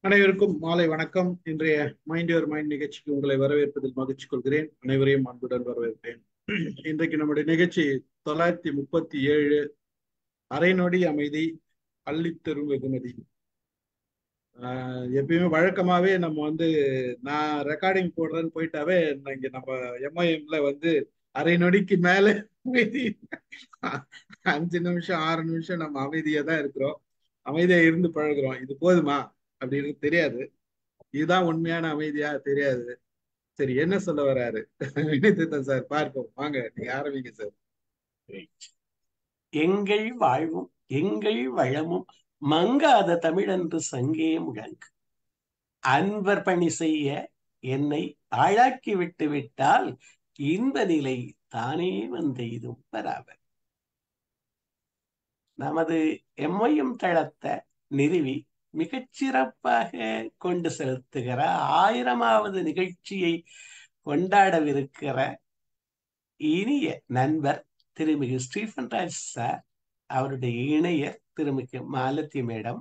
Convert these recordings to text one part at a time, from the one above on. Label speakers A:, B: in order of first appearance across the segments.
A: அனைவருக்கும் மாலை வணக்கம் இன்றைய மைண்ட் யுவர் மைண்ட் நிகழ்ச்சிக்கு உங்களை வரவேற்பதில் மகிழ்ச்சி கொள்கிறேன் அனைவரையும் அன்புடன் வரவேற்பேன் இன்றைக்கு நம்முடைய நிகழ்ச்சி தொள்ளாயிரத்தி முப்பத்தி ஏழு அரை நொடி அமைதி அள்ளித்தரும் வெகுமதி ஆஹ் எப்பயுமே வழக்கமாவே நம்ம வந்து நான் ரெக்கார்டிங் போடுறேன்னு போயிட்டாவே இங்க நம்ம எம்ஐஎம்ல வந்து அரை நொடிக்கு மேல அமைதி அஞ்சு நிமிஷம் ஆறு நிமிஷம் நம்ம அமைதியா தான் இருக்கிறோம் அமைதியா இருந்து பழகுறோம் இது போதுமா அப்படின்னு தெரியாது இதுதான் உண்மையான அமைதியா தெரியாது சரி என்ன சொல்ல வர்றாரு வினிதித்தன் சார் பார்ப்போம் வாங்க நீங்க ஆரம்பிங்க சார்
B: எங்கள் வாழ்வும் எங்கள் வளமும் மங்காத தமிழன்று சங்கே முழங்கு அன்பர் பணி செய்ய என்னை ஆளாக்கி விட்டு விட்டால் இன்ப நிலை தானே வந்து இதுவும் பராவர் நமது எம்ஐஎம் தளத்தை நிறுவி மிகச்சிறப்பாக கொண்டு செலுத்துகிற ஆயிரமாவது நிகழ்ச்சியை கொண்டாடவிருக்கிற இனிய நண்பர் திருமிகு ஸ்டீஃபன் ராஜ் சார் அவருடைய இணையர் திருமிகு மாலத்தி மேடம்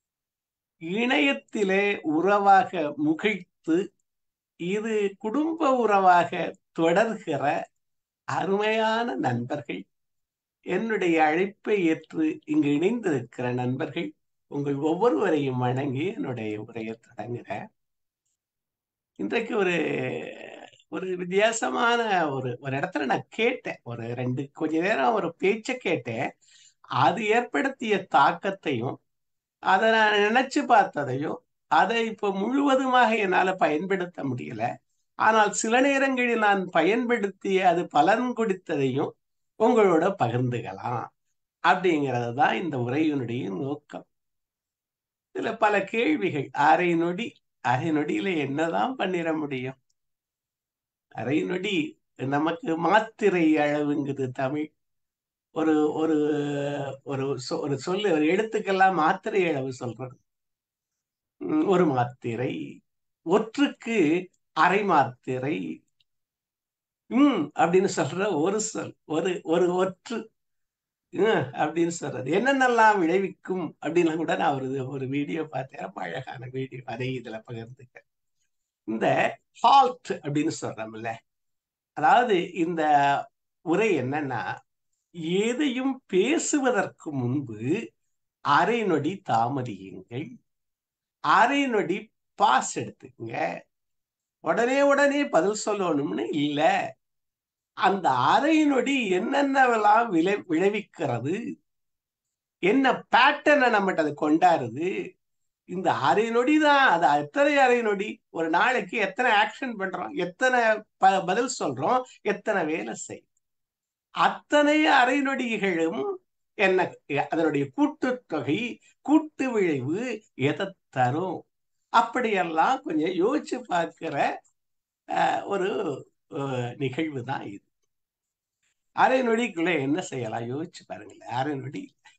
B: இணையத்திலே உறவாக முகிழ்த்து இது குடும்ப உறவாக தொடர்கிற அருமையான நண்பர்கள் என்னுடைய அழைப்பை ஏற்று இங்கு இணைந்திருக்கிற நண்பர்கள் உங்கள் ஒவ்வொருவரையும் வணங்கி என்னுடைய உரையை தொடங்குறேன் இன்றைக்கு ஒரு ஒரு வித்தியாசமான ஒரு ஒரு இடத்துல நான் கேட்டேன் ஒரு ரெண்டு கொஞ்ச நேரம் ஒரு பேச்ச கேட்டேன் அது ஏற்படுத்திய தாக்கத்தையும் அதை நான் நினைச்சு பார்த்ததையும் அதை இப்போ முழுவதுமாக என்னால பயன்படுத்த முடியல ஆனால் சில நேரங்களில் நான் பயன்படுத்திய அது பலன் கொடுத்ததையும் உங்களோட பகிர்ந்துக்கலாம் அப்படிங்கிறது தான் இந்த உரையினுடைய நோக்கம் இதுல பல கேள்விகள் அரை நொடி அரை நொடியில என்னதான் பண்ணிட முடியும் அரை நொடி நமக்கு மாத்திரை அளவுங்குது தமிழ் ஒரு ஒரு ஒரு ஒரு சொல்லு ஒரு எழுத்துக்கெல்லாம் மாத்திரை அளவு சொல்றது ஒரு மாத்திரை ஒற்றுக்கு அரை மாத்திரை உம் அப்படின்னு சொல்ற ஒரு சொல் ஒரு ஒரு ஒற்று அப்படின்னு சொல்றது என்னென்னலாம் விளைவிக்கும் அப்படின்னு கூட நான் ஒரு ஒரு வீடியோ பார்த்தேன் ரொம்ப அழகான வீடியோ அதை இதுல பகிர்ந்துக்க இந்த ஹால்ட் அப்படின்னு சொல்றோம்ல அதாவது இந்த உரை என்னன்னா எதையும் பேசுவதற்கு முன்பு அரை நொடி தாமதியுங்கள் அரை நொடி பாஸ் எடுத்துக்கங்க உடனே உடனே பதில் சொல்லணும்னு இல்லை அந்த அரை நொடி என்னென்னவெல்லாம் விளை விளைவிக்கிறது என்ன பேட்டர்னை நம்மகிட்ட அது கொண்டாடுது இந்த அரை நொடி தான் அது எத்தனை அரை நொடி ஒரு நாளைக்கு எத்தனை ஆக்ஷன் பண்றோம் எத்தனை ப பதில் சொல்றோம் எத்தனை வேலை செய் அத்தனை அரை நொடிகளும் என்ன அதனுடைய கூட்டுத்தொகை கூட்டு விளைவு எதை தரும் அப்படியெல்லாம் கொஞ்சம் யோசிச்சு பார்க்கிற ஒரு நிகழ்வு தான் இது அரை நொடிக்குள்ள என்ன செய்யலாம் யோசிச்சு பாருங்களேன் அரை நொடி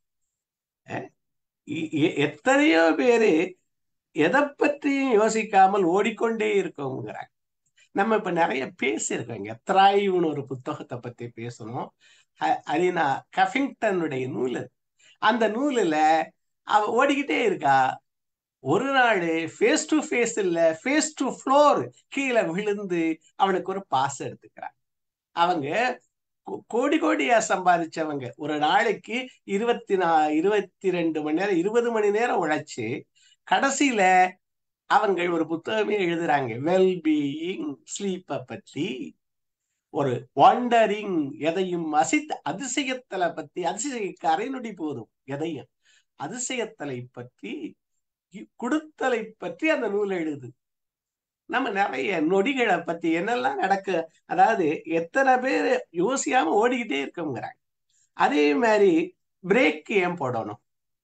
B: எத்தனையோ பேரு எதை பற்றியும் யோசிக்காமல் ஓடிக்கொண்டே இருக்கோங்கிறாங்க நம்ம இப்ப நிறைய பேசியிருக்கோங்க த்ராய்வுன்னு ஒரு புத்தகத்தை பத்தி பேசணும் அரினா கஃபிங்டனுடைய நூல் அந்த நூலில் அவ ஓடிக்கிட்டே இருக்கா ஒரு நாள் ஃபேஸ் டு ஃபேஸ் இல்ல ஃபேஸ் டு ஃப்ளோர் கீழே விழுந்து அவனுக்கு ஒரு பாஸ் எடுத்துக்கிறான் அவங்க கோடி கோடியா சம்பாதிச்சவங்க ஒரு நாளைக்கு இருபத்தி நா இருபத்தி ரெண்டு மணி நேரம் இருபது மணி நேரம் உழைச்சு கடைசியில அவங்க ஒரு புத்தகமே எழுதுறாங்க வெல் பீயிங் ஸ்லீப்பை பத்தி ஒரு வாண்டரிங் எதையும் அசித் அதிசயத்தலை பத்தி அதிசய அரைநொடி போதும் எதையும் அதிசயத்தலை பற்றி கொடுத்தலை பற்றி அந்த நூல் எழுது நம்ம நிறைய நொடிகளை பத்தி என்னெல்லாம் நடக்கு அதாவது எத்தனை பேர் யோசியாம ஓடிக்கிட்டே இருக்கோங்கிறாங்க அதே மாதிரி பிரேக் ஏன் போடணும்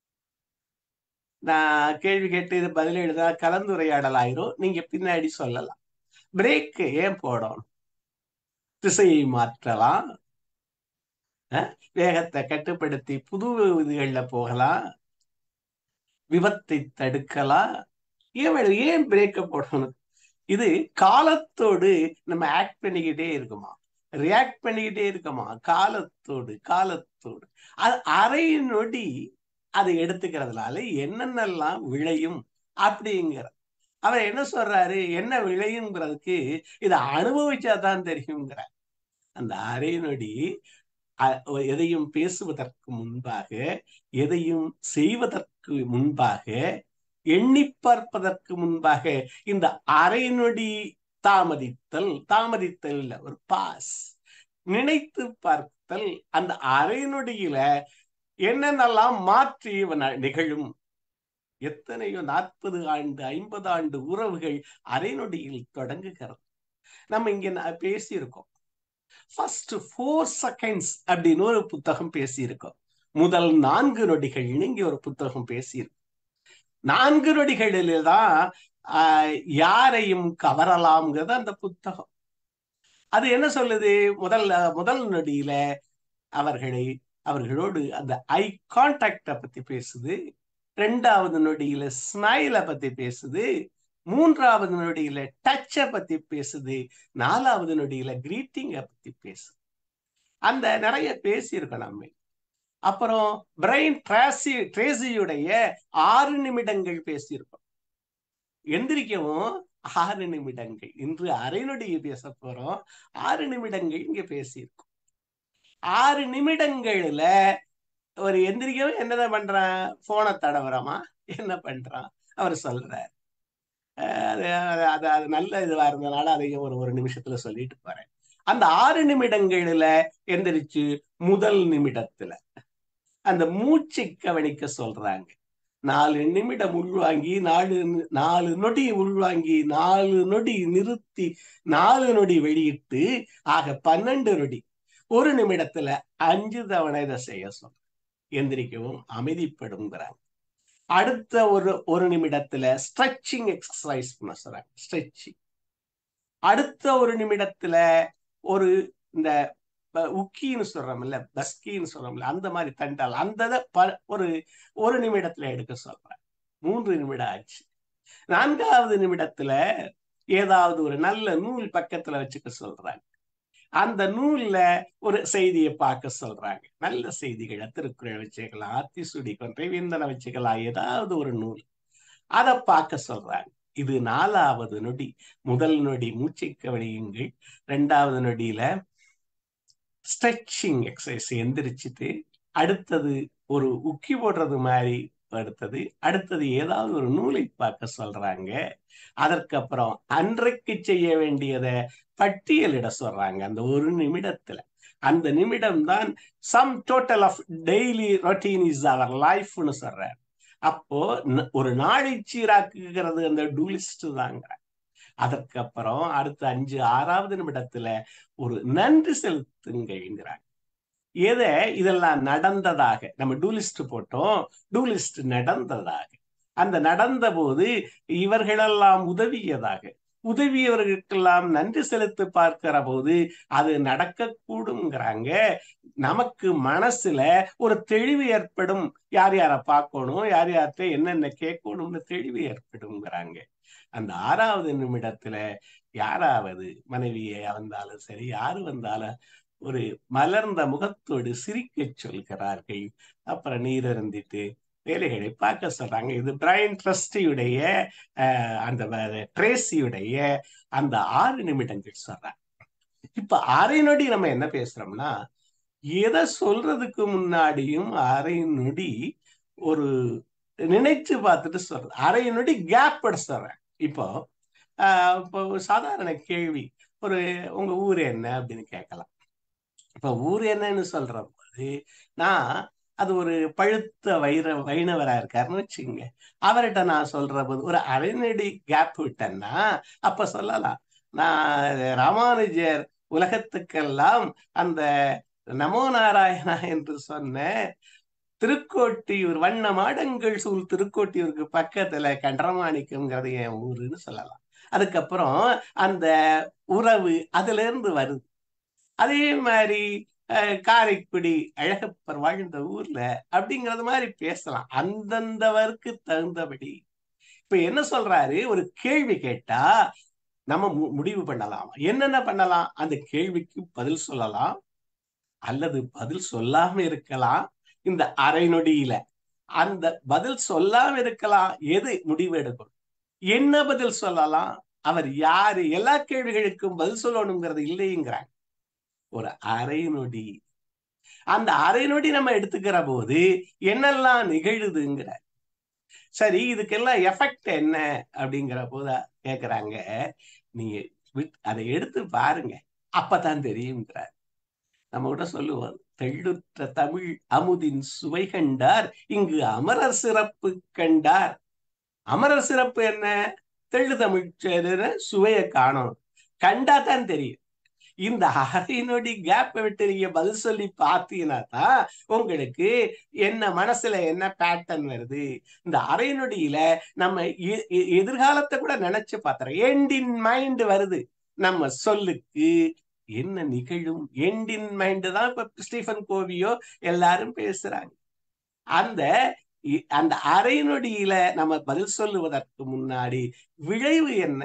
B: நான் கேள்வி கேட்டு இது பதில் எழுதா கலந்துரையாடல் ஆயிரும் நீங்க பின்னாடி சொல்லலாம் பிரேக் ஏன் போடணும் திசையை மாற்றலாம் வேகத்தை கட்டுப்படுத்தி புது இதுகள்ல போகலாம் விபத்தை தடுக்கலாம் ஏன் ஏன் பிரேக்க போடணும் இது காலத்தோடு நம்ம ஆக்ட் பண்ணிக்கிட்டே இருக்குமா ரியாக்ட் பண்ணிக்கிட்டே இருக்கமா காலத்தோடு காலத்தோடு அது அரை நொடி அதை எடுத்துக்கிறதுனால என்னென்னலாம் விளையும் அப்படிங்கிற அவர் என்ன சொல்றாரு என்ன விளையுங்கிறதுக்கு இதை அனுபவிச்சாதான் தெரியுங்கிற அந்த அரை நொடி எதையும் பேசுவதற்கு முன்பாக எதையும் செய்வதற்கு முன்பாக எண்ணி பார்ப்பதற்கு முன்பாக இந்த அரை நொடி தாமதித்தல் தாமதித்தல் இல்ல ஒரு பாஸ் நினைத்து பார்த்தல் அந்த அரை நொடியில என்னென்னலாம் மாற்றி நிகழும் எத்தனையோ நாற்பது ஆண்டு ஐம்பது ஆண்டு உறவுகள் அரை நொடியில் தொடங்குகிறது நம்ம இங்க பேசியிருக்கோம் ஃபர்ஸ்ட் ஃபோர் செகண்ட்ஸ் அப்படின்னு ஒரு புத்தகம் பேசியிருக்கோம் முதல் நான்கு நொடிகள்னு இங்க ஒரு புத்தகம் பேசியிருக்கோம் நான்கு நொடிகளில் தான் யாரையும் கவரலாம்ங்கிறது அந்த புத்தகம் அது என்ன சொல்லுது முதல்ல முதல் நொடியில அவர்களை அவர்களோடு அந்த ஐ கான்டாக்ட பத்தி பேசுது ரெண்டாவது நொடியில ஸ்மைல பத்தி பேசுது மூன்றாவது நொடியில டச்ச பத்தி பேசுது நாலாவது நொடியில கிரீட்டிங்க பத்தி பேசுது அந்த நிறைய பேசியிருக்கோம் நம்ம அப்புறம் பிரெயின் டிராசி ட்ரேசியுடைய ஆறு நிமிடங்கள் பேசியிருக்கோம் எந்திரிக்கவும் ஆறு நிமிடங்கள் இன்று அரை நொடியை பேச போறோம் ஆறு நிமிடங்கள் இங்க பேசியிருக்கோம் ஆறு நிமிடங்கள்ல ஒரு எந்திரிக்கவும் என்னதான் பண்றான் போனை தடவுறமா என்ன பண்றான் அவர் சொல்றார் அது அது அது நல்ல இதுவா இருந்தனால அதையும் ஒரு ஒரு நிமிஷத்துல சொல்லிட்டு போறேன் அந்த ஆறு நிமிடங்கள்ல எந்திரிச்சு முதல் நிமிடத்துல அந்த மூச்சை கவனிக்க சொல்றாங்க நாலு நிமிடம் உள்வாங்கி நாலு நாலு நொடி உள்வாங்கி நாலு நொடி நிறுத்தி நாலு நொடி வெளியிட்டு ஆக பன்னெண்டு நொடி ஒரு நிமிடத்துல அஞ்சு தவணை இதை செய்ய சொல்ற எந்திரிக்கவும் அமைதிப்படுங்கிறாங்க அடுத்த ஒரு ஒரு நிமிடத்துல ஸ்ட்ரெச்சிங் எக்ஸசைஸ் பண்ண சொல்றாங்க ஸ்ட்ரெச்சிங் அடுத்த ஒரு நிமிடத்துல ஒரு இந்த உக்கின்னு சொல்றோம்ல பஸ்கின்னு சொல்றோம்ல அந்த மாதிரி தண்டால் அந்த ஒரு ஒரு நிமிடத்துல எடுக்க சொல்றேன் மூன்று நிமிடம் ஆச்சு நான்காவது நிமிடத்துல ஏதாவது ஒரு நல்ல நூல் பக்கத்துல வச்சுக்க சொல்றாங்க அந்த நூல்ல ஒரு செய்தியை பார்க்க சொல்றாங்க நல்ல செய்திகளை திருக்குறள் வச்சுக்கலாம் அத்திசுடி கொன்றை விந்தனை வச்சுக்கலாம் ஏதாவது ஒரு நூல் அதை பார்க்க சொல்றாங்க இது நாலாவது நொடி முதல் நொடி மூச்சை கவனியுங்கள் ரெண்டாவது நொடியில ஸ்ட்ரெச்சிங் எக்ஸசைஸ் எந்திரிச்சிட்டு அடுத்தது ஒரு உக்கி போடுறது மாதிரி அடுத்தது அடுத்தது ஏதாவது ஒரு நூலை பார்க்க சொல்றாங்க அதற்கப்புறம் அன்றைக்கு செய்ய வேண்டியதை பட்டியலிட சொல்றாங்க அந்த ஒரு நிமிடத்துல அந்த நிமிடம் தான் sum total of daily routine is our லைஃப்னு சொல்றாரு அப்போ ஒரு நாளை சீராக்குகிறது அந்த டூலிஸ்ட் தாங்க அதற்கப்புறம் அடுத்த அஞ்சு ஆறாவது நிமிடத்துல ஒரு நன்றி செலுத்துங்கிறாங்க எதை இதெல்லாம் நடந்ததாக நம்ம டூலிஸ்ட் போட்டோம் டூலிஸ்ட் நடந்ததாக அந்த நடந்த போது இவர்களெல்லாம் உதவியதாக உதவியவர்களுக்கெல்லாம் நன்றி செலுத்தி பார்க்கிற போது அது நடக்க கூடுங்கிறாங்க நமக்கு மனசுல ஒரு தெளிவு ஏற்படும் யார் யாரை பார்க்கணும் யார் யார்கிட்ட என்னென்ன கேட்கணும்னு தெளிவு ஏற்படுங்கிறாங்க அந்த ஆறாவது நிமிடத்துல யாராவது மனைவியை வந்தாலும் சரி யாரு வந்தாலும் ஒரு மலர்ந்த முகத்தோடு சிரிக்க சொல்கிறார்கள் அப்புறம் நீர் அருந்திட்டு வேலைகளை பார்க்க சொல்றாங்க இது பிரைன் ட்ரஸ்டியுடைய அந்த ட்ரேசியுடைய அந்த ஆறு நிமிடங்கள் சொல்றாங்க இப்ப அரை நொடி நம்ம என்ன பேசுறோம்னா எதை சொல்றதுக்கு முன்னாடியும் அரை நொடி ஒரு நினைச்சு பார்த்துட்டு சொல்றது அரை நொடி கேப் சொல்றேன் இப்போ இப்போ சாதாரண கேள்வி ஒரு உங்க ஊர் என்ன அப்படின்னு கேட்கலாம் இப்ப ஊர் என்னன்னு சொல்ற போது நான் அது ஒரு பழுத்த வைர வைணவரா இருக்காருன்னு வச்சுக்கோங்க அவர்கிட்ட நான் சொல்ற போது ஒரு அரைநடி கேப் விட்டேன்னா அப்ப சொல்லலாம் நான் ராமானுஜர் உலகத்துக்கெல்லாம் அந்த நமோ நாராயணா என்று சொன்ன திருக்கோட்டியூர் வண்ண மாடங்கள் சூழ் திருக்கோட்டியூருக்கு பக்கத்துல கண்டரமாணிக்கம்ங்கிறது என் ஊருன்னு சொல்லலாம் அதுக்கப்புறம் அந்த உறவு அதுல இருந்து வருது அதே மாதிரி காரைக்குடி அழகப்பர் வாழ்ந்த ஊர்ல அப்படிங்கறது மாதிரி பேசலாம் அந்தந்தவருக்கு தகுந்தபடி இப்ப என்ன சொல்றாரு ஒரு கேள்வி கேட்டா நம்ம முடிவு பண்ணலாம் என்னென்ன பண்ணலாம் அந்த கேள்விக்கு பதில் சொல்லலாம் அல்லது பதில் சொல்லாம இருக்கலாம் இந்த அரை நொடியில அந்த பதில் சொல்லாம இருக்கலாம் எது முடிவு எடுக்கும் என்ன பதில் சொல்லலாம் அவர் யாரு எல்லா கேள்விகளுக்கும் பதில் சொல்லணுங்கிறது இல்லைங்கிறாங்க ஒரு அரை நொடி அந்த அரை நொடி நம்ம எடுத்துக்கிற போது என்னெல்லாம் நிகழுதுங்கிற சரி இதுக்கெல்லாம் எஃபெக்ட் என்ன அப்படிங்கிற போத கேக்குறாங்க நீங்க அதை எடுத்து பாருங்க அப்பதான் தெரியுங்கிறார் நம்ம கூட சொல்லுவோம் தெள்ளுற்ற தமிழ் அமுதின் சுவை கண்டார் இங்கு அமரர் சிறப்பு கண்டார் அமரர் சிறப்பு என்ன தெள்ளு தமிழ் சுவையை காணும் கண்டா தான் தெரியும் இந்த அரை நொடி கேப் விட்டு நீங்க பதில் சொல்லி பார்த்தீங்கன்னா தான் உங்களுக்கு என்ன மனசுல என்ன பேட்டர்ன் வருது இந்த அரை நொடியில நம்ம எதிர்காலத்தை கூட நினைச்சு பாத்துறோம் எண்டின் மைண்ட் வருது நம்ம சொல்லுக்கு என்ன நிகழும் எண்டின் மைண்ட் தான் இப்ப ஸ்டீஃபன் கோவியோ எல்லாரும் பேசுறாங்க அந்த அந்த அரை நொடியில நம்ம பதில் சொல்லுவதற்கு முன்னாடி விளைவு என்ன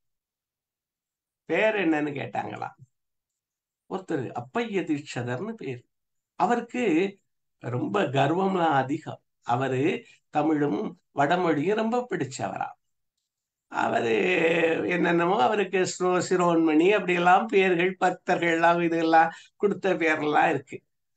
B: பேர் என்னன்னு கேட்டாங்களாம் ஒருத்தர் அப்பைய தீட்சதர்னு பேர் அவருக்கு ரொம்ப கர்வம்லாம் அதிகம் அவரு தமிழும் வடமொழியும் ரொம்ப பிடிச்சவரா அவரு என்னென்னமோ அவருக்கு ஸ்ரோ சிரோன்மணி அப்படியெல்லாம் பேர்கள் பக்தர்கள் எல்லாம் இதெல்லாம் கொடுத்த பேர்லாம் இருக்கு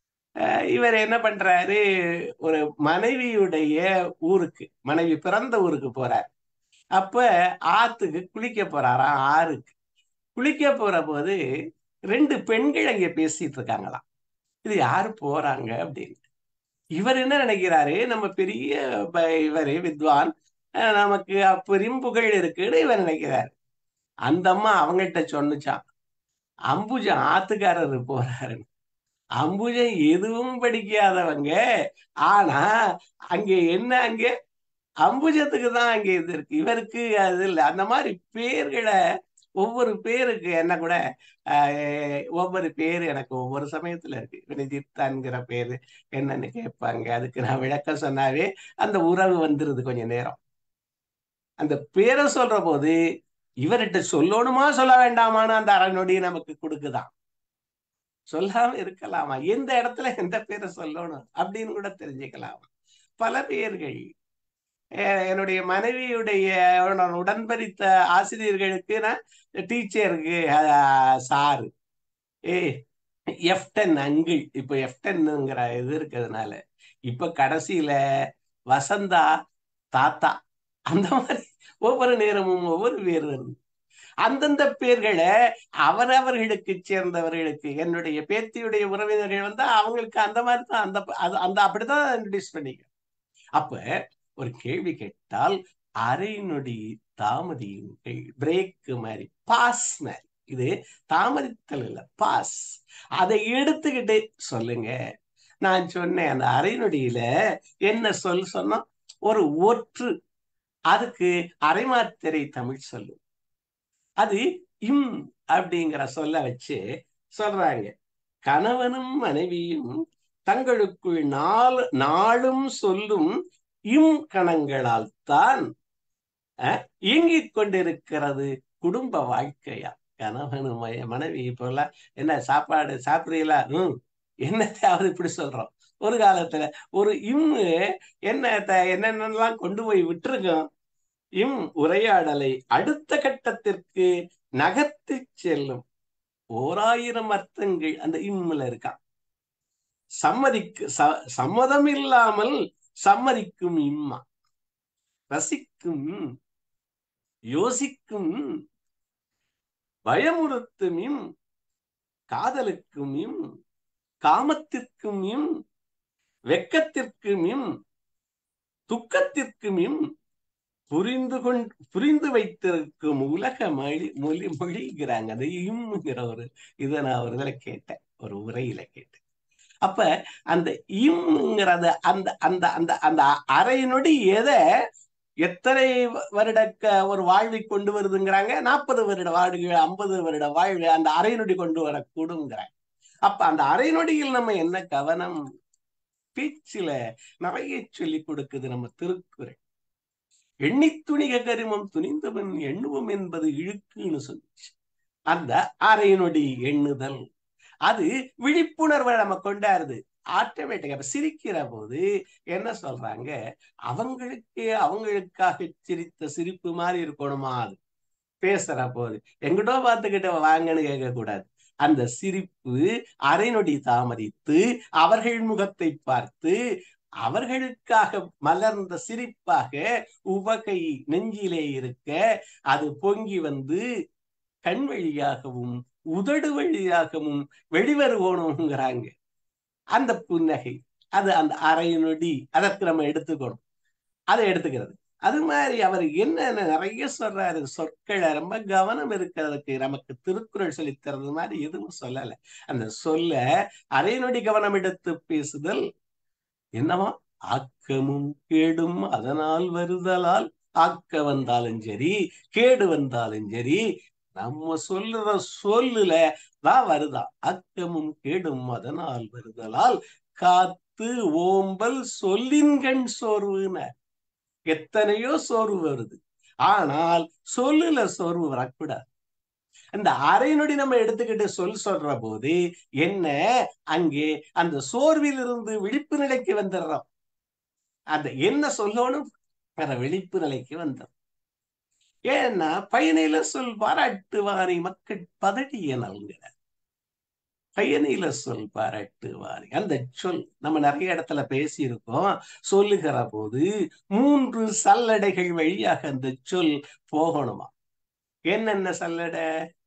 B: இவர் என்ன பண்றாரு ஒரு மனைவியுடைய ஊருக்கு மனைவி பிறந்த ஊருக்கு போறார் அப்ப ஆத்துக்கு குளிக்க போறாராம் ஆறுக்கு குளிக்க போற போது ரெண்டு பெண்கள் அங்க பேசிட்டு இருக்காங்களாம் இது யாரு போறாங்க அப்படின்னு இவர் என்ன நினைக்கிறாரு நம்ம பெரிய இவரு வித்வான் நமக்கு பெரும்புகழ் இருக்குன்னு இவர் நினைக்கிறாரு அந்த அம்மா அவங்கள்ட்ட சொன்னுச்சான் அம்புஜம் ஆத்துக்காரர் போறாரு அம்புஜம் எதுவும் படிக்காதவங்க ஆனா அங்க என்ன அங்க அம்புஜத்துக்கு தான் அங்க இது இருக்கு இவருக்கு அது இல்லை அந்த மாதிரி பேர்களை ஒவ்வொரு பேருக்கு என்ன கூட ஒவ்வொரு பேர் எனக்கு ஒவ்வொரு சமயத்துல இருக்கு வினிதித்தான்கிற பேரு என்னன்னு கேட்பாங்க அதுக்கு நான் விளக்கம் சொன்னாவே அந்த உறவு வந்துருது கொஞ்ச நேரம் அந்த பேரை சொல்ற போது இவர்கிட்ட சொல்லணுமா சொல்ல வேண்டாமான்னு அந்த அரை நொடி நமக்கு கொடுக்குதான் சொல்லாம இருக்கலாமா எந்த இடத்துல எந்த பேரை சொல்லணும் அப்படின்னு கூட தெரிஞ்சுக்கலாம் பல பேர்கள் என்னுடைய மனைவியுடைய உடன்படித்த ஆசிரியர்களுக்கு நான் டீச்சருக்கு சாரு ஏ எஃப்டன் அங்கிள் இப்ப எஃப்டன்ங்கிற இது இருக்கிறதுனால இப்ப கடைசியில வசந்தா தாத்தா அந்த மாதிரி ஒவ்வொரு நேரமும் ஒவ்வொரு பேர் வருது அந்தந்த பேர்களை அவரவர்களுக்கு சேர்ந்தவர்களுக்கு என்னுடைய பேத்தியுடைய உறவினர்கள் வந்து அவங்களுக்கு அந்த மாதிரி தான் அந்த அந்த அப்படிதான் இன்ட்ரடியூஸ் பண்ணிக்க அப்ப ஒரு கேள்வி கேட்டால் அரை நொடி தாமதியுங்கள் பிரேக் மாதிரி பாஸ் மாதிரி இது தாமதித்தல் இல்ல பாஸ் அதை எடுத்துக்கிட்டு சொல்லுங்க நான் சொன்னேன் அந்த அரை நொடியில என்ன சொல் சொன்னோம் ஒரு ஒற்று அதுக்கு அரைமாத்திரை தமிழ் சொல்லு அது இம் அப்படிங்கிற சொல்ல வச்சு சொல்றாங்க கணவனும் மனைவியும் தங்களுக்குள் நாள் நாளும் சொல்லும் இம் கணங்களால் தான் இயங்கிக் கொண்டிருக்கிறது குடும்ப வாழ்க்கையா கணவனும் மனைவி போல என்ன சாப்பாடு சாப்பிடுறீங்களா ஹம் என்னத்தாவது இப்படி சொல்றோம் ஒரு காலத்துல ஒரு இம் என்ன என்னென்னலாம் கொண்டு போய் விட்டுருக்கோம் இம் உரையாடலை அடுத்த கட்டத்திற்கு நகர்த்தி செல்லும் ஓராயிரம் அர்த்தங்கள் அந்த இம்முல இருக்கான் சம்மதிக்கு சம்மதம் இல்லாமல் சம்மதிக்கும் இம்மா ரசிக்கும் யோசிக்கும் பயமுறுத்தும் இம் காதலுக்கும் இம் காமத்திற்கும் இம் வெக்கத்திற்கும் இம் துக்கத்திற்கும் இம் புரிந்து கொண்டு புரிந்து வைத்திருக்கும் உலக மொழி மொழி மொழிங்கிறாங்க அது இம்ங்கிற ஒரு இதை நான் ஒரு இதில் கேட்டேன் ஒரு உரையில கேட்டேன் அப்ப அந்த இம்ங்கிறத அந்த அந்த அந்த அந்த அரை நொடி எதை எத்தனை வருட ஒரு வாழ்வை கொண்டு வருதுங்கிறாங்க நாற்பது வருட வாழ்வு ஐம்பது வருட வாழ்வு அந்த அரை நொடி கொண்டு வரக்கூடுங்கிறாங்க அப்ப அந்த அரை நொடியில் நம்ம என்ன கவனம் பேச்சில நிறைய சொல்லி கொடுக்குது நம்ம திருக்குறள் எண்ணி துணிக கரிமம் துணிந்தவன் எண்ணுவோம் என்பது இழுக்குன்னு சொல்லிச்சு அந்த அரை நொடி எண்ணுதல் அது விழிப்புணர்வை நம்ம கொண்டாருது ஆட்டோமேட்டிக்கா இப்ப சிரிக்கிற போது என்ன சொல்றாங்க அவங்களுக்கு அவங்களுக்காக சிரித்த சிரிப்பு மாதிரி இருக்கணுமா அது பேசுற போது எங்கிட்டோ பார்த்துக்கிட்ட வாங்கன்னு கேட்க கூடாது அந்த சிரிப்பு அரை நொடி தாமதித்து அவர்கள் முகத்தை பார்த்து அவர்களுக்காக மலர்ந்த சிரிப்பாக உவகை நெஞ்சிலே இருக்க அது பொங்கி வந்து கண் வழியாகவும் உதடு வழியாகவும் வெளிவருவோணுங்கிறாங்க அந்த புன்னகை அது அந்த அரை நொடி அதற்கு நம்ம எடுத்துக்கணும் அதை எடுத்துக்கிறது அது மாதிரி அவர் என்னென்ன நிறைய சொல்றாரு சொற்களை ரொம்ப கவனம் இருக்கிறதுக்கு நமக்கு திருக்குறள் சொல்லித் தர்றது மாதிரி எதுவும் சொல்லல அந்த சொல்ல அரை நொடி கவனம் எடுத்து பேசுதல் என்னவா ஆக்கமும் கேடும் அதனால் வருதலால் ஆக்க வந்தாலும் சரி கேடு வந்தாலும் சரி நம்ம சொல்லுற சொல்லுல தான் வருதா அக்கமும் கேடும் அதனால் வருதலால் காத்து ஓம்பல் சொல்லின்கண் சோர்வுன எத்தனையோ சோர்வு வருது ஆனால் சொல்லுல சோர்வு வரக்கூடாது அந்த அரை நொடி நம்ம எடுத்துக்கிட்டு சொல் சொல்ற போது என்ன அங்கே அந்த சோர்வில் இருந்து விழிப்பு நிலைக்கு வந்துடுறோம் அந்த என்ன சொல்லணும் அந்த விழிப்பு நிலைக்கு வந்துடும் ஏன்னா பயனில சொல் பாராட்டு வாரி மக்கள் பதடிய நல்கிற பயனில சொல் பாராட்டு வாரி அந்த சொல் நம்ம நிறைய இடத்துல பேசியிருக்கோம் சொல்லுகிற போது மூன்று சல்லடைகள் வழியாக அந்த சொல் போகணுமா என்னென்ன சல்லடை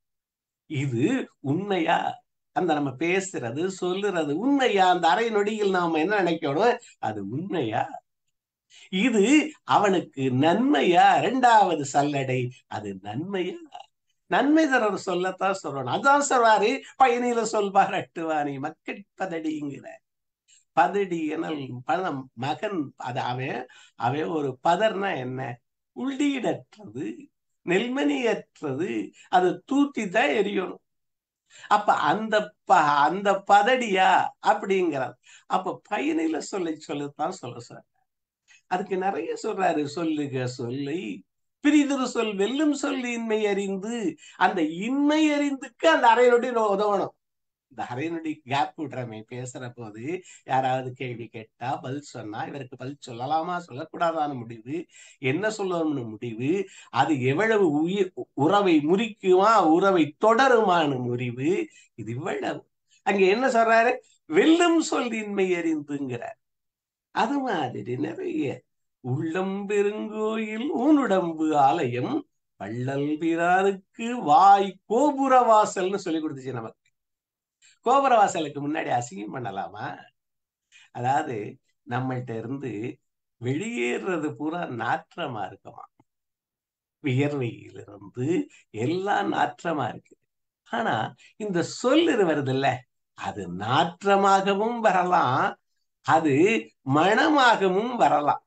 B: இது உண்மையா அந்த நம்ம பேசுறது சொல்லுறது உண்மையா அந்த அரை நொடியில் நாம என்ன நினைக்கணும் அது உண்மையா இது அவனுக்கு நன்மையா இரண்டாவது சல்லடை அது நன்மையா நன்மை தர சொல்லத்தான் சொல்லணும் அதான் சொல்றாரு பயனில சொல்வார் அட்டுவானி மக்கள் பதடிங்கிற பதடி எனல் பணம் மகன் அது அவன் அவன் ஒரு பதர்னா என்ன உள்ளீடற்றது நெல்மணியற்றது அது தூத்தி தான் எரியணும் அப்ப அந்த ப அந்த பதடியா அப்படிங்கிறார் அப்ப பயனில சொல்லி சொல்லத்தான் சொல்ல சார் அதுக்கு நிறைய சொல்றாரு சொல்லுக சொல்லை பிரிதிரு சொல் வெல்லும் சொல் இன்மை அறிந்து அந்த இன்மை அறிந்துக்கு அந்த அரைநொடி உதவணும் இந்த அரைநொடி கேப் விடுறமே பேசுற போது யாராவது கேள்வி கேட்டா பதில் சொன்னா இவருக்கு பதில் சொல்லலாமா சொல்லக்கூடாதான முடிவு என்ன சொல்லணும்னு முடிவு அது எவ்வளவு உயிர் உறவை முறிக்குமா உறவை தொடருமான முடிவு இது இவ்வளவு அங்க என்ன சொல்றாரு வெல்லும் சொல் இன்மை அறிந்துங்கிறார் அது மாதிரி நிறைய உள்ளம் பெருங்கோயில் ஊனுடம்பு ஆலயம் வள்ளல் பிறாருக்கு வாய் கோபுர வாசல்னு சொல்லி கொடுத்துச்சு நமக்கு கோபுர வாசலுக்கு முன்னாடி அசிங்கம் பண்ணலாமா அதாவது நம்மள்ட்ட இருந்து வெளியேறது பூரா நாற்றமா இருக்குமா வியர்வையிலிருந்து எல்லாம் நாற்றமா இருக்கு ஆனா இந்த சொல்லு வருது இல்ல அது நாற்றமாகவும் வரலாம் அது மனமாகவும் வரலாம்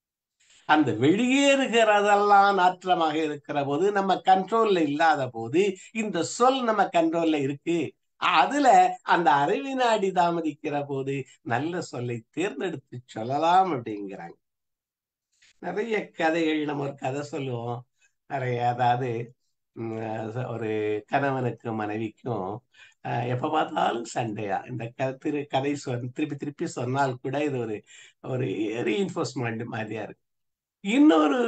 B: அந்த வெளியேறுகிறதெல்லாம் நாற்றமாக இருக்கிற போது நம்ம கண்ட்ரோல்ல இல்லாத போது இந்த சொல் நம்ம கண்ட்ரோல்ல இருக்கு அதுல அந்த அறிவினாடி தாமதிக்கிற போது நல்ல சொல்லை தேர்ந்தெடுத்து சொல்லலாம் அப்படிங்கிறாங்க நிறைய கதைகள் நம்ம ஒரு கதை சொல்லுவோம் நிறைய அதாவது ஒரு கணவனுக்கு மனைவிக்கும் எப்ப பார்த்தாலும் சண்டையா இந்த திரு கதை சொல் திருப்பி திருப்பி சொன்னால் கூட இது ஒரு ஒரு ரீஎன்ஃபோர்ஸ்மெண்ட் மாதிரியா இருக்கு இன்னொரு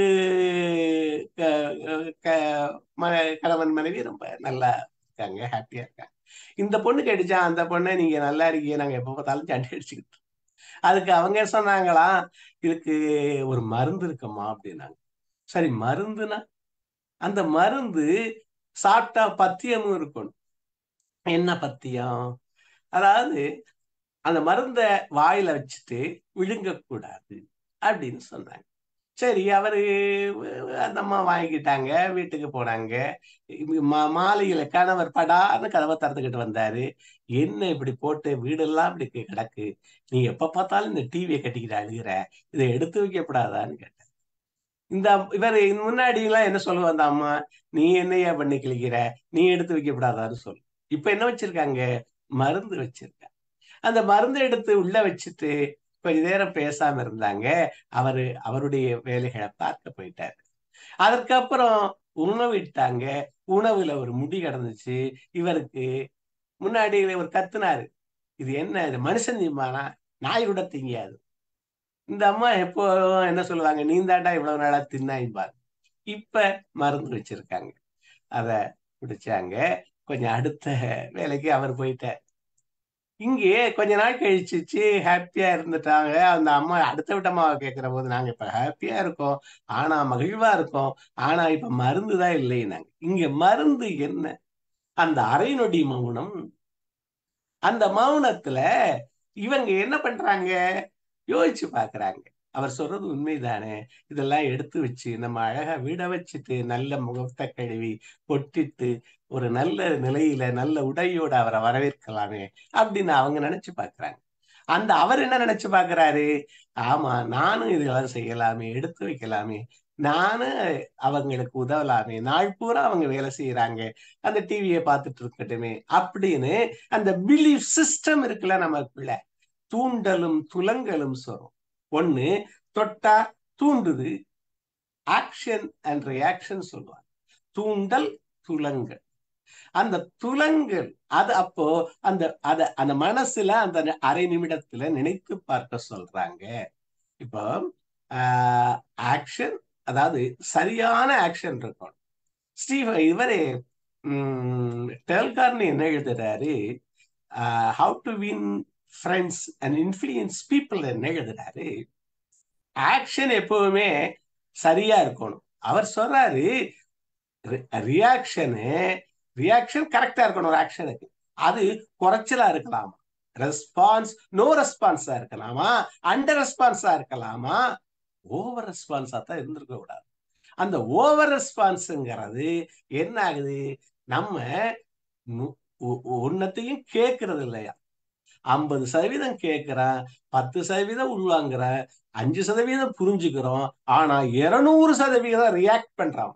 B: கணவன் மனைவி ரொம்ப நல்லா இருக்காங்க ஹாப்பியா இருக்காங்க இந்த பொண்ணு கேட்டுச்சா அந்த பொண்ணை நீங்க நல்லா இருக்கீங்க நாங்க எப்ப பார்த்தாலும் சண்டை அடிச்சுக்கிட்டு அதுக்கு அவங்க சொன்னாங்களா இதுக்கு ஒரு மருந்து இருக்குமா அப்படின்னாங்க சரி மருந்துனா அந்த மருந்து சாப்பிட்டா பத்தியமும் இருக்கணும் என்ன பத்தியம் அதாவது அந்த மருந்த வாயில வச்சுட்டு விழுங்கக்கூடாது அப்படின்னு சொன்னாங்க சரி அவரு அந்த அம்மா வாங்கிட்டாங்க வீட்டுக்கு போனாங்க மாலையில கணவர் படான்னு கதவை திறந்துக்கிட்டு வந்தாரு என்ன இப்படி போட்டு வீடெல்லாம் இப்படி கிடக்கு நீ எப்ப பார்த்தாலும் இந்த டிவியை கட்டிக்கிட்டு அழுகிற இதை எடுத்து வைக்கப்படாதான்னு கேட்டேன் இந்த இவர் முன்னாடி எல்லாம் என்ன சொல்லுவா அந்த அம்மா நீ என்னையா பண்ணி கிழிக்கிற நீ எடுத்து வைக்கப்படாதான்னு சொல்லு இப்ப என்ன வச்சிருக்காங்க மருந்து வச்சிருக்காங்க அந்த மருந்து எடுத்து உள்ள வச்சுட்டு கொஞ்ச நேரம் பேசாம இருந்தாங்க அவரு அவருடைய வேலைகளை பார்க்க போயிட்டாரு அதற்கப்புறம் உணவிட்டாங்க உணவுல ஒரு முடி கிடந்துச்சு இவருக்கு முன்னாடி ஒரு கத்துனாரு இது என்ன இது மனுஷன் திம்பானா நாய் கூட திங்காது இந்த அம்மா எப்போ என்ன சொல்லுவாங்க நீ தாண்டா இவ்வளவு நாளா தின்னாய்பாங்க இப்ப மருந்து வச்சிருக்காங்க அத குடிச்சாங்க கொஞ்சம் அடுத்த வேலைக்கு அவர் போயிட்டார் இங்கே கொஞ்ச நாள் கழிச்சிச்சு ஹாப்பியா இருந்துட்டாங்க அந்த அம்மா அடுத்த விட்டமாவை கேட்கிற போது நாங்க இப்ப ஹாப்பியா இருக்கோம் ஆனா மகிழ்வா இருக்கோம் ஆனா இப்ப மருந்து தான் இல்லைன்னாங்க இங்க மருந்து என்ன அந்த அரை நொடி மௌனம் அந்த மௌனத்துல இவங்க என்ன பண்றாங்க யோசிச்சு பாக்குறாங்க அவர் சொல்றது உண்மைதானே இதெல்லாம் எடுத்து வச்சு நம்ம அழகா விட வச்சுட்டு நல்ல முகத்தை கழுவி பொட்டிட்டு ஒரு நல்ல நிலையில நல்ல உடையோட அவரை வரவேற்கலாமே அப்படின்னு அவங்க நினைச்சு பாக்குறாங்க அந்த அவர் என்ன நினைச்சு பாக்குறாரு ஆமா நானும் இதெல்லாம் செய்யலாமே எடுத்து வைக்கலாமே நானும் அவங்களுக்கு உதவலாமே நாள் பூரா அவங்க வேலை செய்யறாங்க அந்த டிவியை பார்த்துட்டு இருக்கட்டுமே அப்படின்னு அந்த பிலீஃப் சிஸ்டம் இருக்குல்ல நமக்குள்ள தூண்டலும் துலங்கலும் சொல்றோம் ஒண்ணு தொட்டா தூண்டுது ஆக்ஷன் அண்ட் ரியாக்ஷன் சொல்லுவாங்க தூண்டல் துலங்கல் அந்த துலங்கல் அது அப்போ அந்த அத அந்த மனசுல அந்த அரை நிமிடத்துல நினைத்து பார்க்க சொல்றாங்க இப்போ ஆக்ஷன் அதாவது சரியான ஆக்ஷன் இருக்கணும் ஸ்டீவ் இவரே டெல்கார்னு என்ன எழுதுறாரு how to win friends and influence people என்ன எழுதுறாரு ஆக்ஷன் எப்பவுமே சரியா இருக்கணும் அவர் சொல்றாரு ரியாக்ஷனு ரியாக்ஷன் கரெக்டா இருக்கணும் ஒரு ஆக்ஷனுக்கு அது குறைச்சலா இருக்கலாமா ரெஸ்பான்ஸ் நோ ரெஸ்பான்ஸா இருக்கலாமா அண்டர் ரெஸ்பான்ஸா இருக்கலாமா ஓவர் ரெஸ்பான்ஸா தான் இருந்திருக்க கூடாது அந்த ஓவர் ரெஸ்பான்ஸுங்கிறது என்ன ஆகுது நம்ம ஒன்னத்தையும் கேட்கறது இல்லையா ஐம்பது சதவீதம் கேட்கிறேன் பத்து சதவீதம் உள்வாங்குறேன் அஞ்சு சதவீதம் புரிஞ்சுக்கிறோம் ஆனா இருநூறு சதவீதம் ரியாக்ட் பண்றான்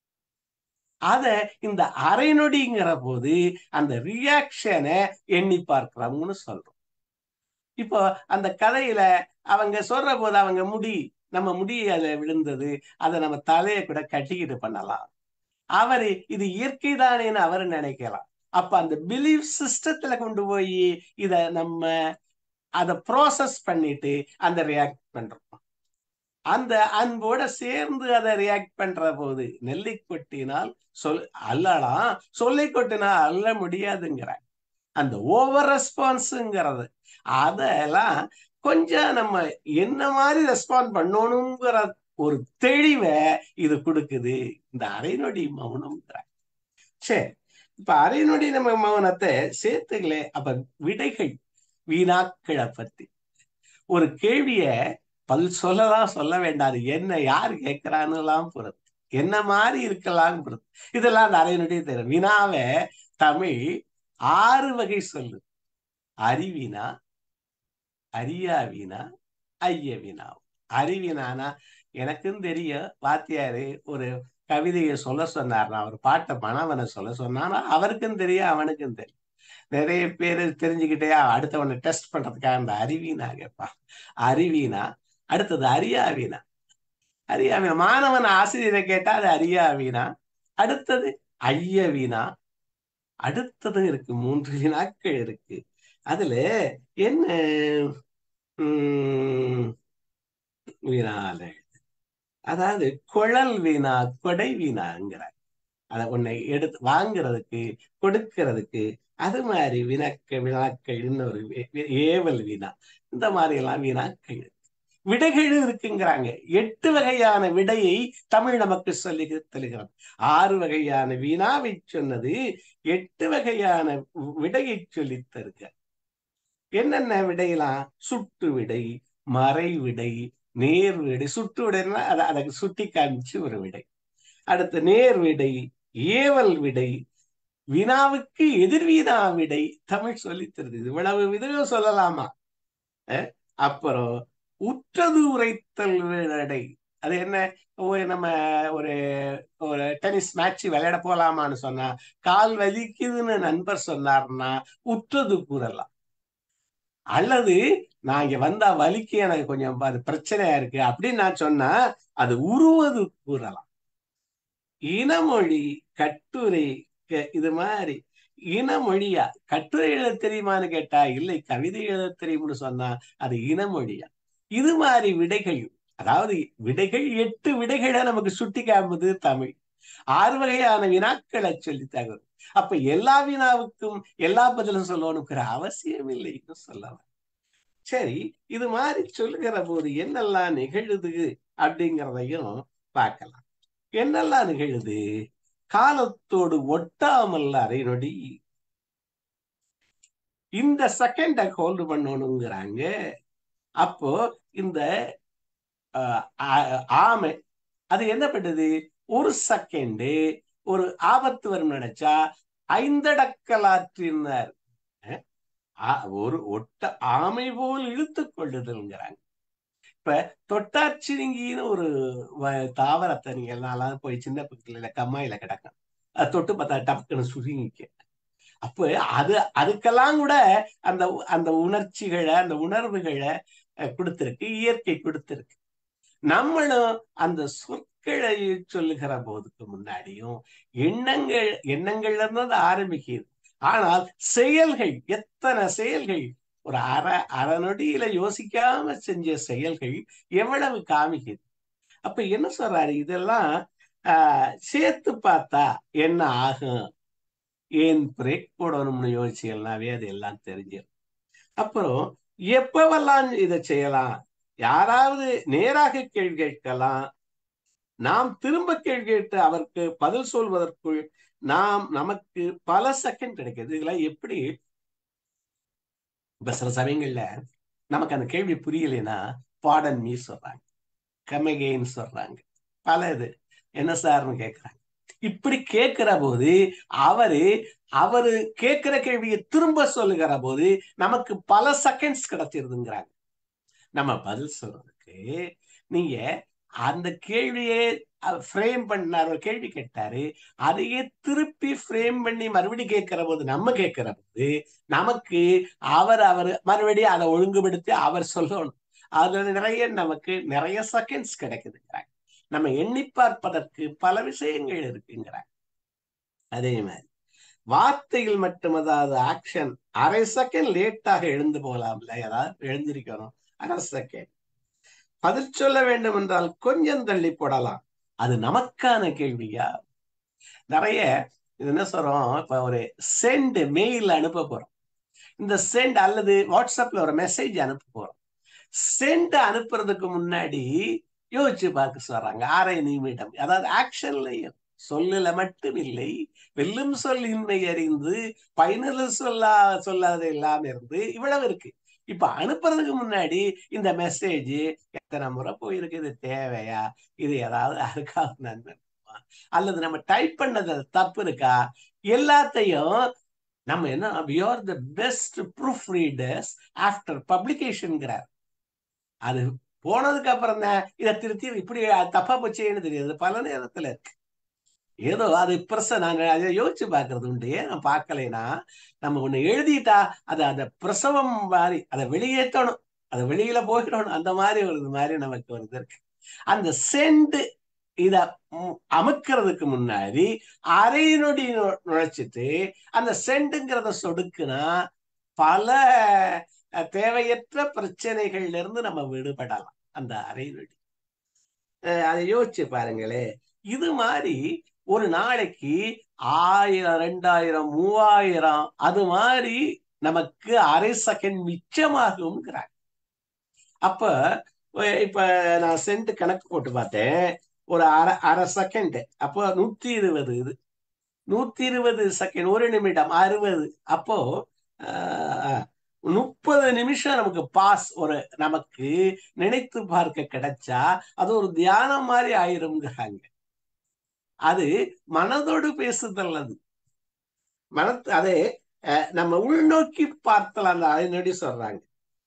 B: அத இந்த அரை நொடிங்கிற போது அந்த ரியாக்ஷனை எண்ணி பார்க்கிறோம்னு சொல்றோம் இப்போ அந்த கதையில அவங்க சொல்ற போது அவங்க முடி நம்ம முடி அதுல விழுந்தது அதை நம்ம தலையை கூட கட்டிக்கிட்டு பண்ணலாம் அவரு இது இயற்கை தானேன்னு அவரு நினைக்கலாம் அப்ப அந்த பிலீஃப் சிஸ்டத்துல கொண்டு போய் இத நம்ம அத ப்ராசஸ் பண்ணிட்டு அந்த ரியாக்ட் பண்றோம் அந்த அன்போட சேர்ந்து அதை ரியாக்ட் பண்ற போது நெல்லை கொட்டினால் சொல் அல்லலாம் சொல்லை கொட்டினா அல்ல முடியாதுங்கிறாங்க அந்த ஓவர் ரெஸ்பான்ஸுங்கிறது அதெல்லாம் கொஞ்சம் நம்ம என்ன மாதிரி ரெஸ்பாண்ட் பண்ணணுங்கிற ஒரு தெளிவை இது கொடுக்குது இந்த அரைநொடி மௌனம்ங்கிறாங்க சரி இப்ப அரைநொடி நம்ம மௌனத்தை சேர்த்துக்கல அப்ப விடைகள் வீணாக்களை பத்தி ஒரு கேள்விய பல் சொல்லலாம் சொல்ல வேண்டாது என்ன யார் கேட்கிறான்னு எல்லாம் பொறுத்து என்ன மாதிரி இருக்கலாம் பொறுத்து இதெல்லாம் அந்த அரைநொடி தெரியும் வினாவை தமிழ் ஆறு வகை சொல்லு அறிவினா அரியா வீணா ஐய வினா அறிவினானா எனக்கும் தெரியும் வாத்தியாரு ஒரு கவிதையை சொல்ல சொன்னார்னா அவர் பாட்டை மணவனை சொல்ல சொன்னானா அவருக்கும் தெரியும் அவனுக்கும் தெரியும் நிறைய பேர் தெரிஞ்சுக்கிட்டே அடுத்தவனை டெஸ்ட் பண்றதுக்காக அந்த அறிவீனா கேட்பான் அறிவீனா அடுத்தது அரியாவீனா அரியாவீனா மாணவன் ஆசிரியரை கேட்டா அது அரியாவீனா அடுத்தது ஐயவீனா அடுத்தது இருக்கு மூன்று வினாக்கள் இருக்கு அதுல என்ன உம் வினால அதாவது குழல் வீணா கொடை வீணாங்கிறார் அத உன்னை எடுத்து வாங்குறதுக்கு கொடுக்கறதுக்கு அது மாதிரி வினாக்க வினாக்கள் இன்னொரு ஏவல் வீணா இந்த மாதிரி எல்லாம் வினாக்கள் விடைகள் இருக்குங்கிறாங்க எட்டு வகையான விடையை தமிழ் நமக்கு சொல்லி தருகிறது ஆறு வகையான வீணாவை சொன்னது எட்டு வகையான விடையை சொல்லி தருக என்னென்ன விடையெல்லாம் சுட்டு விடை மறை விடை நேர் விடை சுட்டு விடைன்னா அதை அதை சுட்டி காமிச்சு ஒரு விடை அடுத்து நேர் விடை ஏவல் விடை வினாவுக்கு எதிர்வீனா விடை தமிழ் சொல்லி தருது இவ்வளவு விதம் சொல்லலாமா அப்புறம் உற்றது உரைத்தல் விடை அது என்ன ஒரு நம்ம ஒரு ஒரு டென்னிஸ் மேட்ச் விளையாட போலாமான்னு சொன்னா கால் வலிக்குதுன்னு நண்பர் சொன்னார்னா உற்றது கூறலாம் அல்லது நான் இங்க வந்தா வலிக்கு எனக்கு கொஞ்சம் அது பிரச்சனையா இருக்கு அப்படின்னு நான் சொன்னா அது உருவது கூறலாம் இனமொழி கட்டுரை இது மாதிரி இனமொழியா கட்டுரை எழுத தெரியுமான்னு கேட்டா இல்லை கவிதை எழுத தெரியும்னு சொன்னா அது இனமொழியா இது மாதிரி விடைகள் அதாவது விடைகள் எட்டு விடைகளை நமக்கு சுட்டி காமிப்பது தமிழ் ஆறு வகையான வினாக்களை சொல்லி தகவல் அப்ப எல்லா வினாவுக்கும் எல்லா பதிலும் சொல்லணுங்கிற அவசியம் இல்லைன்னு சொல்லலாம் சரி இது மாதிரி சொல்லுகிற போது என்னெல்லாம் நிகழுது அப்படிங்கிறதையும் பார்க்கலாம் என்னெல்லாம் நிகழுது காலத்தோடு ஒட்டாமல் அரை நொடி இந்த செகண்ட ஹோல்டு பண்ணணுங்கிறாங்க அப்போ இந்த ஆமை அது என்ன பண்ணுது ஒரு செகண்டு ஒரு ஆபத்து வரும் நினைச்சா ஐந்தடக்கலாற்றினார் ஒரு ஒட்ட ஆமை போல் இழுத்து கொள்ளுதல்ங்கிறாங்க இப்ப தொட்டாச்சிருங்கின்னு ஒரு தாவரத்தை நீங்க எல்லாம் போய் சின்ன பக்கத்துல கம்மாயில கிடக்கும் அது தொட்டு பார்த்தா டப்புன்னு சுருங்கிக்க அப்ப அது அதுக்கெல்லாம் கூட அந்த அந்த உணர்ச்சிகளை அந்த உணர்வுகளை கொடுத்திருக்கு இயற்கை கொடுத்திருக்கு நம்மளும் அந்த சொற்களை சொல்லுகிற போதுக்கு முன்னாடியும் எண்ணங்கள் எண்ணங்கள்ல இருந்து ஆரம்பிக்குது ஆனால் செயல்கள் எத்தனை செயல்கள் ஒரு அரை அரை நொடியில யோசிக்காம செஞ்ச செயல்கள் எவ்வளவு காமிக்குது அப்ப என்ன சொல்றாரு இதெல்லாம் ஆஹ் சேர்த்து பார்த்தா என்ன ஆகும் ஏன் பிரேக் போடணும்னு யோசிச்சீங்கன்னாவே அது எல்லாம் தெரிஞ்சிடும் அப்புறம் எப்பவெல்லாம் இதை செய்யலாம் யாராவது நேராக கேள்வி கேட்கலாம் நாம் திரும்ப கேள்வி கேட்டு அவருக்கு பதில் சொல்வதற்குள் நாம் நமக்கு பல செகண்ட் கிடைக்குது இதெல்லாம் எப்படி இப்ப சில சமயங்கள்ல நமக்கு அந்த கேள்வி புரியலைன்னா பாடன் மீ சொல்றாங்க கமகேன்னு சொல்றாங்க பல இது என்ன சார்னு கேட்கிறாங்க இப்படி கேட்கிற போது அவரு அவரு கேட்கிற கேள்வியை திரும்ப சொல்லுகிற போது நமக்கு பல செகண்ட்ஸ் கிடைச்சிருதுங்கிறாங்க நம்ம பதில் சொல்றதுக்கு நீங்க அந்த கேள்வியே ஃப்ரேம் பண்ணார் ஒரு கேள்வி கேட்டாரு அதையே திருப்பி ஃப்ரேம் பண்ணி மறுபடியும் கேட்கிற போது நம்ம கேட்கிற போது நமக்கு அவர் அவர் மறுபடியும் அதை ஒழுங்குபடுத்தி அவர் சொல்லணும் அதுல நிறைய நமக்கு நிறைய செகண்ட்ஸ் கிடைக்குதுங்கிறாங்க நம்ம எண்ணி பார்ப்பதற்கு பல விஷயங்கள் இருக்குங்கிறாங்க அதே மாதிரி வார்த்தைகள் மட்டும் அதாவது ஆக்ஷன் அரை செகண்ட் லேட்டாக எழுந்து போகலாம்ல ஏதாவது எழுந்திருக்கணும் அரை செகண்ட் பதில் சொல்ல வேண்டும் என்றால் கொஞ்சம் தள்ளி போடலாம் அது நமக்கான கேள்வியா நிறைய இது என்ன சொல்றோம் இப்ப ஒரு சென்ட் மெயில் அனுப்ப போறோம் இந்த சென்ட் அல்லது வாட்ஸ்அப்ல ஒரு மெசேஜ் அனுப்ப போறோம் சென்ட் அனுப்புறதுக்கு முன்னாடி யோசிச்சு பார்க்க சொல்றாங்க அரை நிமிடம் அதாவது ஆக்ஷன்லையும் சொல்லுல மட்டும் இல்லை வெல்லும் சொல் இன்மை அறிந்து பயனுள்ள சொல்லா சொல்லாத இல்லாம இருந்து இவ்வளவு இருக்கு இப்ப அனுப்புறதுக்கு முன்னாடி இந்த மெசேஜ் எத்தனை முறை போயிருக்கு இது தேவையா இது ஏதாவது யாருக்காவது நன்மை அல்லது நம்ம டைப் பண்ணது தப்பு இருக்கா எல்லாத்தையும் நம்ம என்ன we are the best proof readers after பப்ளிகேஷன்ங்கிறார் அது போனதுக்கு அப்புறம் தான் இதை திருத்தி இப்படி தப்பா போச்சேன்னு தெரியாது பல நேரத்துல இருக்கு ஏதோ அது பிரச நாங்க அதை யோசிச்சு பாக்குறது உண்டு ஏன் நான் பார்க்கலைன்னா நம்ம ஒண்ணு எழுதிட்டா அது அந்த பிரசவம் மாதிரி அதை வெளியேற்றணும் அதை வெளியில போயிடணும் அந்த மாதிரி ஒரு இது மாதிரி நமக்கு ஒரு இது இருக்கு அந்த செண்டு இத அமுக்கிறதுக்கு முன்னாடி அரை நொடி நுழைச்சிட்டு அந்த செண்டுங்கிறத சொடுக்குனா பல தேவையற்ற பிரச்சனைகள்ல இருந்து நம்ம விடுபடலாம் அந்த அரை நொடி அதை யோசிச்சு பாருங்களே இது மாதிரி ஒரு நாளைக்கு ஆயிரம் ரெண்டாயிரம் மூவாயிரம் அது மாதிரி நமக்கு அரை செகண்ட் மிச்சமாகுங்கிறாங்க அப்ப இப்ப நான் சென்ட் கணக்கு போட்டு பார்த்தேன் ஒரு அரை அரை செகண்ட் அப்போ நூத்தி இருபது இது நூத்தி இருபது செகண்ட் ஒரு நிமிடம் அறுபது அப்போ முப்பது நிமிஷம் நமக்கு பாஸ் ஒரு நமக்கு நினைத்து பார்க்க கிடைச்சா அது ஒரு தியானம் மாதிரி ஆயிரும்ங்கிறாங்க அது மனதோடு பேசுதல் அது மன அதே நம்ம உள்நோக்கி பார்த்தலாம் அந்த அதனடி சொல்றாங்க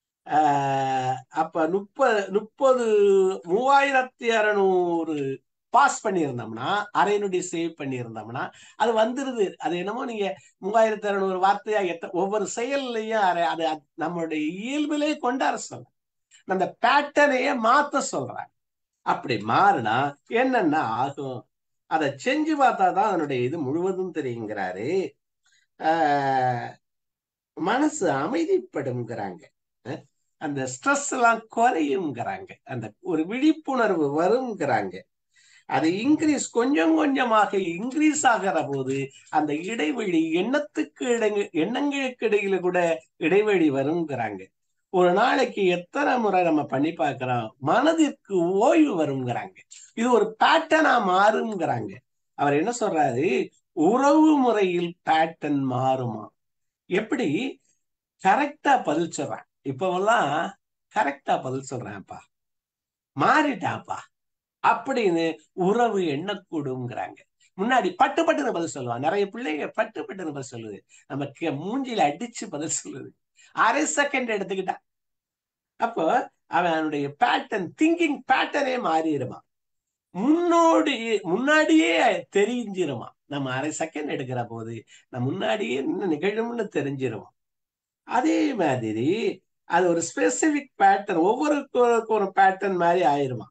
B: அப்ப முப்பது முப்பது மூவாயிரத்தி அறநூறு பாஸ் பண்ணியிருந்தோம்னா அரை நொடி சேவ் பண்ணியிருந்தோம்னா அது வந்துருது அது என்னமோ நீங்க மூவாயிரத்தி அறநூறு வார்த்தையா எத்த ஒவ்வொரு செயல்லையும் அரை அது நம்மளுடைய இயல்பிலே கொண்டாட சொல்ற அந்த பேட்டர்னையே மாத்த சொல்றாங்க அப்படி மாறினா என்னென்ன ஆகும் அதை செஞ்சு பார்த்தா தான் அதனுடைய இது முழுவதும் தெரியுங்கிறாரு ஆஹ், மனசு அமைதிப்படுங்கிறாங்க அஹ், அந்த ஸ்ட்ரெஸ் எல்லாம் குறையுங்கிறாங்க அந்த ஒரு விழிப்புணர்வு வருங்கிறாங்க அது இன்க்ரீஸ் கொஞ்சம் கொஞ்சமாக இன்க்ரீஸ் ஆகிற போது அந்த இடைவெளி எண்ணத்துக்கு இடங்க எண்ணங்களுக்கு இடையில கூட இடைவெளி வருங்கிறாங்க ஒரு நாளைக்கு எத்தனை முறை நம்ம பண்ணி பார்க்கிறோம் மனதிற்கு ஓய்வு வருங்கிறாங்க இது ஒரு பேட்டர்னா மாறுங்கிறாங்க அவர் என்ன சொல்றாரு உறவு முறையில் பேட்டர்ன் மாறுமா எப்படி கரெக்டா பதில் சொல்றான் இப்பவெல்லாம் கரெக்டா பதில் சொல்றேன்ப்பா மாறிட்டாப்பா அப்படின்னு உறவு எண்ணக்கூடுங்கிறாங்க முன்னாடி பட்டு பட்டுன்னு பதில் சொல்லுவான் நிறைய பிள்ளைங்க பட்டு பட்டுன்னு பதில் சொல்லுது நம்ம கே- மூஞ்சில அடிச்சு பதில் சொல்லுது அரை செகண்ட் எடுத்துக்கிட்டா அப்போ அவனுடைய பேட்டர்ன் திங்கிங் பேட்டர்னே மாறிடுமா முன்னோடி முன்னாடியே தெரிஞ்சிருமா நம்ம அரை செகண்ட் எடுக்கிற போது நம்ம முன்னாடியே என்ன நிகழும்னு தெரிஞ்சிருவோம் அதே மாதிரி அது ஒரு ஸ்பெசிபிக் பேட்டர்ன் ஒவ்வொருக்கும் ஒரு பேட்டர்ன் மாதிரி ஆயிருமா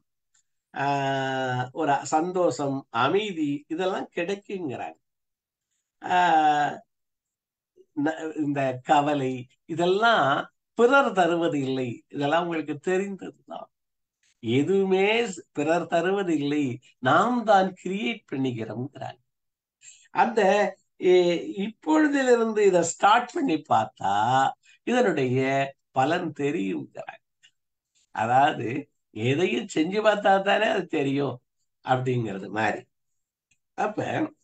B: ஆஹ் ஒரு சந்தோஷம் அமைதி இதெல்லாம் கிடைக்குங்கிறாங்க ஆஹ் ந- இந்த கவலை இதெல்லாம் பிறர் தருவது இல்லை இதெல்லாம் உங்களுக்கு தெரிந்ததுதான் எதுவுமே பிறர் தருவது இல்லை நாம் தான் கிரியேட் பண்ணிக்கிறோம்ங்கிறாங்க அந்த எ- இப்பொழுதிலிருந்து இதை ஸ்டார்ட் பண்ணி பார்த்தா இதனுடைய பலன் தெரியுங்கிறாங்க அதாவது எதையும் செஞ்சு பார்த்தா தானே அது தெரியும் அப்படிங்கிறது மாதிரி அப்ப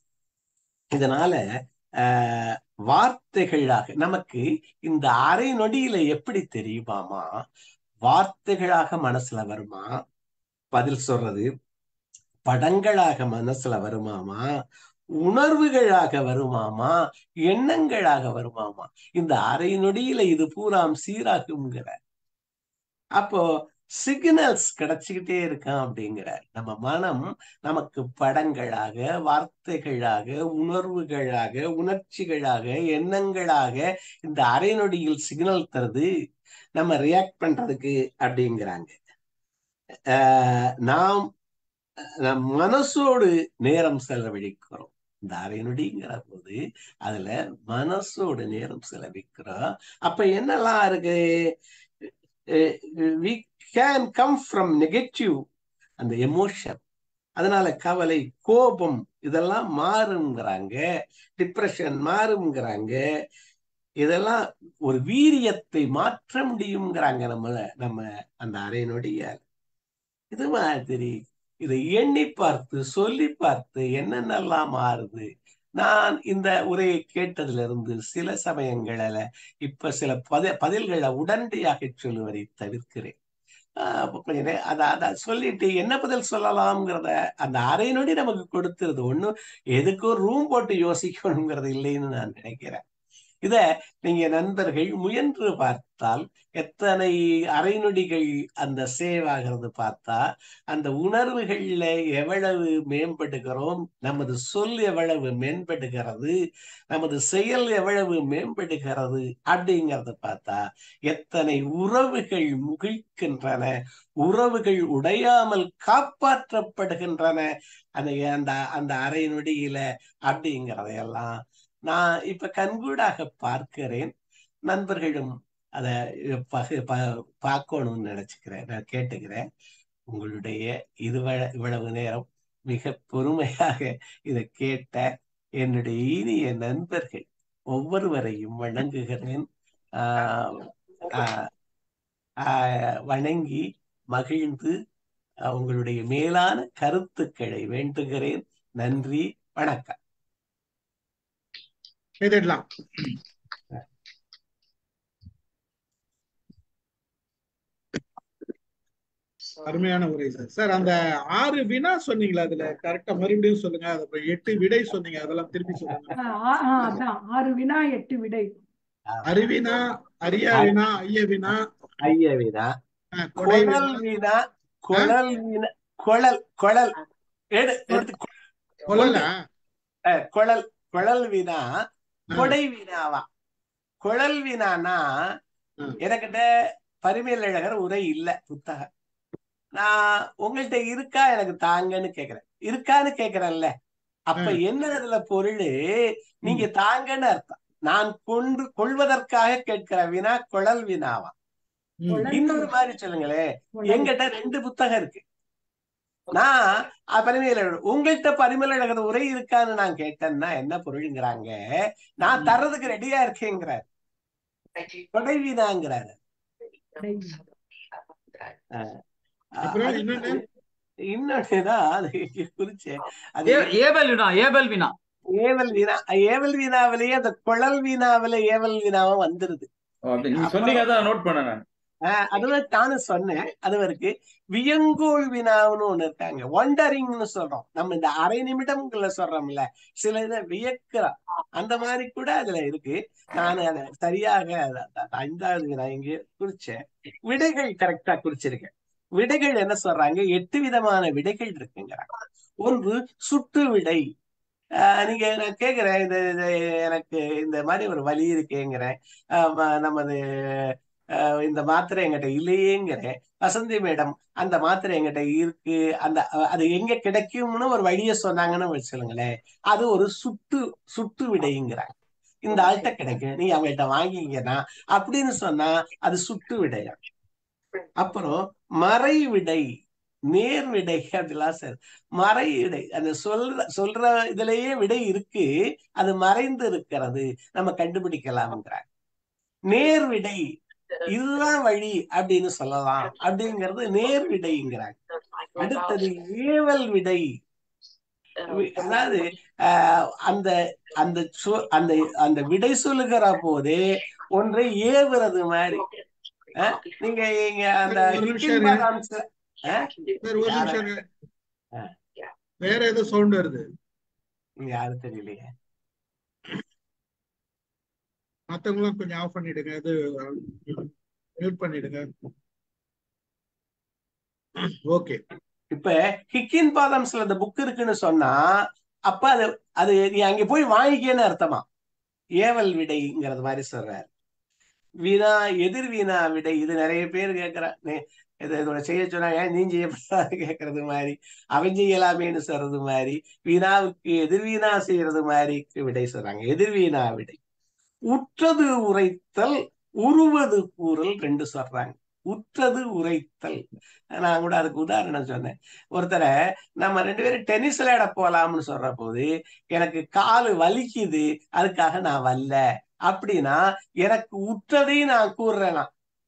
B: இதனால ஆஹ் வார்த்தைகளாக நமக்கு இந்த அரை நொடியில எப்படி தெரியுமாமா வார்த்தைகளாக மனசுல வருமா பதில் சொல்றது படங்களாக மனசுல வருமாமா உணர்வுகளாக வருமாமா எண்ணங்களாக வருமாமா இந்த அரை நொடியில இது பூராம் சீராகுங்கிற அப்போ சிக்னல்ஸ் கிடைச்சுக்கிட்டே இருக்கான் அப்படிங்கிறார் நம்ம மனம் நமக்கு படங்களாக வார்த்தைகளாக உணர்வுகளாக உணர்ச்சிகளாக எண்ணங்களாக இந்த அரை நொடியில் சிக்னல் தருது நம்ம ரியாக்ட் பண்றதுக்கு அப்படிங்கிறாங்க ஆஹ் நாம் நம் மனசோடு நேரம் செலவழிக்கிறோம் இந்த அரை நொடிங்கிற போது அதுல மனசோடு நேரம் செலவிக்கிறோம் அப்ப என்னெல்லாம் இருக்கு we can come from negative அந்த எமோஷன் அதனால கவலை கோபம் இதெல்லாம் மாறுங்கிறாங்க டிப்ரெஷன் மாறுங்கிறாங்க இதெல்லாம் ஒரு வீரியத்தை மாற்ற முடியுங்கிறாங்க நம்ம நம்ம அந்த அரை நொடியால் இது மாதிரி இதை எண்ணி பார்த்து சொல்லி பார்த்து என்னென்னலாம் மாறுது நான் இந்த உரையை கேட்டதுல இருந்து சில சமயங்களில இப்ப சில பத பதில்களை உடனடியாக சொல்லுவதை தவிர்க்கிறேன் ஆஹ் அப்ப கொஞ்ச நேரம் அத அத சொல்லிட்டு என்ன பதில் சொல்லலாம்ங்கிறத அந்த அரை நொடி நமக்கு கொடுத்துருது ஒண்ணும் எதுக்கும் ரூம் போட்டு யோசிக்கணுங்கிறது இல்லைன்னு நான் நினைக்கிறேன் இத நீங்க நண்பர்கள் முயன்று பார்த்தால் எத்தனை அரை நொடிகள் அந்த சேவ் ஆகிறது பார்த்தா அந்த உணர்வுகள்ல எவ்வளவு மேம்படுகிறோம் நமது சொல் எவ்வளவு மேம்படுகிறது நமது செயல் எவ்வளவு மேம்படுகிறது அப்படிங்கறத பார்த்தா எத்தனை உறவுகள் முகிழ்க்கின்றன உறவுகள் உடையாமல் காப்பாற்றப்படுகின்றன அந்த அந்த அந்த அரை நொடியில அப்படிங்கிறதையெல்லாம் நான் இப்ப கண்கூடாக பார்க்கிறேன் நண்பர்களும் அத பகு ப- பார்க்கணும்னு நினைச்சுக்கிறேன் நான் கேட்டுக்கிறேன் உங்களுடைய இதுவ இவ்வளவு நேரம் மிக பொறுமையாக இதை கேட்ட என்னுடைய இனிய நண்பர்கள் ஒவ்வொருவரையும் வணங்குகிறேன் ஆஹ் ஆஹ் ஆஹ் வணங்கி மகிழ்ந்து அஹ் உங்களுடைய மேலான கருத்துக்களை வேண்டுகிறேன் நன்றி வணக்கம்
A: கைதட்டலாம் அருமையான உரை சார் சார் அந்த ஆறு வினா சொன்னீங்களா அதுல கரெக்டா மறுபடியும் சொல்லுங்க அது அப்புறம் எட்டு விடை சொன்னீங்க அதெல்லாம் திருப்பி சொல்லுங்க
C: ஆ, ஆ, ஆ, அதான் ஆறு வினா எட்டு விடை
A: அறிவினா அரியா வினா ஐய வினா
B: ஐயவினா
A: அஹ், கொடை
B: குழல்
A: வினா
B: வீணா குழல் வீணா குழல் குழல் எடு எடுத்து
A: கொள்ளல
B: அஹ், குழல் குழல் வீணா கொடை வீணாவா குழல் வீணானா
A: ம்.
B: எனக்கிட்ட பரிமையல் அழகர் உரை இல்ல புத்தகம் நான் உங்கள்கிட்ட இருக்கா எனக்கு தாங்கன்னு கேக்குறேன் இருக்கான்னு கேக்குறேன்ல அப்ப
A: ம்.
B: என்ன அதுல பொருள் நீங்க தாங்கன்னு அர்த்தம் நான் கொண்டு கொள்வதற்காக கேட்கிற வினா குழல் வினாவா
A: ம்.
B: இன்னொரு மாதிரி சொல்லுங்களேன் எங்கிட்ட ரெண்டு புத்தகம் இருக்கு நான் பரிமையில உங்கள்கிட்ட பரிமளகர் உரை இருக்கான்னு நான் கேட்டேன்னா என்ன பொருளுங்கிறாங்க நான் தர்றதுக்கு ரெடியா இருக்கேங்கிறார் கொடைவினாங்கிறாரு
A: அப்புறம் இன்னொன்னு?
B: இன்னொன்னுதான் அது குறிச்சு அது
D: ஏ- ஏவல் வினா ஏவல் வினா
B: ஏவல் வினா ஏவல் வினாவிலேயே அந்த குழல் வினாவில ஏவல் வினாவும் வந்துருது
E: ஓ, அப்படி நீங்க சொன்னீங்க அதான் நோட் பண்ணேன் நான்
B: ஆஹ் அதுதான் நானும் சொன்னேன் அது வரைக்கும் வியங்கோள் வினாவுன்னு ஒண்ணு இருக்காங்க ஒண்டரிங்னு சொல்றோம் நம்ம இந்த அரை நிமிடம்ல சொல்றோம்ல சில இதை வியக்கிறோம் அந்த மாதிரி கூட அதுல இருக்கு நான் அதை சரியாக அத- அத- ஐந்தாவது வினா இங்க குறிச்சேன் விடைகள் கரெக்டா குறிச்சிருக்கேன் விடைகள் என்ன சொல்றாங்க எட்டு விதமான விடைகள் இருக்குங்கிறாங்க ஒன்று சுட்டு விடை ஆஹ் நீங்க நான் கேக்குறேன் இது இது எனக்கு இந்த மாதிரி ஒரு வலி இருக்கேங்கிறேன் ஆஹ் ம- நமது ஆஹ் இந்த மாத்திரை என்கிட்ட இல்லையேங்கிறேன் வசந்தி மேடம் அந்த மாத்திரை என்கிட்ட இருக்கு அந்த அஹ் அது எங்க கிடைக்கும்னு ஒரு வழிய சொன்னாங்கன்னு வச்சுக்கோங்களேன் அது ஒரு சுட்டு சுட்டு விடைங்கிறாங்க இந்த ஆள்கிட்ட கிடைக்கும் நீ அவங்கள்ட்ட வாங்கிங்கன்னா அப்படின்னு சொன்னா அது சுட்டு விடையா அப்புறம் மறை விடை நேர் விடை அப்படிலாம் சார் மறை விடை அந்த சொல்ற சொல்ற இதுலயே விடை இருக்கு அது மறைந்து இருக்கிறது நம்ம கண்டுபிடிக்கலாம்ங்கிறாங்க நேர் விடை இதுதான் வழி அப்படின்னு சொல்லலாம் அப்படிங்கிறது நேர் விடைங்கிறாங்க அடுத்தது ஏவல் விடை வி- அதாவது ஆஹ், அந்த அந்த சொ- அந்த அந்த விடை சொல்லுகிற போதே ஒன்றை ஏவுறது மாதிரி ஆஹ், நீங்க இங்க அந்த
A: ஒரு நிமிஷம்
B: ஹிக்கின்
A: இருங்க.
B: பாதாம்ஸ்ல ஆஹ்,
A: சார் ஒரு
B: யார-
A: நிமிஷம் இருங்க.
B: ஆ.
A: வேற ஏதோ சவுண்ட் வருது
B: இங்க யாரும் தெரியலையே
A: மத்தவங்களும் கொஞ்சம் ஆஃப் பண்ணிடுங்க இது மியூட் பண்ணிடுங்க ஓகே
B: இப்ப ஹிக்கின் பாதம்ஸ்ல அந்த புக் இருக்குன்னு சொன்னா அப்ப அது அது நீ அங்க போய் வாங்கிக்கேன்னு அர்த்தமா ஏவல் விடைங்கிறது மாதிரி சொல்றாரு வீணா எதிர் வீணா விடை இது நிறைய பேர் கேட்கிறான் இது இதோட செய்ய சொன்னா ஏன் நீ செய்யப்படாது கேட்கறது மாதிரி அவன் செய்யலாமேன்னு சொல்றது மாதிரி வீணாவுக்கு எதிர்வீணா செய்யறது மாதிரி விடை சொல்றாங்க எதிர்வீணா விடை உற்றது உரைத்தல் உருவது கூறல் ரெண்டு சொல்றாங்க உற்றது உரைத்தல் நான் கூட அதுக்கு உதாரணம் சொன்னேன் ஒருத்தரை நம்ம ரெண்டு பேரும் டென்னிஸ் விளையாட போலாம்னு சொல்ற போது எனக்கு காலு வலிக்குது அதுக்காக நான் வரல அப்படின்னா எனக்கு உற்றதையும் நான் கூறுறேனா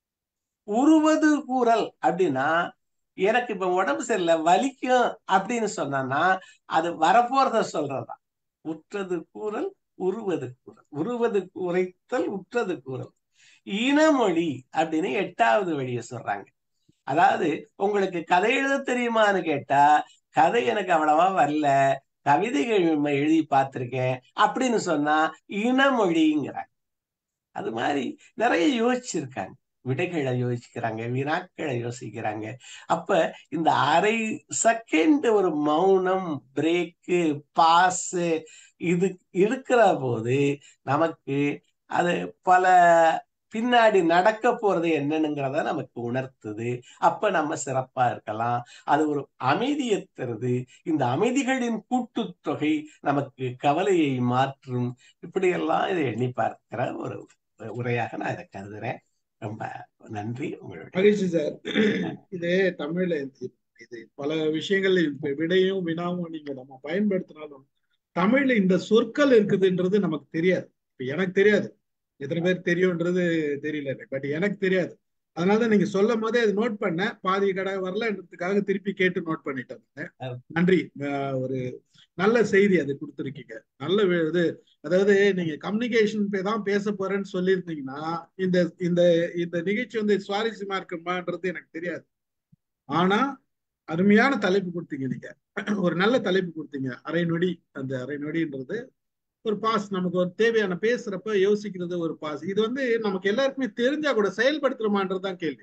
B: உருவது கூறல் அப்படின்னா எனக்கு இப்ப உடம்பு சரியில்லை வலிக்கும் அப்படின்னு சொன்னா அது வரப்போறத சொல்றதா உற்றது கூறல் உருவது கூறல் உருவது உரைத்தல் உற்றது கூறல் இனமொழி அப்படின்னு எட்டாவது வழியை சொல்றாங்க அதாவது உங்களுக்கு கதை எழுத தெரியுமான்னு கேட்டா கதை எனக்கு அவ்வளவா வரல கவிதைகள் எழுதி பார்த்திருக்கேன் அப்படின்னு சொன்னா இனமொழிங்கிறாங்க அது மாதிரி நிறைய யோசிச்சிருக்காங்க விடைகளை யோசிக்கிறாங்க வினாக்களை யோசிக்கிறாங்க அப்ப இந்த அரை செகண்ட் ஒரு மௌனம் பிரேக்கு பாஸ் இது இருக்கிற போது நமக்கு அது பல பின்னாடி நடக்க போறது என்னன்னுங்கிறத நமக்கு உணர்த்துது அப்ப நம்ம சிறப்பா இருக்கலாம் அது ஒரு அமைதியை தருது இந்த அமைதிகளின் கூட்டுத்தொகை நமக்கு கவலையை மாற்றும் இப்படியெல்லாம் இதை எண்ணி பார்க்கிற ஒரு உரையாக நான் இதை கருதுறேன் ரொம்ப நன்றி உங்களுடைய
A: மகிழ்ச்சி சார் இது தமிழ்ல இது- இது பல விஷயங்கள் இப்ப விடையும் வினாவும் நீங்க நம்ம பயன்படுத்தினாலும் தமிழ்ல இந்த சொற்கள் இருக்குதுன்றது நமக்கு தெரியாது இப்ப எனக்கு தெரியாது எத்தனை பேர் தெரியும்ன்றது தெரியல பட் எனக்கு தெரியாது அதனாலதான் நீங்க சொல்லும் போதே அது நோட் பண்ணேன் பாதி கடை வரலன்றதுக்காக திருப்பி கேட்டு நோட் பண்ணிட்டேன் நானு. நன்றி ஆஹ் ஒரு நல்ல செய்தி அது கொடுத்துருக்கீங்க நல்ல வி- இது அதாவது நீங்க கம்யூனிகேஷன் தான் பேச போறேன்னு சொல்லியிருந்தீங்கன்னா இந்த இந்த இந்த நிகழ்ச்சி வந்து சுவாரஸ்யமா இருக்குமான்றது எனக்கு தெரியாது ஆனா அருமையான தலைப்பு கொடுத்தீங்க நீங்க ஒரு நல்ல தலைப்பு கொடுத்தீங்க அரை நொடி அந்த அரை நொடின்றது ஒரு பாஸ் நமக்கு ஒரு தேவையான பேசுறப்ப யோசிக்கிறது ஒரு பாஸ் இது வந்து நமக்கு எல்லாருக்குமே தெரிஞ்சா கூட செயல்படுத்துறோமான்றதுதான் கேள்வி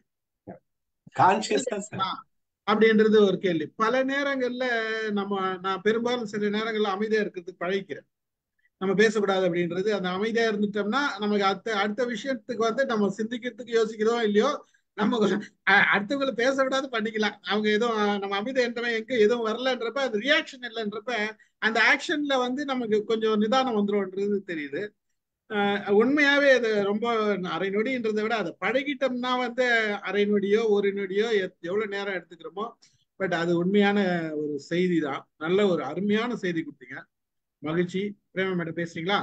B: கான்சியஸ்னஸ்
A: அப்படின்றது ஒரு கேள்வி பல நேரங்கள்ல நம்ம நான் பெரும்பாலும் சில நேரங்கள்ல அமைதியா இருக்கிறதுக்கு பழகிக்கிறேன் நம்ம பேசக்கூடாது அப்படின்றது அந்த அமைதியா இருந்துட்டோம்னா நமக்கு அடுத்த அடுத்த விஷயத்துக்கு வந்து நம்ம சிந்திக்கிறதுக்கு யோசிக்கிறதோ இல்லையோ நம்ம அஹ், அடுத்தவங்களை பேச விடாது பண்ணிக்கலாம் அவங்க எதுவும் அஹ், நம்ம அமைதியா இருந்தவன் எங்க எதுவும் வரலன்றப்ப அது ரியாக்ஷன் இல்லைன்றப்ப அந்த ஆக்ஷன்ல வந்து நமக்கு கொஞ்சம் நிதானம் வந்துரும்ன்றது தெரியுது அஹ் உண்மையாவே அது ரொம்ப அரை நொடின்றதை விட அதை பழகிட்டோம்னா வந்து அரை நொடியோ ஒரு நொடியோ எத்- எவ்வளவு நேரம் எடுத்துக்கிறோமோ பட் அது உண்மையான ஒரு செய்தி தான் நல்ல ஒரு அருமையான செய்தி கொடுத்தீங்க மகிழ்ச்சி பிரேமா மேடம் பேசுறீங்களா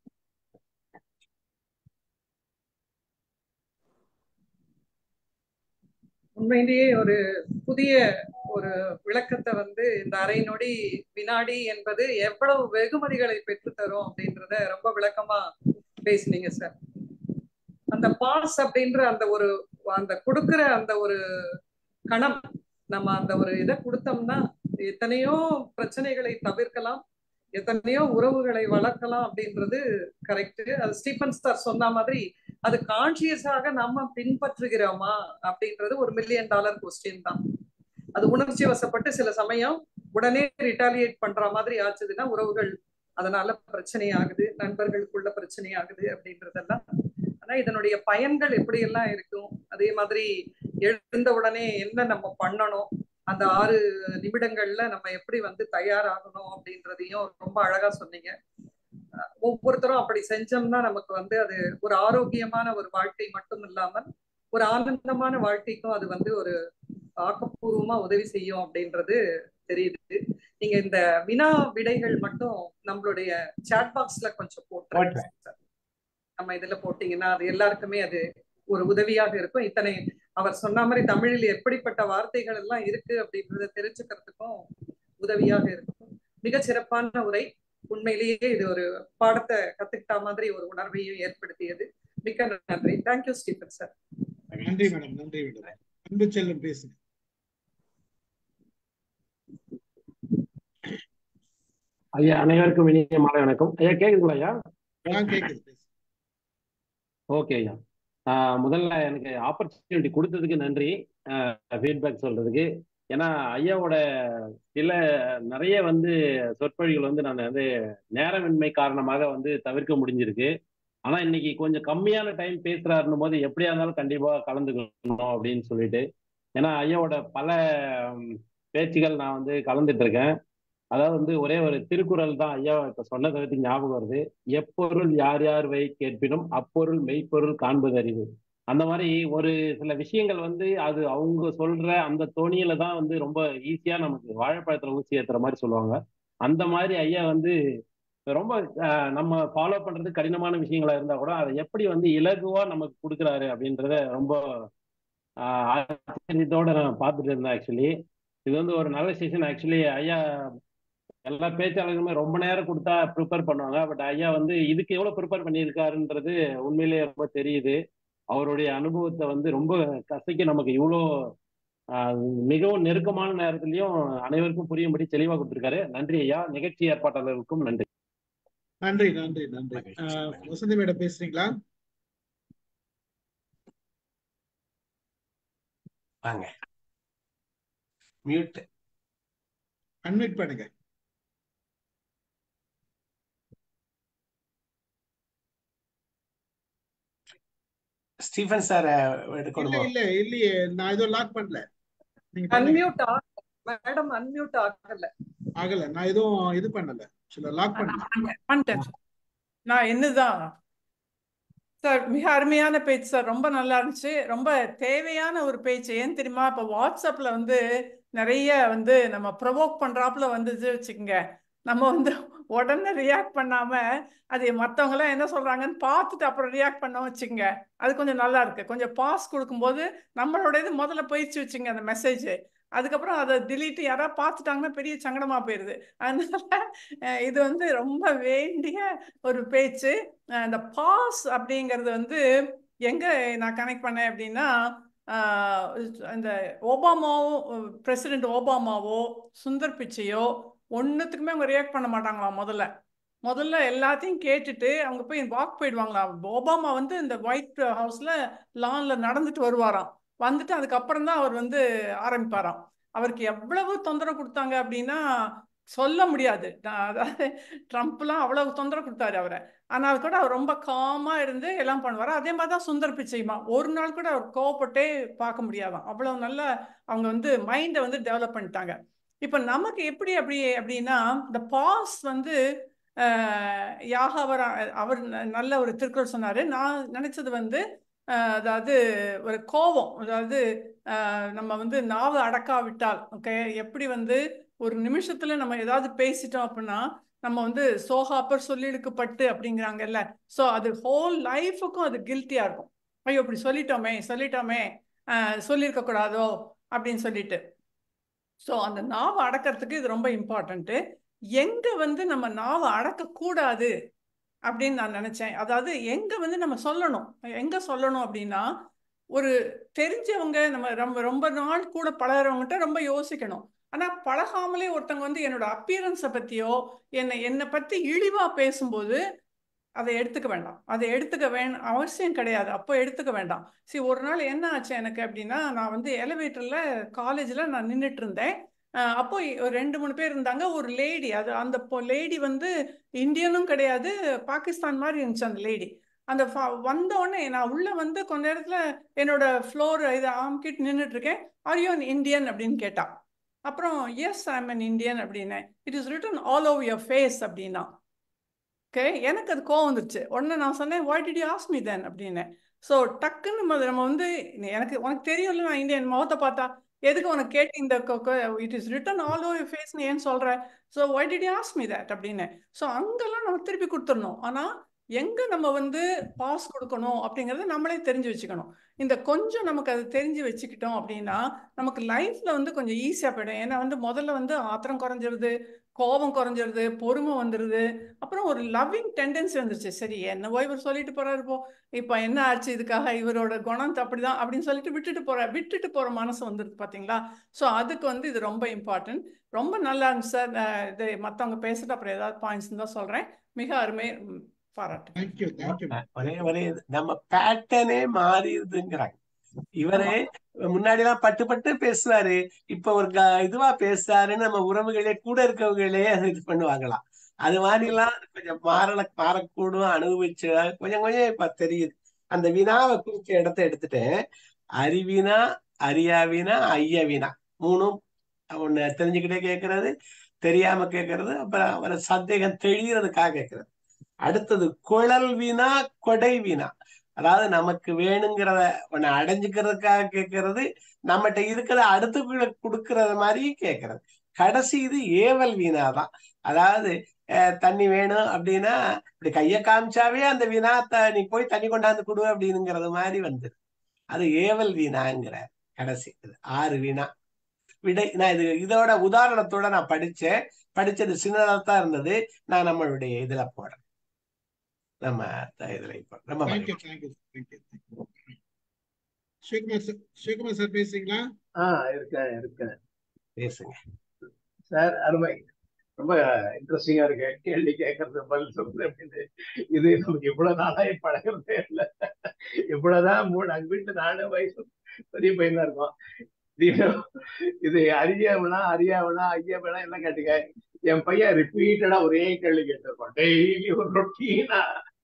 D: உண்மையிலேயே ஒரு புதிய ஒரு விளக்கத்தை வந்து இந்த அரை நொடி வினாடி என்பது எவ்வளவு வெகுமதிகளை பெற்று தரும் அப்படின்றத ரொம்ப விளக்கமா பேசுனீங்க சார் அந்த பாஸ் அப்படின்ற அந்த ஒரு அந்த கொடுக்கிற அந்த ஒரு கணம் நம்ம அந்த ஒரு இதை கொடுத்தோம்னா எத்தனையோ பிரச்சனைகளை தவிர்க்கலாம் எத்தனையோ உறவுகளை வளர்க்கலாம் அப்படின்றது கரெக்ட் அது ஸ்டீபன் சார் சொன்ன மாதிரி அது கான்சியஸாக நம்ம பின்பற்றுகிறோமா அப்படின்றது ஒரு மில்லியன் டாலர் கொஸ்டின் தான் அது உணர்ச்சி வசப்பட்டு சில சமயம் உடனே ரிட்டாலியேட் பண்ற மாதிரி ஆச்சுதுன்னா உறவுகள் அதனால பிரச்சனை ஆகுது நண்பர்களுக்குள்ள பிரச்சனை ஆகுது அப்படின்றதெல்லாம் ஆனா இதனுடைய பயன்கள் எப்படி எல்லாம் இருக்கும் அதே மாதிரி எழுந்த உடனே என்ன நம்ம பண்ணணும் அந்த ஆறு நிமிடங்கள்ல நம்ம எப்படி வந்து தயாராகணும் அப்படின்றதையும் ரொம்ப அழகா சொன்னீங்க அஹ் ஒவ்வொருத்தரும் அப்படி செஞ்சோம்னா நமக்கு வந்து அது ஒரு ஆரோக்கியமான ஒரு வாழ்க்கை மட்டும் இல்லாமல் ஒரு ஆனந்தமான வாழ்க்கைக்கும் அது வந்து ஒரு ஆக்கப்பூர்வமா உதவி செய்யும் அப்படின்றது தெரியுது நீங்க இந்த வினா விடைகள் மட்டும் நம்மளுடைய சாட் பாக்ஸ்ல கொஞ்சம் போட்டு நம்ம இதுல போட்டீங்கன்னா அது எல்லாருக்குமே அது ஒரு உதவியாக இருக்கும் இத்தனை அவர் சொன்ன மாதிரி தமிழில் எப்படிப்பட்ட வார்த்தைகள் எல்லாம் இருக்கு அப்படின்றத தெரிஞ்சுக்கிறதுக்கும் உதவியாக இருக்கும் மிக சிறப்பான உரை உண்மையிலேயே இது ஒரு பாடத்தை கத்துக்கிட்ட மாதிரி ஒரு உணர்வையும் ஏற்படுத்தியது மிக்க நன்றி தேங்க்யூ ஸ்டீஃபன் சார்
A: நன்றி மேடம் நன்றி மேடம் அன்பு செல்லும் பேசுங்க
F: ஐயா அனைவருக்கும் இனிய மாலை வணக்கம் ஐயா கேக்குதுங்களா ஐயா
A: நான் கேக்குது பேசு
F: ஓகே ஐயா ஆஹ் முதல்ல எனக்கு ஆப்பர்ச்சுனிட்டி கொடுத்ததுக்கு நன்றி ஃபீட்பேக் சொல்றதுக்கு ஏன்னா ஐயாவோட சில நிறைய வந்து சொற்பொழிகள் வந்து நான் வந்து நேரமின்மை காரணமாக வந்து தவிர்க்க முடிஞ்சிருக்கு ஆனா இன்னைக்கு கொஞ்சம் கம்மியான டைம் பேசுறாருன்னும் போது எப்படியா இருந்தாலும் கண்டிப்பா கலந்துக்கணும் அப்படின்னு சொல்லிட்டு ஏன்னா ஐயாவோட பல ம், பேச்சுகள் நான் வந்து கலந்துட்டு இருக்கேன் அதாவது வந்து ஒரே ஒரு திருக்குறள் தான் ஐயா இப்ப சொன்னதை பத்தி ஞாபகம் வருது எப்பொருள் யார் யார் வை கேட்பினும் அப்பொருள் மெய்ப்பொருள் காண்பது அறிவு அந்த மாதிரி ஒரு சில விஷயங்கள் வந்து அது அவங்க சொல்ற அந்த தோணியில தான் வந்து ரொம்ப ஈஸியா நமக்கு வாழைப்பழத்துல ஊசி ஏத்துற மாதிரி சொல்லுவாங்க அந்த மாதிரி ஐயா வந்து ரொம்ப ஆஹ், நம்ம ஃபாலோ பண்றது கடினமான விஷயங்களா இருந்தா கூட அதை எப்படி வந்து இலகுவா நமக்கு கொடுக்குறாரு அப்படின்றத ரொம்ப ஆஹ், ஆச்சரியத்தோட நான் பார்த்துட்டு இருந்தேன் ஆக்சுவலி இது வந்து ஒரு நல்ல செஷன் ஆக்சுவலி ஐயா எல்லா பேச்சாளர்களுமே ரொம்ப நேரம் கொடுத்தா ப்ரிப்பேர் பண்ணுவாங்க பட் ஐயா வந்து இதுக்கு எவ்வளவு ப்ரிப்பேர் பண்ணியிருக்காருன்றது உண்மையிலேயே ரொம்ப தெரியுது அவருடைய அனுபவத்தை வந்து ரொம்ப கசக்கி நமக்கு இவ்வளோ ஆஹ், மிகவும் நெருக்கமான நேரத்திலையும் அனைவருக்கும் புரியும்படி தெளிவாக கொடுத்திருக்காரு நன்றி ஐயா நிகழ்ச்சி ஏற்பாட்டாளர்களுக்கும் நன்றி
A: நன்றி நன்றி நன்றி
B: மகிழ்ச்சி,
A: அஹ்,
B: மகிழ்ச்சி.
A: வசந்தி மேடம் பேசுறீங்களா
B: வாங்க மியூட்
A: அன்மியூட் பண்ணுங்க
B: ஸ்டீஃபன் சார்
A: இல்ல
B: எடுக்கணுமோ
A: இல்ல இல்லையே நான் எதுவும் லாக் பண்ணல நீங்க பண்ணுங்க
D: அன்மியூட் ஆகல மேடம் அன்மியூட் ஆகல
A: ஆகல நான் எதுவும் இது பண்ணல சில லாக் பண்ணல
G: பண்ணிட்டேன் சார். நான் என்னதான் சார் மிக அருமையான பேச்சு சார் ரொம்ப நல்லா இருந்துச்சு ரொம்ப தேவையான ஒரு பேச்சு ஏன் தெரியுமா இப்போ வாட்ஸ்அப்ல வந்து நிறைய வந்து நம்ம ப்ரொவோக் பண்றாப்புல வந்துச்சு வச்சுக்கோங்க நம்ம வந்து உடனே ரியாக்ட் பண்ணாம அது மத்தவங்க எல்லாம் என்ன சொல்றாங்கன்னு பார்த்துட்டு அப்புறம் ரியாக்ட் பண்ணோம் வச்சுக்கோங்க அது கொஞ்சம் நல்லா இருக்கு கொஞ்சம் பாஸ் கொடுக்கும்போது நம்மளோட இது முதல்ல போயிடுச்சு வச்சுங்க அந்த மெசேஜ் அதுக்கப்புறம் அதை delete யாராவது பார்த்துட்டாங்கன்னா பெரிய சங்கடமா போயிடுது அதனால அஹ் இது வந்து ரொம்ப வேண்டிய ஒரு பேச்சு அஹ் இந்த பாஸ் அப்படிங்கிறது வந்து எங்க நான் கனெக்ட் பண்ணேன் அப்படின்னா ஆஹ் இந்த ஒபாமாவோ பிரசிடென்ட் ஒபாமாவோ சுந்தர் பிச்சையோ ஒன்றுத்துக்குமே அவங்க ரியாக்ட் பண்ண மாட்டாங்களாம் முதல்ல முதல்ல எல்லாத்தையும் கேட்டுட்டு அவங்க போய் வாக் போயிடுவாங்களாம் ஒபாமா வந்து இந்த ஒயிட் ஹவுஸ்ல லான்ல நடந்துட்டு வருவாராம் வந்துட்டு அதுக்கப்புறம் தான் அவர் வந்து ஆரம்பிப்பாராம் அவருக்கு எவ்வளவு தொந்தரவு கொடுத்தாங்க அப்படின்னா சொல்ல முடியாது நான் அதாவது ட்ரம்ப்லாம் அவ்வளவு தொந்தரவு கொடுத்தாரு அவரை ஆனால் கூட அவர் ரொம்ப காமா இருந்து எல்லாம் பண்ணுவார் அதே மாதிரி தான் சுந்தர் பிச்சைமா ஒரு நாள் கூட அவர் கோவப்பட்டே பார்க்க முடியாதாம் அவ்வளவு நல்ல அவங்க வந்து மைண்டை வந்து டெவலப் பண்ணிட்டாங்க இப்போ நமக்கு எப்படி அப்படி அப்படின்னா இந்த பாஸ் வந்து அஹ், யாகாவர் அ- அவர் ந- நல்ல ஒரு திருக்குறள் சொன்னாரு நான் நினைச்சது வந்து அஹ், அதாவது ஒரு கோபம் அதாவது அஹ், நம்ம வந்து நாவை அடக்காவிட்டால் ஓகே எப்படி வந்து ஒரு நிமிஷத்துல நம்ம ஏதாவது பேசிட்டோம் அப்படின்னா நம்ம வந்து சோகாப்பர் சொல்லிழுக்கப்பட்டு அப்படிங்கிறாங்கல்ல ஸோ அது ஹோல் லைஃபுக்கும் அது கில்ட்டியா இருக்கும் ஐயோ இப்படி சொல்லிட்டோமே சொல்லிட்டோமே அஹ், சொல்லியிருக்க கூடாதோ அப்படின்னு சொல்லிட்டு ஸோ அந்த நாவை அடக்கிறதுக்கு இது ரொம்ப இம்பார்ட்டண்ட்டு எங்க வந்து நம்ம நாவை அடக்கக்கூடாது அப்படின்னு நான் நினைச்சேன் அதாவது எங்க வந்து நம்ம சொல்லணும் எங்க சொல்லணும் அப்படின்னா ஒரு தெரிஞ்சவங்க நம்ம ரொம்ப ரொம்ப நாள் கூட பழகிறவங்ககிட்ட ரொம்ப யோசிக்கணும் ஆனா பழகாமலே ஒருத்தவங்க வந்து என்னோட அப்பியரன்ஸை பத்தியோ என்னை என்னை பத்தி இழிவா பேசும்போது அதை எடுத்துக்க வேண்டாம் அதை எடுத்துக்க வேணும் அவசியம் கிடையாது அப்போ எடுத்துக்க வேண்டாம் சரி ஒரு நாள் என்ன ஆச்சு எனக்கு அப்படின்னா நான் வந்து எலிவேட்டர்ல காலேஜ்ல நான் நின்றுட்டு இருந்தேன் அஹ் அப்போ ஒரு ரெண்டு மூணு பேர் இருந்தாங்க ஒரு லேடி அது அந்த லேடி வந்து இந்தியனும் கிடையாது பாகிஸ்தான் மாதிரி இருந்துச்சு அந்த லேடி அந்த ஃப- வந்த உடனே நான் உள்ள வந்து கொஞ்ச நேரத்துல என்னோட ஃப்ளோர் இது ஆம்கிட் நின்றுட்டு இருக்கேன் ஆர் யூ இந்தியன் அப்படின்னு கேட்டா அப்புறம் yes I am an Indian அப்படின்னேன் it is written all over your face அப்படின்னா ஓகே எனக்கு அது கோவம் வந்துருச்சு உடனே நான் சொன்னேன் why did you ask me then அப்படின்னு ஸோ டக்குன்னு நம்ம நம்ம வந்து எனக்கு உனக்கு தெரியும்ல நான் இந்தியன் முகத்தை பார்த்தா எதுக்கு உனக்கு கேட்டு இந்த it is written all over ஃபேஸ்னு ஏன் சொல்ற so why did you ask me that அப்படின்னு ஸோ அங்கெல்லாம் நம்ம திருப்பி கொடுத்துடணும் ஆனால் எங்க நம்ம வந்து பாஸ் கொடுக்கணும் அப்படிங்கறத நம்மளே தெரிஞ்சு வச்சுக்கணும் இந்த கொஞ்சம் நமக்கு அது தெரிஞ்சு வச்சுக்கிட்டோம் அப்படின்னா நமக்கு லைஃப்ல வந்து கொஞ்சம் ஈஸியா போயிடும் ஏன்னா வந்து முதல்ல வந்து ஆத்திரம் குறைஞ்சிருது கோபம் குறைஞ்சிருது பொறுமை வந்துருது அப்புறம் ஒரு லவ்விங் டெண்டன்சி வந்துருச்சு சரி என்னவோ இவர் சொல்லிட்டு போறாரு போ இப்போ என்ன ஆச்சு இதுக்காக இவரோட குணம் அப்படிதான் அப்படின்னு சொல்லிட்டு விட்டுட்டு போற விட்டுட்டு போற மனசு வந்துருது பாத்தீங்களா ஸோ அதுக்கு வந்து இது ரொம்ப இம்பார்ட்டன்ட் ரொம்ப நல்லா இருந்துச்சு சார் இது மற்றவங்க பேசிட்டு அப்புறம் ஏதாவது பாயிண்ட்ஸ் தான் சொல்றேன் மிக அருமை ம், பாராட்டு
A: தேங்க்யூ தேங்க்யூ
B: ஒரே ஒரே இது. நம்ம பேட்டர்னே மாறிடுதுங்கிறாங்க இவரே முன்னாடி எல்லாம் பட்டு பட்டு பேசுவாரு இப்ப ஒரு க- இதுவா பேசுறாருன்னு நம்ம உறவுகளே கூட இருக்கவங்களே அது இது பண்ணுவாங்களாம் அது மாதிரி எல்லாம் கொஞ்சம் மாறல மாறக்கூடும் அனுபவிச்சு கொஞ்சம் கொஞ்சம் இப்ப தெரியுது அந்த வினாவை குறிச்ச இடத்த எடுத்துட்டேன் அறிவினா அறியாவினா ஐயவினா மூணும் ஒண்ணு தெரிஞ்சுக்கிட்டே கேட்கறது தெரியாம கேட்கறது அப்புறம் அவரை சந்தேகம் தெளியறதுக்காக கேட்கறது அடுத்தது குழல் வினா கொடை வினா அதாவது நமக்கு வேணுங்கிறத ஒண்ணு அடைஞ்சுக்கிறதுக்காக கேட்கறது நம்மகிட்ட இருக்கிறத அடுத்துக்குள்ள கொடுக்கறது மாதிரி கேட்கறது கடைசி இது ஏவல் வீணா தான் அதாவது அஹ், தண்ணி வேணும் அப்படின்னா இப்படி கைய காமிச்சாவே அந்த வினாத்த நீ போய் தண்ணி கொண்டாந்து கொடு அப்படிங்கிறது மாதிரி வந்துரு அது ஏவல் வீணாங்கிற கடைசி இது ஆறு வீணா விடை நான் இது இதோட உதாரணத்தோட நான் படிச்சேன் படிச்சது சின்னதா தான் இருந்தது நான் நம்மளுடைய இதுல போடுறேன் நம்ம த- இதுல இப்போ ரொம்ப
A: தேங்க்யூ
B: மகிழ்ச்சி
A: thank you thank you Sivakumar sir Sivakumar sir பேசுறீங்களா
H: ஆ இருக்கேன் இருக்கேன்
B: பேசுங்க
H: சார் அருமை ரொம்ப இன்ட்ரெஸ்டிங்கா இருக்கு கேள்வி கேட்கறது பதில் சொல்றது அப்படின்னு இது நமக்கு இவ்வளவு நாளாய் பழகிறதே இல்லை இவ்வளவுதான் மூணு அங்க வீட்டுல நாலு வயசு பெரிய பையனா இருக்கும் இது இது அறியவனா அறியாவனா ஐயவனா என்ன கேட்டுக்க என் பையன் ரிப்பீட்டடா ஒரே கேள்வி கேட்டிருப்பான் டெய்லி ஒரு ரொட்டீனா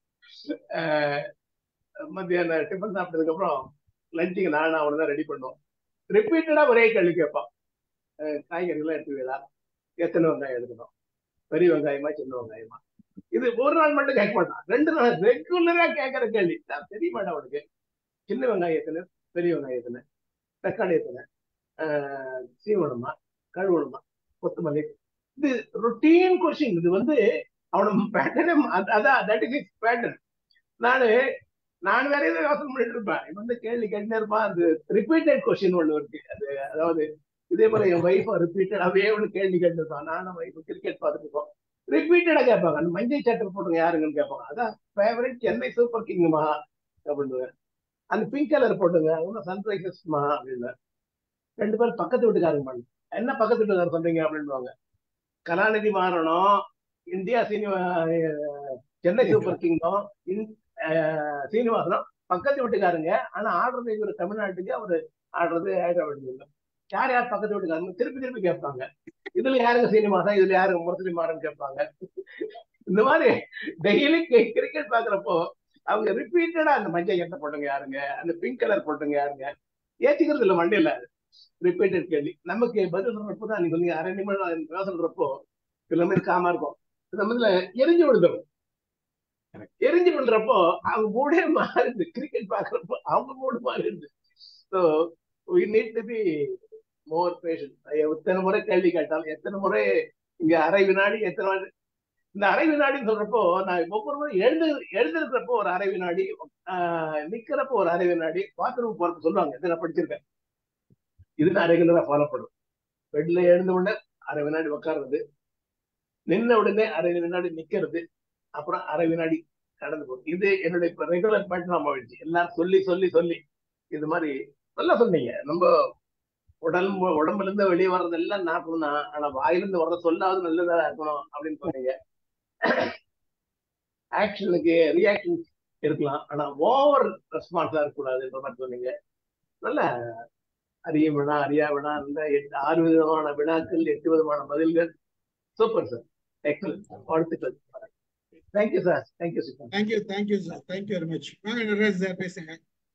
H: மத்தியானம் டிஃபன் சாப்பிட்டதுக்கு அப்புறம் லஞ்சுக்கு நானும் அவனை தான் ரெடி பண்ணுவோம் ரிப்பீட்டடா ஒரே கேள்வி கேட்பான் அஹ் காய்கறிகள்லாம் எடுத்துக்கிறதா எத்தனை வெங்காயம் எடுக்கணும் பெரிய வெங்காயமா சின்ன வெங்காயமா இது ஒரு நாள் மட்டும் கேட்க மாட்டான் ரெண்டு நாள் ரெகுலரா கேட்கற கேள்வி நான் தெரிய மாட்டேன் அவனுக்கு சின்ன வெங்காயம் எத்தனை பெரிய வெங்காயம் எத்தனை தக்காளி எத்தனை ஆஹ் சீவனமா கழுவணுமா கொத்தமல்லி இது ரொட்டீன் கொஸ்டின் இது வந்து அவன பேட்டர்ன் அதான் தட் இஸ் பேட்டர்ன் நானு நான் வேற ஏதோ யோசனை பண்ணிட்டு இருப்பேன் இவன் வந்து கேள்வி கேட்டுனே இருப்பான் அது ரிப்பீட்டட் கொஸ்டின் ஒண்ணு இருக்கு அது அதாவது இதே போல என் வைஃப் ரிப்பீட்டடாவே ஒன்று கேள்வி கேட்டுருப்பான் நானும் வைஃப் கிரிக்கெட் பார்த்துட்டு இருக்கோம் ரிப்பீட்டடா கேட்பாங்க அந்த மஞ்சள் சட்டர் போட்டுங்க யாருங்கன்னு கேட்பாங்க அதான் ஃபேவரட் சென்னை சூப்பர் கிங்மா அப்படின்னு அந்த பிங்க் கலர் போட்டுங்க அவங்க சன்ரைசர்ஸ்மா அப்படின்னு ரெண்டு பேரும் பக்கத்து வீட்டுக்காரங்க பண்ணு என்ன பக்கத்து வீட்டுக்காரர் சொல்றீங்க அப்படின்வாங்க கலாநிதி மாறணும் இந்தியா சினிமா சென்னை சூப்பர் கிங்கும் சீனிவாசனம் பக்கத்து வீட்டுக்காரங்க ஆனா ஆடுறது இவர் தமிழ்நாட்டுக்கு அவரு ஆடுறது ஹைதராபாத் இல்லை யார் யார் பக்கத்து வீட்டுக்காரங்க திருப்பி திருப்பி கேட்பாங்க இதுல யாருங்க சீனிவாசன் இதுல யாருங்க முரசலி மாறன் கேட்பாங்க இந்த மாதிரி டெய்லி கிரிக்கெட் பாக்குறப்போ அவங்க ரிப்பீட்டடா அந்த மஞ்சள் எண்ணெய் போட்டுங்க யாருங்க அந்த பிங்க் கலர் போட்டுங்க யாருங்க ஏத்திக்கிறது இல்ல வண்டியில ரிப்பீட்டட் கேள்வி நமக்கு பதில் சொல்றப்போ தான் நீங்க சொன்னீங்க அரை நிமிடம் யோசனை சொல்றப்போ சில பேர் காமா இருக்கும் சமயத்துல எரிஞ்சு விழுந்துடும் எரிஞ்சு விழுறப்போ அவங்க மூடே மாறுது கிரிக்கெட் பாக்குறப்போ அவங்க மூடு மாறுது so we need to be more passion எத்தனை முறை கேள்வி கேட்டாலும் எத்தனை முறை இங்க அரை வினாடி எத்தனை வாட்டி- இந்த அரை வினாடின்னு சொல்றப்போ நான் ஒவ்வொரு முறை எழுந்து எழுந்திருக்கிறப்போ ஒரு அரை வினாடி ஆஹ் நிக்கிறப்போ ஒரு அரை வினாடி பாத்ரூம் போறப்ப சொல்லுவாங்க இதை நான் படிச்சிருக்கேன் இது நான் ரெகுலரா ஃபாலோ பண்ணுவேன் பெட்ல எழுந்த உடனே அரை வினாடி உட்கார்றது நின்ன உடனே அரை வினாடி நிக்கிறது அப்புறம் அரை வினாடி கடந்து போகுது இது என்னுடைய இப்ப ரெகுலர் பேட்டர்ன் ஆயிடுச்சு எல்லாரும் சொல்லி சொல்லி சொல்லி இது மாதிரி நல்லா சொன்னீங்க நம்ம உடம்பு உடம்புல இருந்து வெளியே வர்றதெல்லாம் நாட்டம் தான் ஆனா வாயிலிருந்து வர்ற சொல்லாவது நல்லதா இருக்கணும் அப்படின்னு சொன்னீங்க ஆக்ஷனுக்கு ரியாக்ஷன் இருக்கலாம் ஆனா ஓவர் ரெஸ்பான்ஸா இருக்கக்கூடாதுன்ற மாதிரி சொன்னீங்க நல்ல அறிய வினா அறியா வினா இந்த எட்டு ஆறு விதமான வினாக்கள் எட்டு விதமான பதில்கள் சூப்பர் சார் எக்ஸலன்ட் வாழ்த்துக்கள் thank you sir thank you sir
A: thank you thank you sir thank you very much வாங்க நடராஜ் சார் பேசுங்க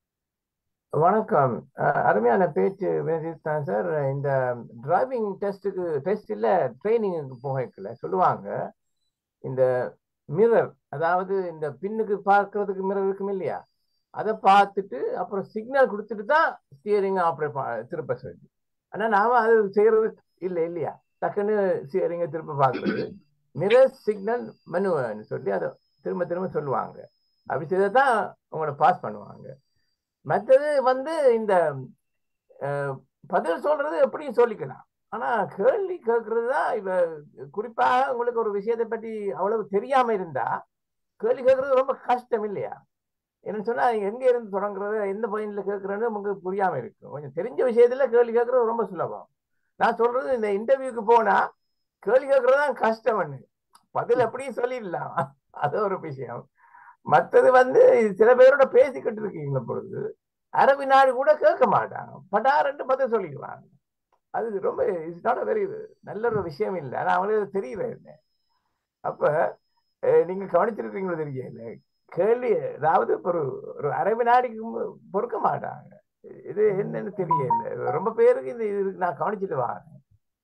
I: வணக்கம் அஹ் அருமையான பேச்சு தான் சார் இந்த டிரைவிங் டெஸ்ட்டுக்கு டெஸ்ட் இல்ல ட்ரைனிங்குக்கு போகல சொல்லுவாங்க இந்த மிரர் அதாவது இந்த பின்னுக்கு பார்க்கறதுக்கு மிரர் இருக்கும் இல்லையா அதை பார்த்துட்டு அப்புறம் சிக்னல் கொடுத்துட்டு தான் ஸ்டியரிங் ஆப்ரேட் திருப்ப சொல்லி ஆனா நாம அது செய்யறது இல்லை இல்லையா டக்குன்னு ஸ்டியரிங்க திருப்ப பார்க்கறது மிரர் சிக்னல் மெனுன்னு சொல்லி அதை திரும்ப திரும்ப சொல்லுவாங்க அப்படி செய்தால் தான் உங்களை பாஸ் பண்ணுவாங்க மற்றது வந்து இந்த அஹ், பதில் சொல்றது எப்படியும் சொல்லிக்கலாம் ஆனா கேள்வி கேட்கறது தான் இவ குறிப்பாக உங்களுக்கு ஒரு விஷயத்தை பற்றி அவ்வளவு தெரியாம இருந்தா கேள்வி கேட்கறது ரொம்ப கஷ்டம் இல்லையா என்னன்னு சொன்னா எங்க இருந்து தொடங்குறது எந்த பாயிண்ட்ல கேட்கறன்னு உங்களுக்கு புரியாம இருக்கும் கொஞ்சம் தெரிஞ்ச விஷயத்துல கேள்வி கேட்கறது ரொம்ப சுலபம் நான் சொல்றது இந்த இன்டர்வியூக்கு போனா கேள்வி கேட்கறது தான் கஷ்டம்னு பதில் எப்படியும் சொல்லிடலாம் அது ஒரு விஷயம் மற்றது வந்து சில பேரோட பேசிக்கிட்டு இருக்கீங்கள பொழுது அரை வினாடி கூட கேட்க மாட்டாங்க பட்டா ரெண்டு பதில் சொல்லிடுவாங்க அது ரொம்ப இட்ஸ் நாட் வெரி நல்ல ஒரு விஷயம் இல்லை ஆனா அவங்களுக்கு தெரியல இல்லை அப்ப அஹ், நீங்க கவனிச்சிருக்கீங்களோ தெரியல கேள்வி அதாவது ஒரு ஒரு அரை வினாடிக்கு மு- பொறுக்க மாட்டாங்க இது என்னன்னு தெரியல ரொம்ப பேருக்கு இந்த இது நான் கவனிச்சுட்டு வரேன்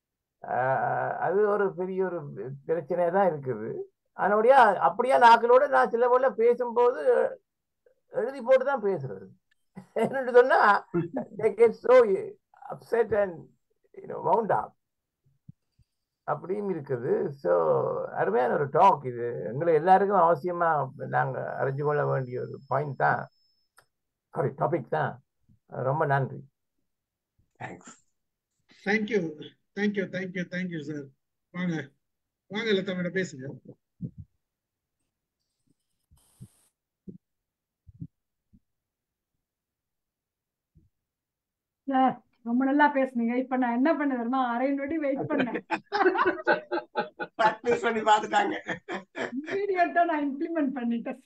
I: ஆஹ் அது ஒரு பெரிய ஒரு பிரச்சனையா தான் இருக்குது அதனுடைய அப்படியே நாக்களோட நான் சில போல பேசும்போது எழுதி போட்டு தான் பேசுறது என்னன்னு சொன்னா they get so upset and you know wound up அப்படியும் இருக்குது ஸோ அருமையான ஒரு டாக் இது எங்களை எல்லாருக்கும் அவசியமா நாங்க அறிஞ்சு கொள்ள வேண்டிய ஒரு பாயிண்ட் தான் சாரி டாபிக் தான் ரொம்ப நன்றி
B: thanks
A: thank you thank you thank you thank you sir வாங்க வாங்க லதா மேடம் பேசுங்க
C: சார் ரொம்ப நல்லா பேசுனீங்க இப்ப நான் என்ன பண்ண தெரியுமா அரை நொடி வெயிட் பண்ணேன்
B: ப்ராக்டிஸ் பண்ணி பார்த்துட்டாங்க
C: இமீடியட்டா நான் இம்ப்ளிமெண்ட் பண்ணிட்டேன்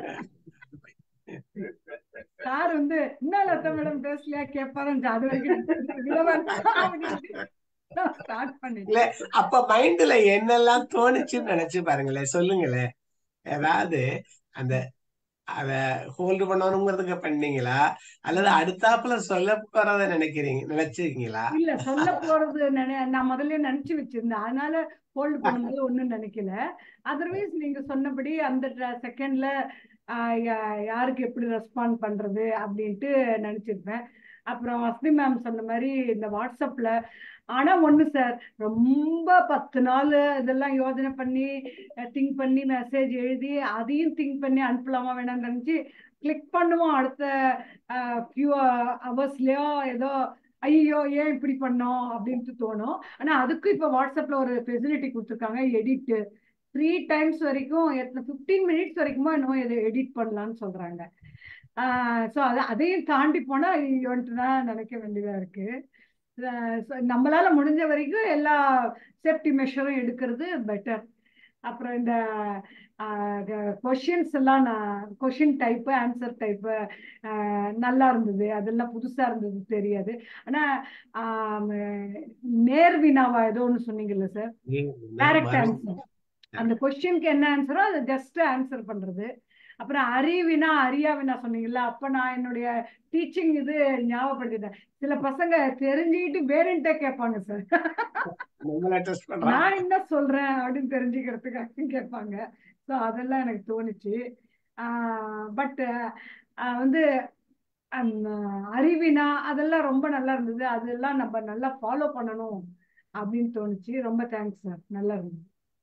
C: சார் வந்து என்ன லதா மேடம் பேசலையா கேட்பாரு அது வரைக்கும் ஸ்டார்ட் பண்ணிட்டேன்
B: இல்ல அப்ப மைண்ட்ல என்னெல்லாம் தோணுச்சுன்னு நினைச்சு பாருங்களேன் சொல்லுங்களேன் ஏதாவது அந்த அத ஹோல்டு பண்ணணுங்கிறதுக்கு பண்ணீங்களா அல்லது அடுத்தாப்புல சொல்ல போறத நினைக்கிறீங்க நினைச்சிருக்கீங்களா
C: இல்ல சொல்ல போறது நினை நான் முதல்ல நினைச்சு வச்சிருந்தேன் அதனால ஹோல்டு பண்ணும்போது ஒண்ணும் நினைக்கல அதர்வைஸ் நீங்க சொன்னபடி அந்த செகண்ட்ல யாருக்கு எப்படி ரெஸ்பாண்ட் பண்றது அப்படின்ட்டு நினைச்சிருப்பேன் அப்புறம் வசதி மேம் சொன்ன மாதிரி இந்த வாட்ஸ்அப்ல ஆனா ஒண்ணு சார் ரொம்ப பத்து நாள் இதெல்லாம் யோசனை பண்ணி திங்க் பண்ணி மெசேஜ் எழுதி அதையும் திங்க் பண்ணி அனுப்பலாமா வேணாம்னு நினைச்சு கிளிக் பண்ணுவோம் அடுத்த ஃபியூ ஹவர்ஸ்லயோ ஏதோ ஐயோ ஏன் இப்படி பண்ணோம் அப்படின்ட்டு தோணும் ஆனா அதுக்கும் இப்ப வாட்ஸ்அப்ல ஒரு ஃபெசிலிட்டி கொடுத்துருக்காங்க எடிட் த்ரீ டைம்ஸ் வரைக்கும் எத்தனை ஃபிஃப்டீன் மினிட்ஸ் வரைக்குமோ என்னமோ இதை எடிட் பண்ணலாம்னு சொல்றாங்க ஸோ அதை அதையும் தாண்டி போனா ஐயோன்ட்டு தான் நினைக்க வேண்டியதா இருக்கு அஹ் so நம்மளால முடிஞ்ச வரைக்கும் எல்லா சேஃப்டி மெஷரும் எடுக்கிறது பெட்டர் அப்புறம் இந்த கொஷின்ஸ் எல்லாம் நான் கொஷின் டைப்பு ஆன்சர் டைப்பு நல்லா இருந்தது அதெல்லாம் புதுசா இருந்தது தெரியாது ஆனா ஆம், நேர் வினாவா ஏதோ ஒன்று சொன்னீங்கல்ல சார் டைரக்ட் ஆன்சர் அந்த கொஸ்டினுக்கு என்ன ஆன்சரோ அதை ஜஸ்ட் ஆன்சர் பண்றது அப்புறம் அறிவினா அறியாவினா சொன்னீங்கல்ல அப்ப நான் என்னுடைய டீச்சிங் இது ஞாபகப்படுத்திட்டேன் சில பசங்க தெரிஞ்சுக்கிட்டு வேறன்ட்ட கேட்பாங்க சார்
B: உங்களை டெஸ்ட் பண்றாங்க
C: நான் என்ன சொல்றேன் அப்படின்னு தெரிஞ்சுக்கிறதுக்காக கேட்பாங்க ஸோ அதெல்லாம் எனக்கு தோணுச்சு பட் வந்து அந்த அறிவினா அதெல்லாம் ரொம்ப நல்லா இருந்தது அதெல்லாம் நம்ம நல்லா ஃபாலோ பண்ணணும் அப்படின்னு தோணுச்சு ரொம்ப தேங்க்ஸ் சார் நல்லா இருந்தது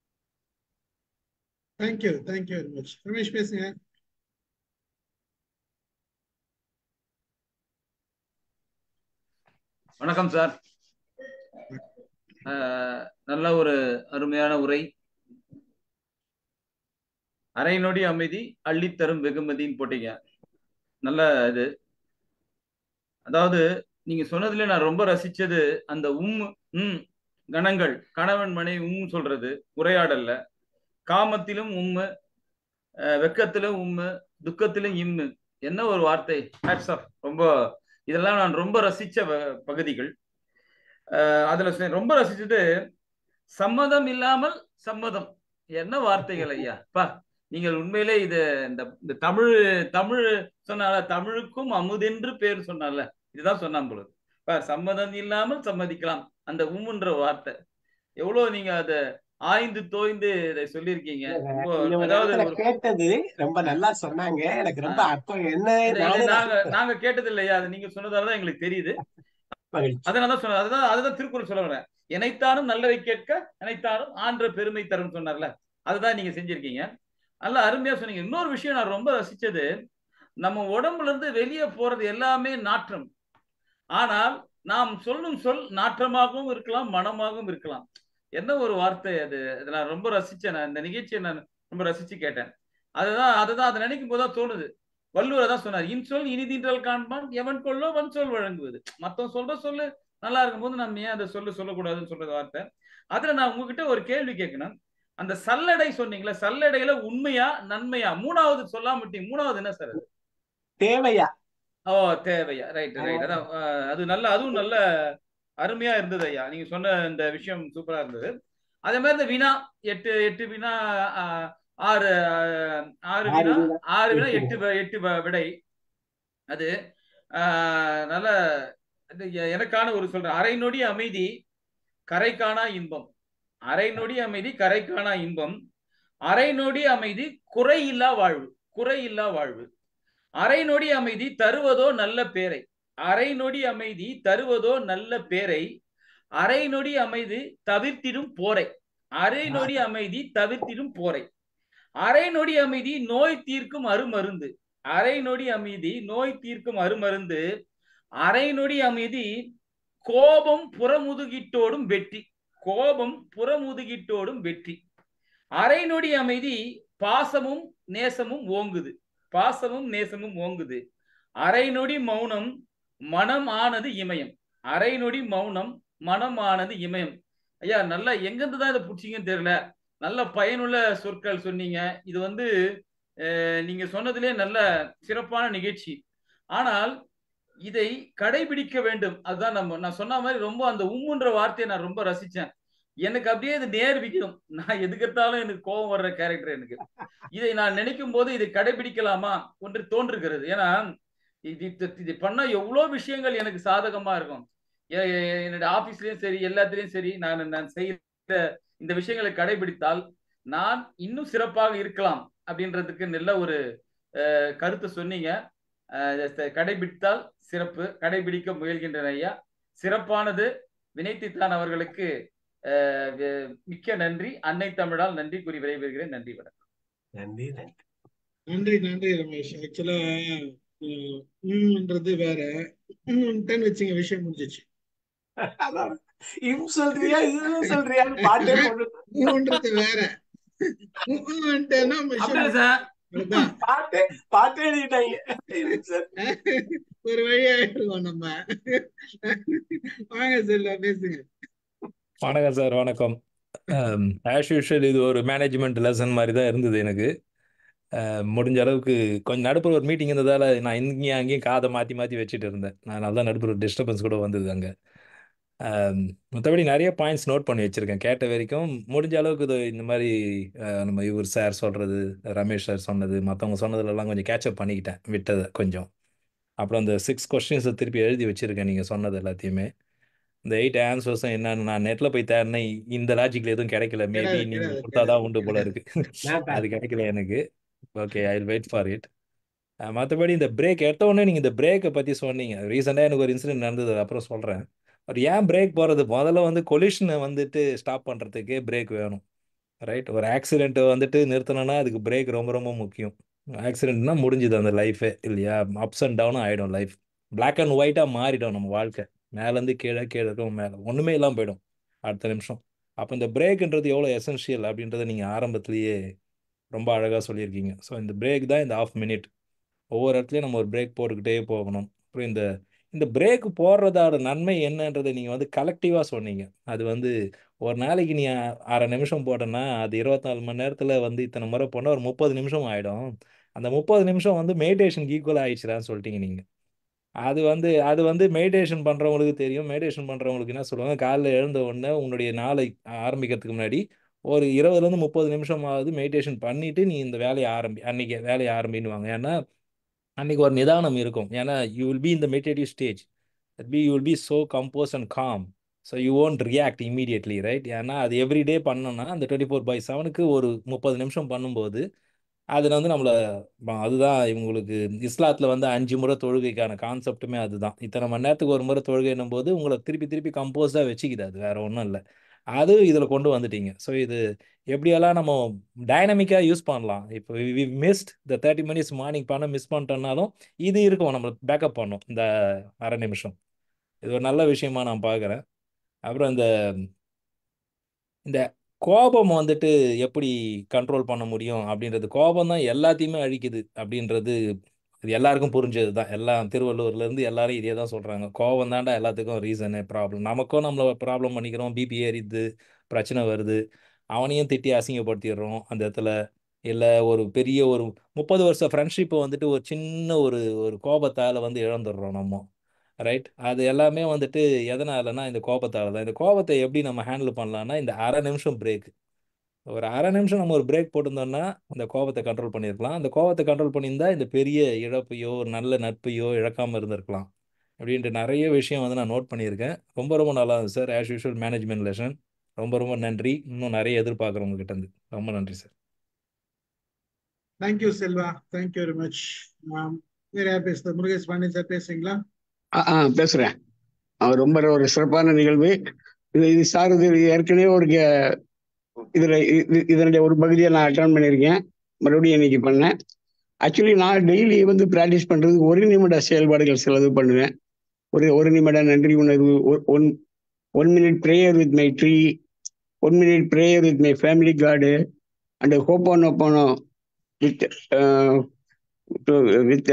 A: thank you thank you very much Ramesh பேசுங்க
E: வணக்கம் சார் அஹ், நல்ல ஒரு அருமையான உரை அரை நொடி அமைதி அள்ளித்தரும் வெகுமதின்னு போட்டீங்க நல்ல இது அதாவது நீங்க சொன்னதுல நான் ரொம்ப ரசிச்சது அந்த உம் உம் கணங்கள் கணவன் மனைவி உம் சொல்றது உரையாடல்ல காமத்திலும் உம்மு அஹ், வெக்கத்திலும் உம்மு துக்கத்திலும் இம்மு என்ன ஒரு வார்த்தை ஹேட்ஸ் ஆஃப் ரொம்ப இதெல்லாம் நான் ரொம்ப ரசிச்ச வ- பகுதிகள் அஹ் அதுல சொ- ரொம்ப ரசிச்சது சம்மதம் இல்லாமல் சம்மதம் என்ன வார்த்தைகள் ஐயா பா நீங்கள் உண்மையிலே இது இந்த இந்த தமிழ் தமிழ் சொன்னால தமிழுக்கும் அமுதென்று பேர் சொன்னால இதுதான் சொன்னான் பொழுது பா சம்மதம் இல்லாமல் சம்மதிக்கலாம் அந்த உம்முன்ற வார்த்தை எவ்வளவு நீங்க அதை ஆய்ந்து தோய்ந்து இதை சொல்லியிருக்கீங்க ரொம்ப
B: இந்த ஒரு
E: அதாவது
B: இடத்துல
E: ஒரு
B: கேட்டது ரொம்ப நல்லா சொன்னாங்க எனக்கு ரொம்ப அர்த்தம் என்ன
E: இது- இது
B: நானே
E: நாங்க நாங்க கேட்டது இல்லையா அது நீங்க சொன்னதாலதான் எங்களுக்கு தெரியுது
B: மகிழ்ச்சி
E: அதனால தான் சொன்னேன் அதுதான் அதுதான் திருக்குறள் சொல்ல வரேன் இணைத்தானும் நல்லவை கேட்க இணைத்தானும் ஆன்ற பெருமை தரும் சொன்னார்ல அதுதான் நீங்க செஞ்சிருக்கீங்க நல்ல அருமையா சொன்னீங்க இன்னொரு விஷயம் நான் ரொம்ப ரசிச்சது நம்ம உடம்புல இருந்து வெளியே போறது எல்லாமே நாற்றம் ஆனால் நாம் சொல்லும் சொல் நாற்றமாகவும் இருக்கலாம் மனமாகவும் இருக்கலாம் என்ன ஒரு வார்த்தை அது அது நான் ரொம்ப ரசிச்சேன் நான் இந்த நிகழ்ச்சியை நான் ரொம்ப ரசிச்சு கேட்டேன் அதுதான் அதுதான் அதை நினைக்கும் போதுதான் தோணுது வள்ளுவர் தான் சொன்னார் இன்சொல் இனிதீன்றல் காண்பான் எவன் கொள்ளோ வன் சொல் வழங்குவது மத்தவன் சொல்ற சொல்லு நல்லா இருக்கும்போது நம்ம ஏன் அந்த சொல்லு சொல்லக்கூடாதுன்னு சொல்ற வார்த்தை அதுல நான் உங்ககிட்ட ஒரு கேள்வி கேட்கணும் அந்த சல்லடை சொன்னீங்களா சல்லடையில உண்மையா நன்மையா மூணாவது சொல்லாம விட்டீங்க மூணாவது என்ன சார் அது
B: தேவையா
E: ஓ தேவையா ரைட் ரைட் அதான் அஹ், அது நல்ல அதுவும் நல்ல அருமையா இருந்தது ஐயா நீங்க சொன்ன இந்த விஷயம் சூப்பரா இருந்தது அதே மாதிரி இந்த வினா எட்டு எட்டு வினா அஹ், ஆறு அஹ், ஆறு
B: ஆறு
E: வினா
B: வினா,
E: ஆறு வினா
B: எட்டு
E: எட்டு வ- எட்டு வ- விடை அது ஆஹ், நல்ல இது எ- எனக்கான ஒரு சொல்றேன் அரை நொடி அமைதி கரை காணா இன்பம் அரை நொடி அமைதி கரை காணா இன்பம் அரை நொடி அமைதி குறையில்லா வாழ்வு குறையில்லா வாழ்வு அரை நொடி அமைதி தருவதோ நல்ல பேரை அரை நொடி அமைதி தருவதோ நல்ல பேரை அரை நொடி அமைதி தவிர்த்திடும் போரை அரை நொடி அமைதி தவிர்த்திடும் போரை அரை நொடி அமைதி நோய் தீர்க்கும் அருமருந்து அரை நொடி அமைதி நோய் தீர்க்கும் அருமருந்து அரை நொடி அமைதி கோபம் புறமுதுகிட்டோடும் வெற்றி கோபம் புறமுதுகிட்டோடும் வெற்றி அரை நொடி அமைதி பாசமும் நேசமும் ஓங்குது பாசமும் நேசமும் ஓங்குது அரை நொடி மௌனம் மனம் ஆனது இமயம் அரை நொடி மௌனம் மனம் ஆனது இமயம் ஐயா நல்லா எங்கிருந்து தான் இதை பிடிச்சிங்கன்னு தெரியல நல்ல பயனுள்ள சொற்கள் சொன்னீங்க இது வந்து அஹ், நீங்க சொன்னதிலே நல்ல சிறப்பான நிகழ்ச்சி ஆனால் இதை கடைபிடிக்க வேண்டும் அதுதான் நம்ம நான் சொன்ன மாதிரி ரொம்ப அந்த உம்முன்ற வார்த்தையை நான் ரொம்ப ரசிச்சேன் எனக்கு அப்படியே இது நேர் விகிதம் நான் எதுக்கெடுத்தாலும் எனக்கு கோபம் வர்ற கேரக்டர் எனக்கு இதை நான் நினைக்கும் போது இதை கடைபிடிக்கலாமா ஒன்று தோன்றுகிறது ஏன்னா இது இது- இது பண்ணா எவ்வளோ விஷயங்கள் எனக்கு சாதகமா இருக்கும் எ- எ- என்னோட ஆபீஸ்லயும் சரி எல்லாத்துலயும் சரி நான் நான் செய்யற இந்த விஷயங்களை கடைபிடித்தால் நான் இன்னும் சிறப்பாக இருக்கலாம் அப்படின்றதுக்கு நல்ல ஒரு அஹ், கருத்து சொன்னீங்க அஹ், இதை கடைபிடித்தால் சிறப்பு கடைபிடிக்க முயல்கின்றன ஐயா சிறப்பானது வினைத்தித்தான் அவர்களுக்கு அஹ், வி- மிக்க நன்றி அன்னை தமிழால் நன்றி கூறி விரைவுகிறேன் நன்றி வணக்கம்
B: நன்றி நன்றி
A: நன்றி நன்றி ரமேஷ் ஆக்சுவலா ன்றது வேற ம்ன்ட்டுன்னு வச்சுங்க விஷயம் முடிஞ்சிச்சு
B: அதான் இம் சொல்றியா இதுவும் சொல்றியான்னு பாட்டே போட்டு
A: ன்றது வேற ம்ன்ட்டுன்னா விஷயம்
E: அப்படியே சார்
A: அவ்வளவுதான்.
B: பாட்டே பாட்டே எழுதிட்டாங்க இம் சொல்.
A: ஒரு வழியாயிடுவோம் நம்ம வாங்க செல்வா பேசுங்க
J: வணக்கம் சார் வணக்கம் ஆஸ் யூஷுவல் இது ஒரு மேனேஜ்மெண்ட் லெசன் மாதிரி தான் இருந்தது எனக்கு அஹ், முடிஞ்ச அளவுக்கு கொஞ்சம் நடுப்புற ஒரு மீட்டிங் இருந்ததால் நான் இங்கேயும் அங்கேயும் காதை மாற்றி மாற்றி வச்சுட்டு இருந்தேன் நான் நல்லா நடுப்புற டிஸ்டர்பன்ஸ் கூட வந்தது அங்கே ஆம், மற்றபடி நிறைய பாயிண்ட்ஸ் நோட் பண்ணி வச்சிருக்கேன் கேட்ட வரைக்கும் முடிஞ்ச அளவுக்கு இது இந்த மாதிரி அஹ், நம்ம இவர் சார் சொல்றது ரமேஷ் சார் சொன்னது மற்றவங்க சொன்னதுலலாம் கொஞ்சம் கேட்சப் பண்ணிக்கிட்டேன் விட்டதை கொஞ்சம் அப்புறம் அந்த சிக்ஸ் கொஸ்டின்ஸை திருப்பி எழுதி வச்சிருக்கேன் நீங்கள் சொன்னது எல்லாத்தையுமே இந்த எயிட் ஆன்சர்ஸும் என்னன்னு நான் நெட்டில் போய் தேடினேன் இந்த லாஜிக்கில் எதுவும் கிடைக்கல மேபி
A: கிடையாது
J: நீங்கள்
A: கிடையாது
J: கொடுத்தாதான்
A: கிடையாது
J: உண்டு போல
A: கிடையாது
J: இருக்கு
B: நான்
J: அது கிடைக்கல எனக்கு okay I wait for it மற்றபடி இந்த பிரேக் எடுத்த உடனே நீங்கள் இந்த பிரேக்கை பற்றி சொன்னீங்க ரீசெண்டாக எனக்கு ஒரு இன்சிடென்ட் நடந்தது அது அப்புறம் சொல்கிறேன் ஒரு ஏன் பிரேக் போகிறது முதல்ல வந்து கொலிஷனை வந்துட்டு ஸ்டாப் பண்ணுறதுக்கே பிரேக் வேணும் ரைட் ஒரு ஆக்சிடென்ட் வந்துட்டு நிறுத்தணும்னா அதுக்கு பிரேக் ரொம்ப ரொம்ப முக்கியம் ஆக்சிடென்ட்னா முடிஞ்சுது அந்த லைஃபே இல்லையா அப்ஸ் அண்ட் டவுனும் ஆகிடும் லைஃப் Black அண்ட் ஒயிட்டாக மாறிடும் நம்ம வாழ்க்கை மேலேருந்து கீழே கீழே இருக்கும் மேலே ஒன்றுமே இல்லாமல் போயிடும் அடுத்த நிமிஷம் அப்போ இந்த பிரேக்ன்றது எவ்வளோ எசென்ஷியல் அப்படின்றத நீங்கள் ஆரம்பத்திலேயே ரொம்ப அழகாக சொல்லியிருக்கீங்க ஸோ இந்த பிரேக் தான் இந்த ஆஃப் மினிட் ஒவ்வொரு இடத்துலையும் நம்ம ஒரு பிரேக் போட்டுக்கிட்டே போகணும் அப்புறம் இந்த இந்த பிரேக் போடுறதோட நன்மை என்னன்றதை நீங்கள் வந்து கலெக்டிவாக சொன்னீங்க அது வந்து ஒரு நாளைக்கு நீ அ- அரை நிமிஷம் போட்டேன்னா அது இருபத்தி நாலு மணி நேரத்தில் வந்து இத்தனை முறை போனால் ஒரு முப்பது நிமிஷம் ஆகிடும் அந்த முப்பது நிமிஷம் வந்து மெடிடேஷனுக்கு ஈக்குவல் ஆயிடுச்சுடான்னு சொல்லிட்டீங்க நீங்கள் அது வந்து அது வந்து மெடிடேஷன் பண்ணுறவங்களுக்கு தெரியும் மெடிடேஷன் பண்ணுறவங்களுக்கு என்ன சொல்லுவாங்க காலைல எழுந்த உடனே உன்னுடைய நாளை ஆரம்பிக்கிறதுக்கு முன்னாடி ஒரு இருபதுலேருந்து முப்பது நிமிஷமாவது மெடிடேஷன் பண்ணிட்டு நீ இந்த வேலையை ஆரம்பி அன்னைக்கு வேலையை ஆரம்பின்னுவாங்க ஏன்னா அன்னைக்கு ஒரு நிதானம் இருக்கும் ஏன்னா யூ வில் பி இந்த meditative stage that be you will be so compose and calm so you won't react immediately right ஏன்னா அது எவ்ரிடே பண்ணோன்னா அந்த டுவெண்ட்டி ஃபோர் பை செவனுக்கு ஒரு முப்பது நிமிஷம் பண்ணும்போது அதில் வந்து நம்மளை ப- அதுதான் இவங்களுக்கு இஸ்லாத்தில் வந்து அஞ்சு முறை தொழுகைக்கான கான்செப்ட்டுமே அதுதான் இத்தனை மணி நேரத்துக்கு ஒரு முறை தொழுகைன்னும் போது உங்களை திருப்பி திருப்பி கம்போஸ்டாக வச்சுக்குது அது வேற ஒன்றும் இல்லை அது இதில் கொண்டு வந்துட்டீங்க ஸோ இது எப்படியெல்லாம் நம்ம டைனமிக்காக யூஸ் பண்ணலாம் இப்போ வி மிஸ்ட் இந்த தேர்ட்டி மினிட்ஸ் மார்னிங் பண்ண மிஸ் பண்ணிட்டோம்னாலும் இது இருக்கும் நம்ம பேக்கப் பண்ணும் இந்த அரை நிமிஷம் இது ஒரு நல்ல விஷயமா நான் பார்க்குறேன் அப்புறம் இந்த இந்த கோபம் வந்துட்டு எப்படி கண்ட்ரோல் பண்ண முடியும் அப்படின்றது கோபம் தான் எல்லாத்தையுமே அழிக்குது அப்படின்றது இது எல்லாருக்கும் புரிஞ்சது தான் எல்லாம் திருவள்ளூர்லேருந்து எல்லாரும் இதே தான் சொல்கிறாங்க கோபம் தான்டா எல்லாத்துக்கும் ரீசனு ப்ராப்ளம் நமக்கும் நம்மளை ப்ராப்ளம் பண்ணிக்கிறோம் பிபி ஏறிது பிரச்சனை வருது அவனையும் திட்டி அசிங்கப்படுத்திடுறோம் அந்த இடத்துல இல்லை ஒரு பெரிய ஒரு முப்பது வருஷம் ஃப்ரெண்ட்ஷிப்பை வந்துட்டு ஒரு சின்ன ஒரு ஒரு கோபத்தால் வந்து இழந்துடுறோம் நம்ம ரைட் அது எல்லாமே வந்துட்டு எதனாலனா இந்த கோபத்தால தான் இந்த கோபத்தை எப்படி நம்ம ஹேண்டில் பண்ணலாம்னா இந்த அரை நிமிஷம் பிரேக் ஒரு அரை நிமிஷம் நம்ம ஒரு பிரேக் போட்டிருந்தோம்னா இந்த கோபத்தை கண்ட்ரோல் பண்ணியிருக்கலாம் அந்த கோபத்தை கண்ட்ரோல் பண்ணியிருந்தா இந்த பெரிய இழப்பையோ ஒரு நல்ல நட்பையோ இழக்காமல் இருந்திருக்கலாம் அப்படின்ட்டு நிறைய விஷயம் வந்து நான் நோட் பண்ணியிருக்கேன் ரொம்ப ரொம்ப நல்லா இருந்துச்சு sir as usual management lesson ரொம்ப ரொம்ப நன்றி இன்னும் நிறைய எதிர்பார்க்குறோம் உங்ககிட்ட இருந்து ரொம்ப நன்றி sir
A: thank you Selva thank you very much வேற யார் பேசுறது முருகேஷ் பாண்டியன் சார் பேசுறீங்களா
K: ஆ ஆ, பேசுறேன் அவர் ரொம்ப ஒரு சிறப்பான நிகழ்வு இது இது சார் இது ஏற்கனவே ஒரு கே- இதுல இது- இதனுடைய ஒரு பகுதியை நான் அட்டன் பண்ணியிருக்கேன் மறுபடியும் இன்னைக்கு பண்ணேன் ஆக்சுவலி நான் டெய்லி வந்து ப்ராக்டிஸ் பண்றது ஒரு நிமிட செயல்பாடுகள் சிலது பண்ணுவேன் ஒரு ஒரு நிமிட நன்றி உணர்வு one one minute prayer with my tree one minute prayer with my family card and ho'oponopono with with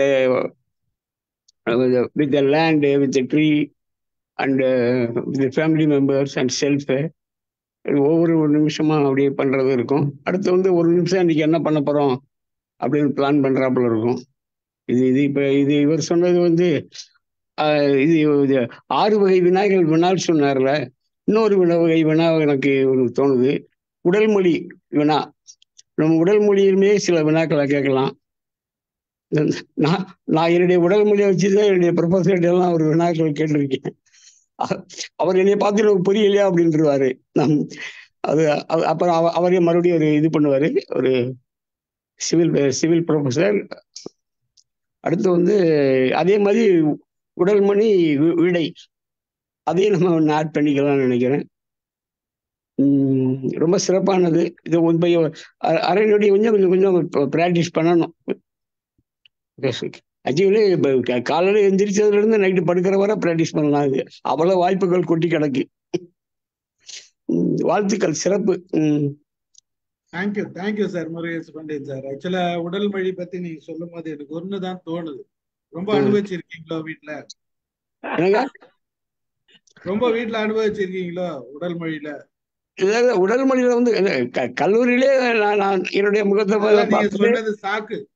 K: with the land with the tree and with family members and self ஒவ்வொரு ஒரு நிமிஷமா அப்படியே பண்றது இருக்கும் அடுத்து வந்து ஒரு நிமிஷம் இன்னைக்கு என்ன பண்ண போறோம் அப்படின்னு பிளான் பண்றாப்புல இருக்கும் இது இது இப்ப இது இவர் சொன்னது வந்து ஆஹ், இது இது ஆறு வகை வினாய்கள் வினால் சொன்னார்ல இன்னொரு வினா வகை வினா எனக்கு ஒரு தோணுது உடல் மொழி வினா நம்ம உடல் மொழியிலுமே சில வினாக்களை கேட்கலாம் நான் நான் என்னுடைய உடல் மொழியை வச்சுதான் என்னுடைய ப்ரொஃபஸர்கிட்ட எல்லாம் ஒரு வினாக்கள் கேட்டிருக்கேன் அ- அவர் என்னைய பார்த்து எனக்கு புரியலையா அப்படின்ட்டுருவாரு நம் அது அ- அப்புறம் அவ- அவரே மறுபடியும் ஒரு இது பண்ணுவாரு ஒரு சிவில் சிவில் ப்ரொஃபஸர் அடுத்து வந்து அதே மாதிரி உடல் மணி வி- விடை அதையும் நம்ம ஒன்று ஆட் பண்ணிக்கலாம்னு நினைக்கிறேன் உம் ரொம்ப சிறப்பானது இது இப்போ அரை நொடி கொஞ்சம் கொஞ்சம் கொஞ்சம் ப்ராக்டிஸ் பண்ணணும் ஆக்சுவலி இப்போ காலையில் எந்திரிச்சதுல இருந்து நைட்டு படுக்கிற வரை ப்ராக்டிஸ் பண்ணலாம் இது அவ்வளோ வாய்ப்புகள் கொட்டி கிடக்கு உம் வாழ்த்துக்கள் சிறப்பு உம்
A: thank you thank you sir Murugesh Pandian sir ஆக்சுவலா உடல் மொழி பத்தி நீங்க சொல்லும் போது எனக்கு ஒண்ணுதான் தோணுது ரொம்ப
K: ம்.
A: அனுபவிச்சிருக்கீங்களோ வீட்ல
K: என்னங்க
A: ரொம்ப வீட்ல அனுபவிச்சிருக்கீங்களோ உடல் மொழியில
K: இதாவது உடல் மொழியில வந்து இது க- கல்லூரியிலே நான் நான் என்னுடைய முகத்தை
A: அதெல்லாம் நீங்க
K: பார்த்துட்டு
A: சொன்னது சாக்கு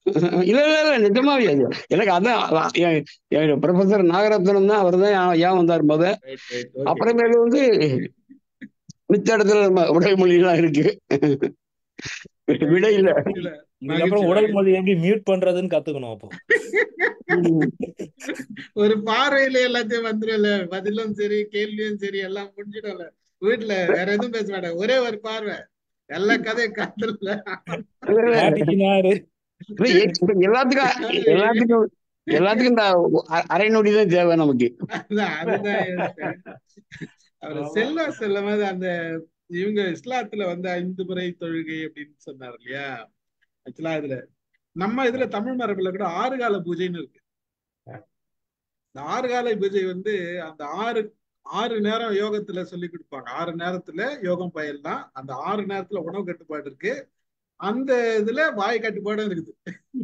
K: இல்ல இல்ல இல்ல நிஜமாவே அது எனக்கு அதான் ப்ரொஃபசர் நாகரத்னம் தான் அவர் தான் ஏன் வந்தார் முத
A: ரைட் ரைட் ஓகே
K: அப்புறமேல வந்து மித்த இடத்துல நம்ம உடைமொழிலாம் இருக்கு விட இல்ல
A: இல்ல
J: இதுக்கப்புறம்
A: மகிழ்ச்சி
J: உடல்
A: மகிழ்ச்சி
J: மொழி எப்படி மியூட் பண்றதுன்னு கத்துக்கணும் அப்போ
K: ம்.
A: ஒரு பார்வையில எல்லாத்தையும் வந்துரும்ல பதிலும் சரி கேள்வியும் சரி எல்லாம் முடிஞ்சிடும்ல வீட்டுல வேற எதுவும் பேச மாட்டேன் ஒரே ஒரு பார்வை எல்லா கதையும் காத்துல
K: இல்ல, இல்ல.
J: மாட்டிக்கினாரு
K: இல்ல, எ- இப்ப எல்லாத்துக்கும் எல்லாத்துக்கும் எல்லாத்துக்கும் இந்த அ- அரை நொடி தான் தேவை நமக்கு
A: அதான் அதுதான் யோசிச்சேன். அவர் செல்வா செல்லும் அந்த இவங்க இஸ்லாத்துல வந்து ஐந்து முறை தொழுகை அப்படின்னு சொன்னார் இல்லையா ஆக்சுவலா இதுல நம்ம இதுல தமிழ் மரபுல கூட ஆறு கால பூஜைன்னு இருக்கு இந்த ஆறு கால பூஜை வந்து அந்த ஆறு ஆறு நேரம் யோகத்துல சொல்லி கொடுப்பாங்க ஆறு நேரத்துல யோகம் பயிலலாம் அந்த ஆறு நேரத்துல உணவு கட்டுப்பாடு இருக்கு அந்த இதுல வாய் கட்டுப்பாடும் இருக்குது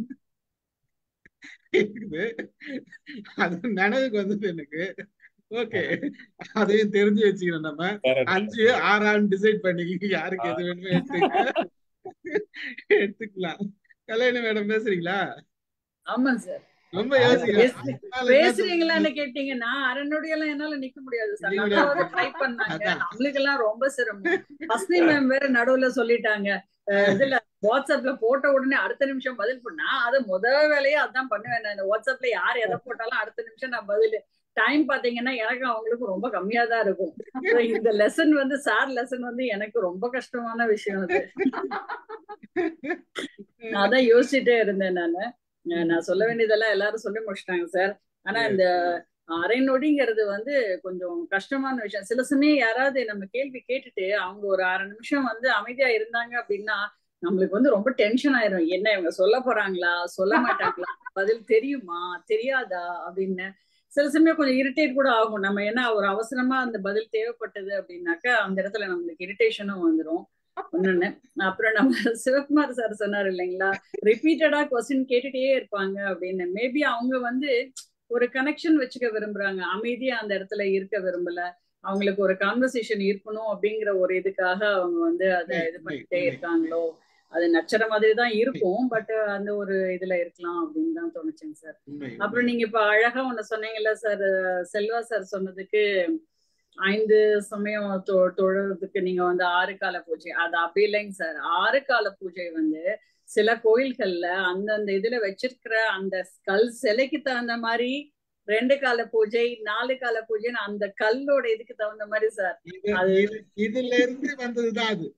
A: இருக்குது அது நினைவுக்கு வந்தது எனக்கு ஓகே அதையும் தெரிஞ்சு வச்சுக்கிறோம் நம்ம
J: கரெக்ட்
A: அஞ்சு ஆறாம் டிசைட் பண்ணிக்க யாருக்கு எது வேணுமோ எடுத்துக்க எடுத்துக்கலாம் கல்யாணி மேடம் பேசுறீங்களா
D: ஆமா சார்
A: ரொம்ப யோசிக்கிறேன்
D: பேசு-
A: அதனால என்ன
D: பேசுறீங்களான்னு
A: சொல்றது?
D: கேட்டீங்கன்னா அரை நொடியெல்லாம் என்னால நிக்க முடியாது சார்
A: நிக்க
D: நல்லாவது
A: முடியாது.
D: ட்ரை பண்ணாங்க
A: அதான்.
D: நம்மளுக்கு எல்லாம் ரொம்ப சிரமம் ஹஸ்னி மேம் வேற நடுவுல சொல்லிட்டாங்க அஹ் இதுல வாட்ஸ்அப்ல போட்ட உடனே அடுத்த நிமிஷம் பதில் பண்ணா அது முத வேலையே அதான் பண்ணுவேன் நான் இந்த வாட்ஸ்அப்ல யார் எதை போட்டாலும் அடுத்த நிமிஷம் நான் பதில் டைம் பாத்தீங்கன்னா எனக்கு அவங்களுக்கு ரொம்ப கம்மியா தான் இருக்கும் So, இந்த லெசன் வந்து சார் லெசன் வந்து எனக்கு ரொம்ப கஷ்டமான விஷயம் அது நான் அதான் யோசிச்சுட்டே இருந்தேன் நானு அஹ் நான் சொல்ல வேண்டியதெல்லாம் எல்லாரும் சொல்லி முடிச்சிட்டாங்க சார் ஆனா இந்த அரை நொடிங்கிறது வந்து கொஞ்சம் கஷ்டமான விஷயம் சில சமயம் யாராவது நம்ம கேள்வி கேட்டுட்டு அவங்க ஒரு அரை நிமிஷம் வந்து அமைதியா இருந்தாங்க அப்படின்னா நம்மளுக்கு வந்து ரொம்ப டென்ஷன் ஆயிரும் என்ன இவங்க சொல்ல போறாங்களா சொல்ல மாட்டாங்களா பதில் தெரியுமா தெரியாதா அப்படின்னு சில சமயம் கொஞ்சம் இரிட்டேட் கூட ஆகும் நம்ம என்ன ஒரு அவசரமா அந்த பதில் தேவைப்பட்டது அப்படின்னாக்கா அந்த இடத்துல நம்மளுக்கு இரிட்டேஷனும் வந்துரும் ஒண்ணுன்னு அப்புறம் நம்ம சிவகுமார் சார் சொன்னார் இல்லைங்களா ரிப்பீட்டடா கொஸ்டின் கேட்டுட்டே இருப்பாங்க அப்படின்னு மேபி அவங்க வந்து ஒரு கனெக்ஷன் வச்சுக்க விரும்புறாங்க அமைதியா அந்த இடத்துல இருக்க விரும்பல அவங்களுக்கு ஒரு கான்வர்சேஷன் இருக்கணும் அப்படிங்கிற ஒரு இதுக்காக அவங்க வந்து அதை
A: உண்மை,
D: இது
A: உண்மை,
D: பண்ணிட்டே
A: உண்மை.
D: இருக்காங்களோ அது நச்சர மாதிரி தான் இருக்கும் பட் அந்த ஒரு இதுல இருக்கலாம் அப்படின்னு தான் தோணுச்சுங்க சார்
A: உண்மை,
D: அப்புறம்
A: உண்மை.
D: நீங்க இப்ப அழகா ஒண்ணு சொன்னீங்கல்ல சார் செல்வா சார் சொன்னதுக்கு ஐந்து சமயம் தொ- தொழுறதுக்கு நீங்க வந்து ஆறு கால பூஜை அது அப்படி இல்லைங்க சார் ஆறு கால பூஜை வந்து சில கோயில்கள்ல அந்தந்த இதுல வச்சிருக்கிற அந்த கல் சிலைக்கு தகுந்த மாதிரி ரெண்டு கால பூஜை நாலு கால பூஜைன்னு அந்த கல்லோட இதுக்கு தகுந்த மாதிரி சார்
A: இது
D: அது
A: இது இதுல இருந்து வந்ததுதான் அது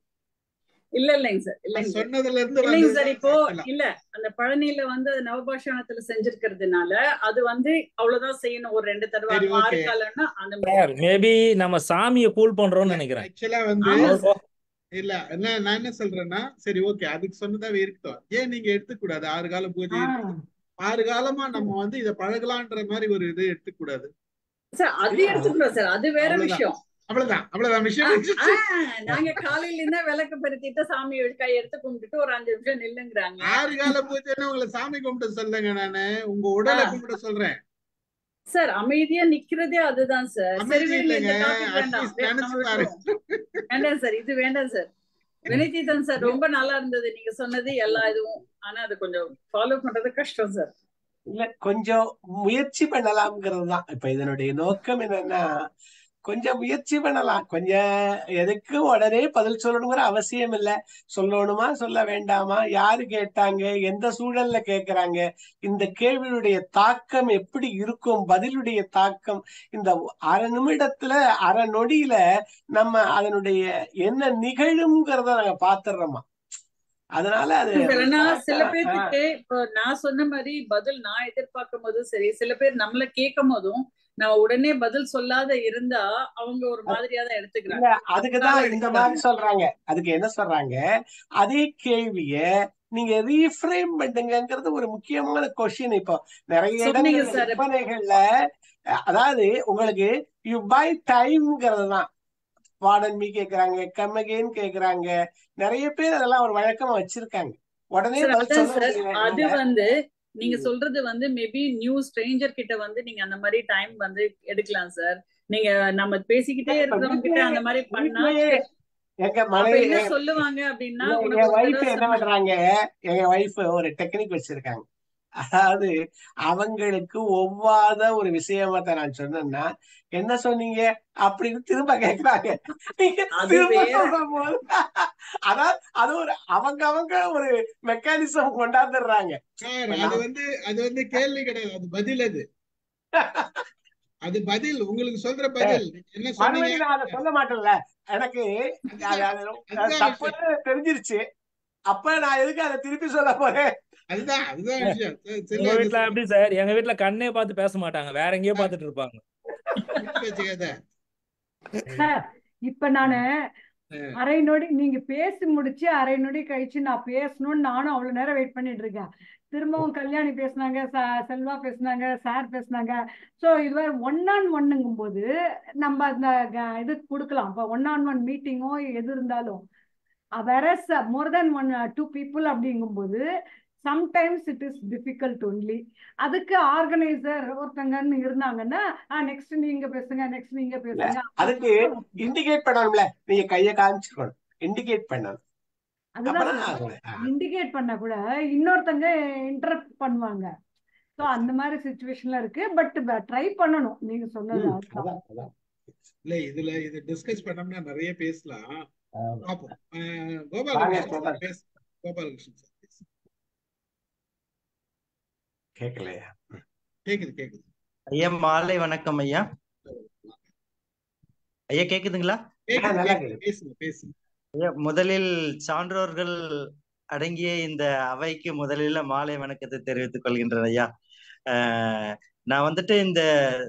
D: இல்ல இல்லைங்க சார்
A: நான்
D: இல்லைங்க சார்
A: சொன்னதுல இருந்து
D: இல்லைங்க சார்
A: வந்ததுதான்
D: இப்போ
A: actually.
D: இல்ல அந்த பழனியில வந்து அது நவபாஷணத்துல செஞ்சிருக்கிறதுனால அது வந்து அவ்வளவுதான் செய்யணும் ஒரு ரெண்டு தடவை
A: சரி
D: ஆறு
A: ஓகே
D: காலம்னா அந்த
J: சார்
D: மாதிரி
J: மேபி நம்ம சாமியை கூல் பண்றோம்னு நினைக்கிறேன்
A: ஆக்சுவலா வந்து
D: ஆமா
J: அவர்
D: சார்
A: இல்ல என்ன நான் என்ன சொல்றேன்னா சரி ஓகே அதுக்கு சொன்னதாவே இருக்கட்டும் ஏன் நீங்க எடுத்துக்க கூடாது ஆறு கால பூஜை
C: ஆஹ்
A: ஆறு காலமா நம்ம வந்து இத பழகலான்ற மாதிரி ஒரு இது எடுத்துக்க கூடாது
D: சார் அது எடுத்துக்கிறோம் சார் அது வேற
A: அவ்வளவுதான்
D: விஷயம்
A: அவ்வளவுதான் அவ்வளவுதான் விஷயம்
D: ஆஹ்
A: முடிஞ்சிச்சு
D: ஆஹ் நாங்க காலையில இருந்தா விளக்கு பெருத்திட்டு சாமி கை எடுத்து கும்பிட்டுட்டு ஒரு அஞ்சு நிமிஷம் நில்லுங்கிறாங்க
A: ஆறு கால பூஜைன்னு உங்களை சாமி கும்பிட சொல்லுங்க நானு உங்க உடலை
D: ஆஹ்
A: கும்பிட சொல்றேன்
D: சார் அமைதியா நிக்கிறதே அதுதான் சார் சரி
A: அமைதி
D: விடுங்க
A: இல்லைங்க
D: இந்த டாபிக் வேண்டாம்
A: அட்லீஸ்ட்
D: வே- நம்ம
A: நினைச்சு பாருங்க
D: விட்டுருவோம் வேண்டாம் சார் இது வேண்டாம் சார் வினயதீதன் சார் ரொம்ப நல்லா இருந்தது நீங்க சொன்னது எல்லா இதுவும் ஆனா அது கொஞ்சம் ஃபாலோ பண்றது கஷ்டம் சார்
B: இல்ல கொஞ்சம் முயற்சி பண்ணலாம்ங்கிறது தான் இப்ப இதனுடைய நோக்கம் என்னன்னா கொஞ்சம் முயற்சி பண்ணலாம் கொஞ்சம் எதுக்கு உடனே பதில் சொல்லணுங்கிற அவசியம் இல்ல சொல்லணுமா சொல்ல வேண்டாமா யாரு கேட்டாங்க எந்த சூழல்ல கேக்குறாங்க இந்த கேள்வியுடைய தாக்கம் எப்படி இருக்கும் பதிலுடைய தாக்கம் இந்த அரை நிமிடத்துல அரை நொடியில நம்ம அதனுடைய என்ன நிகழுங்கிறத நாங்க பாத்துடுறோமா அதனால அது
D: சார் ஆனா சில
B: ஆஹ்
D: பேர்த்துக்கு இப்போ நான் சொன்ன மாதிரி பதில் நான் எதிர்பார்க்கும் போதும் சரி சில பேர் நம்மள கேட்கும் போதும் நான் உடனே பதில் சொல்லாத இருந்தா அவங்க ஒரு மாதிரியா தான்
B: இல்ல
D: எடுத்துக்கிறாங்க
B: அதுக்குதான்
D: தவறாக
B: இந்த மாதிரி
D: எடுத்துக்கிறாங்க
B: சொல்றாங்க அதுக்கு என்ன சொல்றாங்க அதே கேள்விய நீங்க ரீஃப்ரேம் பண்ணுங்கிறது ஒரு முக்கியமான கொஸ்டின் இப்போ நிறைய
D: சொன்னீங்க
B: இடங்கள்ல
D: சார்
B: விற்பனைகள்ல அஹ், அதாவது உங்களுக்கு யூ பை டைம்ங்கிறது தான் வார்டன் மீ கேக்குறாங்க கம்மகேன்னு கேக்குறாங்க நிறைய பேர் அதெல்லாம் ஒரு வழக்கமா வச்சிருக்காங்க உடனே
D: சார்
B: பதில்
D: அதான்
B: சொல்ல
D: சார்
B: வேண்டிய
D: அது
B: இல்ல
D: வந்து நீங்க
B: ம்.
D: சொல்றது வந்து மேபி நியூ ஸ்ட்ரேஞ்சர் கிட்ட வந்து நீங்க அந்த மாதிரி டைம் வந்து எடுக்கலாம் சார் நீங்க நம்ம பேசிக்கிட்டே
B: இல்ல இப்ப
D: இருக்கிறவங்க கிட்ட
B: வீட்லயே
D: அந்த மாதிரி பண்ணா
B: வீட்லயே எங்க
D: அப்ப
B: மனைவி
D: என்ன
B: எங்க-
D: சொல்லுவாங்க அப்படின்னா
B: இல்ல,
D: உனக்கு
B: என்
D: ஒரு
B: வைஃப்
D: தடவை
B: என்ன
D: சொன்னேன்
B: பண்றாங்க எங்க வைஃப் ஒரு டெக்னிக் வச்சிருக்காங்க அதாவது அவங்களுக்கு ஒவ்வாத ஒரு விஷயமத்த நான் சொன்னேன்னா என்ன சொன்னீங்க அப்படின்னு திரும்ப கேக்குறாங்க நீங்க
D: அது
B: திரும்ப
D: வேற
B: சொல்லும் போது அதான் அது ஒரு அவங்க அவங்க ஒரு மெக்கானிசம் கொண்டாந்துடுறாங்க
A: சார்
B: இப்ப
A: அது
B: நான்
A: வந்து அது வந்து கேள்வி கிடையாது அது பதில் அது அது பதில் உங்களுக்கு சொல்ற
B: ஏய்,
A: பதில் நீங்க என்ன சொன்னீங்க
B: மறுபடியும் நான் அதை சொல்ல மாட்டேன்ல எனக்கு அது
A: அதுதான்
B: அது அது
A: அதுதான் விஷயம்
B: தப்புன்னு தெரிஞ்சிருச்சு அப்ப நான் எதுக்கு அதை திருப்பி சொல்ல போறேன்
A: அதுதான் அதுதான்
J: சார்,
A: விஷயம் சரி, சரி
J: எங்க
A: அதை
J: வீட்ல
A: சொல்லு
J: அப்படி சார் எங்க வீட்ல கண்ணே பார்த்து பேச மாட்டாங்க வேற எங்கேயோ
A: சார்
J: பார்த்துட்டு இருப்பாங்க
A: விட்டு வச்சுக்காத
C: சார் இப்ப நானு
A: அஹ்,
C: அரை நொடி நீங்க பேசி முடிச்சு அரை நொடி கழிச்சு நான் பேசணும்னு நானும் அவ்வளவு நேரம் வெயிட் பண்ணிட்டு இருக்கேன் திரும்பவும் கல்யாணி பேசுனாங்க ச- செல்வா பேசுனாங்க சார் பேசுனாங்க ஸோ இது வேற ஒன் ஆன் ஒன்னுங்கும் போது நம்ம அந்த க- இது கொடுக்கலாம் இப்போ ஒன் ஆன் ஒன் மீட்டிங்கோ எது இருந்தாலும் வேற more then one two people அப்படிங்கும்போது sometimes it is difficult only அதுக்கு ஆர்கனைசர் ஒருத்தங்கன்னு இருந்தாங்கன்னா நெக்ஸ்ட் நீங்க பேசுங்க நெக்ஸ்ட் நீங்க
B: இல்ல
C: பேசுங்க
B: அதுக்கு
C: அப்பதான்
B: இண்டிகேட் பண்ணணும்ல நீங்க கைய காமிச்சிருக்கணும் இண்டிகேட் பண்ணணும்
C: அதுதான்
B: அப்பதான்
C: சார்
B: ஆகும். ஆ,
C: இண்டிகேட் பண்ண கூட இன்னொருத்தங்க இன்டரப்ட் பண்ணுவாங்க ஸோ அந்த மாதிரி சுச்சுவேஷன்ல இருக்கு பட் ட்ரை பண்ணணும் நீங்க சொன்னது
B: ம்,
C: அதுதான்
B: அதான் அதான்
A: இல்ல இதுல இது டிஸ்கஸ் பண்ணோம்னா நிறைய பேசலாம்
B: ஆமா.
A: பார்ப்போம் அஹ்,
B: வாங்க
A: கோபாலகிருஷ்ணன்
B: கோபால்
A: சார் பேச கோபாலகிருஷ்ணன் சார் பேச
B: கேட்கலையா
A: கேக்குது கேக்குது
L: ஐயா மாலை வணக்கம் ஐயா ஐயா கேக்குதுங்களா
B: ஆ,
A: கேக்குது
B: நல்லா
A: கேக்குது
B: கேக்குது
A: பேசுங்க பேசுங்க
L: ஐயா முதலில் சான்றோர்கள் அடங்கிய இந்த அவைக்கு முதலில் மாலை வணக்கத்தை தெரிவித்துக் கொள்கின்றேன் ஐயா அஹ், நான் வந்துட்டு இந்த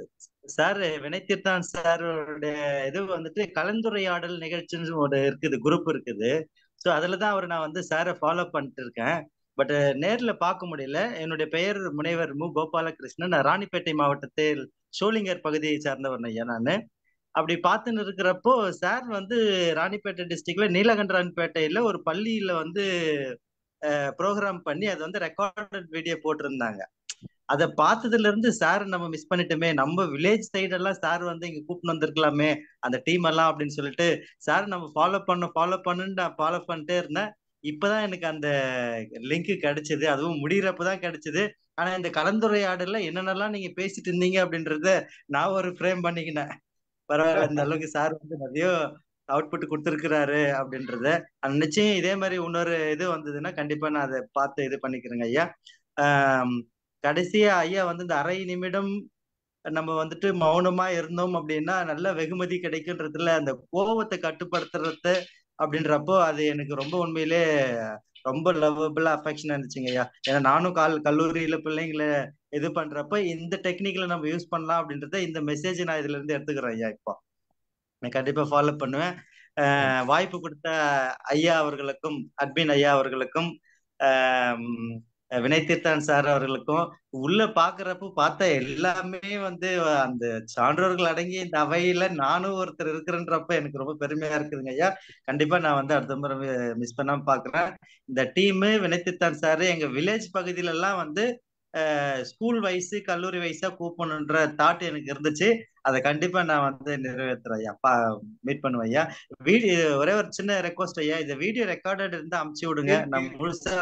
L: சார் வினைத்திருத்தான் சாரோட இது வந்துட்டு கலந்துரையாடல் நிகழ்ச்சின்னு ஒரு இருக்குது குரூப் இருக்குது ஸோ அதுல தான் அவர் நான் வந்து சாரை ஃபாலோ பண்ணிட்டு இருக்கேன் பட் நேர்ல பார்க்க முடியல என்னுடைய பெயர் முனைவர் மு கோபாலகிருஷ்ணன் நான் ராணிப்பேட்டை மாவட்டத்தில் ஷோலிங்கர் பகுதியை சார்ந்தவர் ஐயா நான் அப்படி பார்த்துன்னு இருக்கிறப்போ சார் வந்து ராணிப்பேட்டை டிஸ்ட்ரிக்ட்ல நீலகண்டரான்பேட்டையில ஒரு பள்ளியில வந்து ப்ரோக்ராம் பண்ணி அது வந்து ரெக்கார்டட் வீடியோ போட்டிருந்தாங்க அதை பார்த்ததுல இருந்து சார் நம்ம மிஸ் பண்ணிட்டோமே நம்ம வில்லேஜ் சைடு எல்லாம் சார் வந்து இங்க கூப்பிட்டு வந்திருக்கலாமே அந்த டீம் எல்லாம் அப்படின்னு சொல்லிட்டு சார் நம்ம ஃபாலோ பண்ண ஃபாலோ பண்ணுன்னு நான் ஃபாலோ பண்ணிட்டே இருந்தேன் இப்பதான் எனக்கு அந்த லிங்க் கிடைச்சது அதுவும் முடியிறப்பதான் கிடைச்சது ஆனா இந்த கலந்துரையாடல்ல என்னென்னலாம் நீங்க பேசிட்டு இருந்தீங்க அப்படின்றத நான் ஒரு ஃப்ரேம் பண்ணிக்கினேன் பரவாயில்ல இந்த அளவுக்கு சார் வந்து நிறைய அவுட்புட் கொடுத்துருக்கிறாரு அப்படின்றத அந்த நிச்சயம் இதே மாதிரி இன்னொரு இது வந்ததுன்னா கண்டிப்பா நான் அதை பார்த்து இது பண்ணிக்கிறேங்க ஐயா ஆம், கடைசியா ஐயா வந்து இந்த அரை நிமிடம் நம்ம வந்துட்டு மௌனமா இருந்தோம் அப்படின்னா நல்ல வெகுமதி கிடைக்குன்றதுல அந்த கோபத்தை கட்டுப்படுத்துறது அப்படின்றப்போ அது எனக்கு ரொம்ப உண்மையிலே ரொம்ப லவ்வபிளா அஃபெக்ஷன் இருந்துச்சுங்க ஐயா ஏன்னா நானும் கால் கல்லூரியில பிள்ளைங்களை இது பண்றப்ப இந்த டெக்னிக்ல நம்ம யூஸ் பண்ணலாம் அப்படின்றத இந்த மெசேஜ் நான் இதுல இருந்து எடுத்துக்கிறேன் ஐயா இப்போ நான் கண்டிப்பா ஃபாலோ பண்ணுவேன் அஹ் வாய்ப்பு கொடுத்த ஐயா அவர்களுக்கும் அட்மின் ஐயா அவர்களுக்கும் ஆம், வினைத்திருத்தான் சார் அவர்களுக்கும் உள்ள பாக்குறப்போ பார்த்தா எல்லாமே வந்து அந்த சான்றோர்கள் அடங்கிய இந்த அவையில நானும் ஒருத்தர் இருக்கிறன்றப்ப எனக்கு ரொம்ப பெருமையா இருக்குதுங்க ஐயா கண்டிப்பா நான் வந்து அடுத்த முறை மிஸ் பண்ணாம பாக்குறேன் இந்த டீம் வினைத்திருத்தான் சார் எங்க வில்லேஜ் பகுதியில எல்லாம் வந்து ஸ்கூல் வயசு கல்லூரி வயசா கூப்பிடணுன்ற தாட் எனக்கு இருந்துச்சு அதை கண்டிப்பா நான் வந்து நிறைவேற்றுறேன் ஐயா பா மீட் பண்ணுவேன் ஐயா வீடியோ ஒரே ஒரு சின்ன ரெக்வஸ்ட் ஐயா இந்த வீடியோ ரெக்கார்டட் இருந்து அமுச்சு விடுங்க
A: இருக்கு
L: நான்
A: இருக்கு
L: முழுசா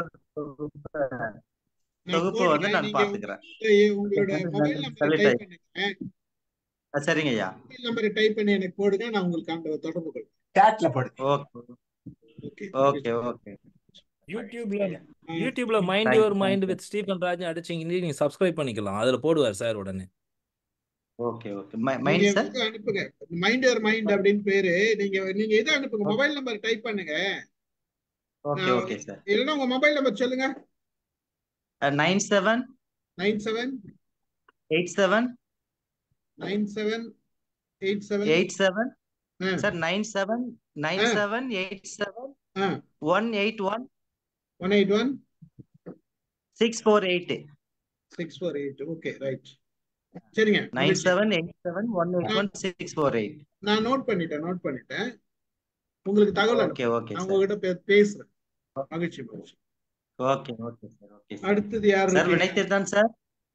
A: நான்
L: தொகுப்பு வந்து
A: போடுறேன்
L: நான்
A: நீங்க
L: பாத்துக்கிறேன்
A: உங்களோட
L: நன்றி
A: மொபைல்
L: நன்றி
A: நம்பரை
L: சொல்லிட்டேன்
A: டைப் பண்ணுங்க
L: ஆ, சரிங்க ஐயா
A: மொபைல் நம்பரை டைப் பண்ணி எனக்கு போடுங்க நான் உங்களுக்கு அந்த தொடர்பு கொள்றேன்
B: சாட்ல போடு
L: ஓகே
A: ஓகே
L: ஓகே ஓகே
J: யூடியூப்ல
L: ஐயா
J: யூடியூப்ல mind
L: thank you
J: your mind
L: thank you
J: with Stephen Raj அடிச்சீங்கன்னா நீங்க சப்ஸ்கிரைப் பண்ணிக்கலாம் அதுல போடுவார் சார் உடனே
L: ஓகே ஓகே
A: நீங்க
L: மைண்ட் சார்
A: இது அனுப்புங்க மைண்ட் யுவர் மைண்ட் அப்படின்னு பேரு நீங்க நீங்க இதை அனுப்புங்க மொபைல் நம்பர் டைப் பண்ணுங்க
L: ஓகே
A: நான்
L: ஓகே சார்
A: இல்லைன்னா உங்க மொபைல் நம்பர் சொல்லுங்க
L: nine seven
A: nine seven
L: eight seven
A: nine seven eight seven
L: eight seven sir nine seven nine
A: ஆ.
L: செவன் எயிட் செவன்
A: ஆ
L: one eight one
A: one eight one
L: six four eight
A: six four eight okay right சரிங்க
L: nine
A: மகிழ்ச்சி
L: seven eight seven one eight
A: நான்
L: one six four eight
A: நான் note பண்ணிட்டேன் note பண்ணிட்டேன் உங்களுக்கு தகவல்
L: ஓகே
A: அனுப்புறேன்
L: ஓகே
A: நான்
L: சார்
A: உங்ககிட்ட பே- பேசுறேன் மகிழ்ச்சி மகிழ்ச்சி
L: okay okay sir okay sir
A: அடுத்தது யார்
L: சார்
A: இருக்கீங்க
L: வினைத்திருத்தான் சார்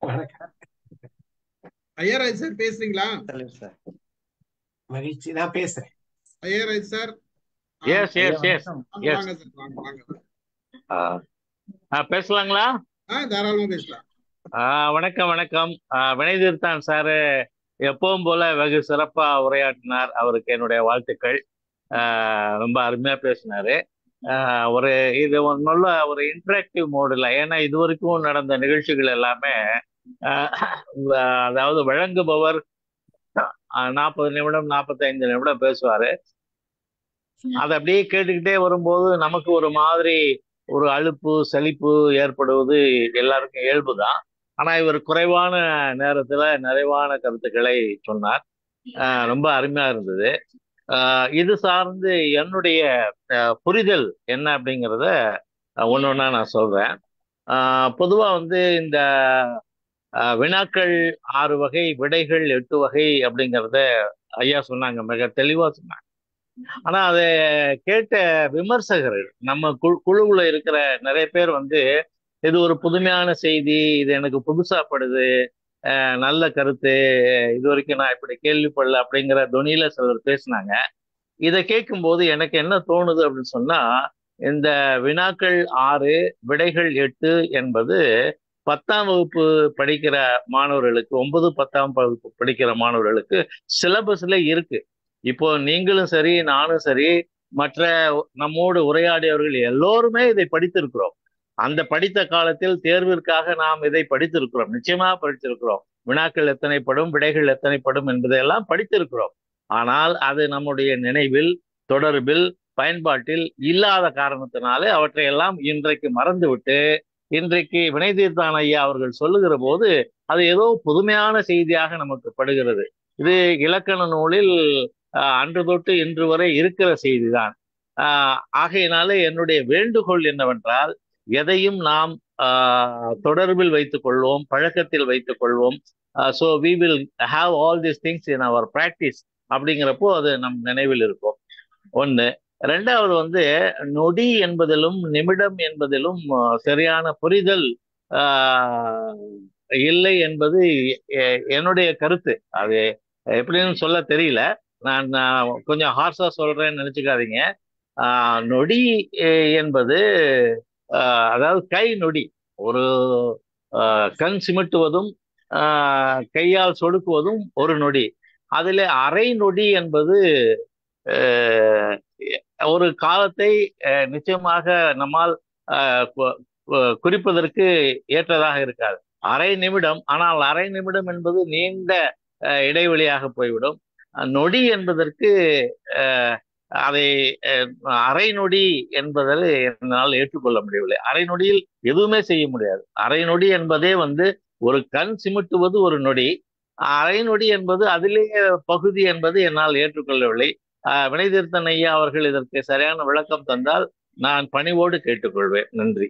A: ஐயராஜ் சார் பேசுறீங்களா
L: சொல்லுங்க சார்
B: மகிழ்ச்சி நான் பேசுறேன்
A: ஐயராஜ் சார்
M: எஸ்
N: ஐயா
M: எஸ் எஸ்
N: வணக்கம்
A: வாங்க
M: எஸ்
A: வாங்க சார் வாங்க வாங்க
M: பேசலாங்களா
A: ஆ தாராளமா பேசலாம்
M: ஆ, வணக்கம் வணக்கம் ஆ, வினய் தீர்த்தான் சார் எப்பவும் போல வெகு சிறப்பா உரையாற்றினார் அவருக்கு என்னுடைய வாழ்த்துக்கள் ஆ, ரொம்ப அருமையா பேசினாரு ஆ, ஒரு இது ஒரு நல்ல ஒரு இன்டராக்டிவ் மோடில் ஏன்னா இது வரைக்கும் நடந்த நிகழ்ச்சிகள் எல்லாமே ஆ, அதாவது வழங்குபவர் நாற்பது நிமிடம் நாற்பத்தைந்து நிமிடம் பேசுவாரு அதை அப்படியே கேட்டுக்கிட்டே வரும்போது நமக்கு ஒரு மாதிரி ஒரு அலுப்பு சலிப்பு ஏற்படுவது எல்லாருக்கும் இயல்புதான் ஆனா இவர் குறைவான நேரத்துல நிறைவான கருத்துக்களை சொன்னார் ஆஹ் ரொம்ப அருமையா இருந்தது ஆஹ் இது சார்ந்து என்னுடைய ஆஹ் புரிதல் என்ன அப்படிங்கிறத ஒன்று ஒன்றா நான் சொல்றேன் ஆஹ் பொதுவா வந்து இந்த ஆஹ் வினாக்கள் ஆறு வகை விடைகள் எட்டு வகை அப்படிங்கிறத ஐயா சொன்னாங்க மிக தெளிவா சொன்னாங்க ஆனா அதை கேட்ட விமர்சகர்கள் நம்ம குழு குழுவுல இருக்கிற நிறைய பேர் வந்து இது ஒரு புதுமையான செய்தி இது எனக்கு புதுசா படுது அஹ் நல்ல கருத்து இது வரைக்கும் நான் இப்படி கேள்விப்படல அப்படிங்கிற துணியில சிலர் பேசினாங்க இதை கேட்கும்போது எனக்கு என்ன தோணுது அப்படின்னு சொன்னா இந்த வினாக்கள் ஆறு விடைகள் எட்டு என்பது பத்தாம் வகுப்பு படிக்கிற மாணவர்களுக்கு ஒன்பது பத்தாம் வகுப்பு படிக்கிற மாணவர்களுக்கு சிலபஸ்ல இருக்கு இப்போ நீங்களும் சரி நானும் சரி மற்ற நம்மோடு உரையாடியவர்கள் எல்லோருமே இதை படித்திருக்கிறோம் அந்த படித்த காலத்தில் தேர்விற்காக நாம் இதை படித்திருக்கிறோம் நிச்சயமா படித்திருக்கிறோம் வினாக்கள் எத்தனைப்படும் விடைகள் எத்தனைப்படும் என்பதையெல்லாம் படித்திருக்கிறோம் ஆனால் அது நம்முடைய நினைவில் தொடர்பில் பயன்பாட்டில் இல்லாத காரணத்தினாலே அவற்றையெல்லாம் இன்றைக்கு மறந்துவிட்டு இன்றைக்கு வினை தீர்த்தான் ஐயா அவர்கள் சொல்லுகிற போது அது ஏதோ புதுமையான செய்தியாக நமக்கு படுகிறது இது இலக்கண நூலில் ஆஹ், அன்று தொட்டு இன்று வரை இருக்கிற செய்திதான் ஆஹ், ஆகையினாலே என்னுடைய வேண்டுகோள் என்னவென்றால் எதையும் நாம் ஆஹ், தொடர்பில் வைத்துக் கொள்வோம் பழக்கத்தில் வைத்துக் கொள்வோம் so we will have all this things in our practice அப்படிங்கிறப்போ அது நம் நினைவில் இருக்கும் ஒன்று ரெண்டாவது வந்து நொடி என்பதிலும் நிமிடம் என்பதிலும் ஆஹ், சரியான புரிதல் ஆஹ், இல்லை என்பது எ- என்னுடைய கருத்து அது எப்படின்னு சொல்ல தெரியல நான் நான் கொஞ்சம் ஹார்ஸா சொல்றேன்னு நினைச்சுக்காதீங்க ஆஹ், நொடி எ- என்பது ஆஹ், அதாவது கை நொடி ஒரு ஆஹ், கண் சிமிட்டுவதும் ஆஹ், கையால் சொடுக்குவதும் ஒரு நொடி அதுல அரை நொடி என்பது ஆஹ், ஒரு காலத்தை ஆஹ், நிச்சயமாக நம்மால் ஆஹ், கு- கு- குறிப்பதற்கு ஏற்றதாக இருக்காது அரை நிமிடம் ஆனால் அரை நிமிடம் என்பது நீண்ட ஆஹ், இடைவெளியாக போய்விடும் அஹ், நொடி என்பதற்கு ஆஹ், அதை ஆஹ், அரை நொடி என்பதில் என்னால் ஏற்றுக்கொள்ள முடியவில்லை அரை நொடியில் எதுவுமே செய்ய முடியாது அரை நொடி என்பதே வந்து ஒரு கண் சிமிட்டுவது ஒரு நொடி அரை நொடி என்பது அதிலேயே பகுதி என்பது என்னால் ஏற்றுக்கொள்ளவில்லை ஆஹ் வினைதீர்த்தன் ஐயா அவர்கள் இதற்கு சரியான விளக்கம் தந்தால் நான் பணிவோடு கேட்டுக்கொள்வேன் நன்றி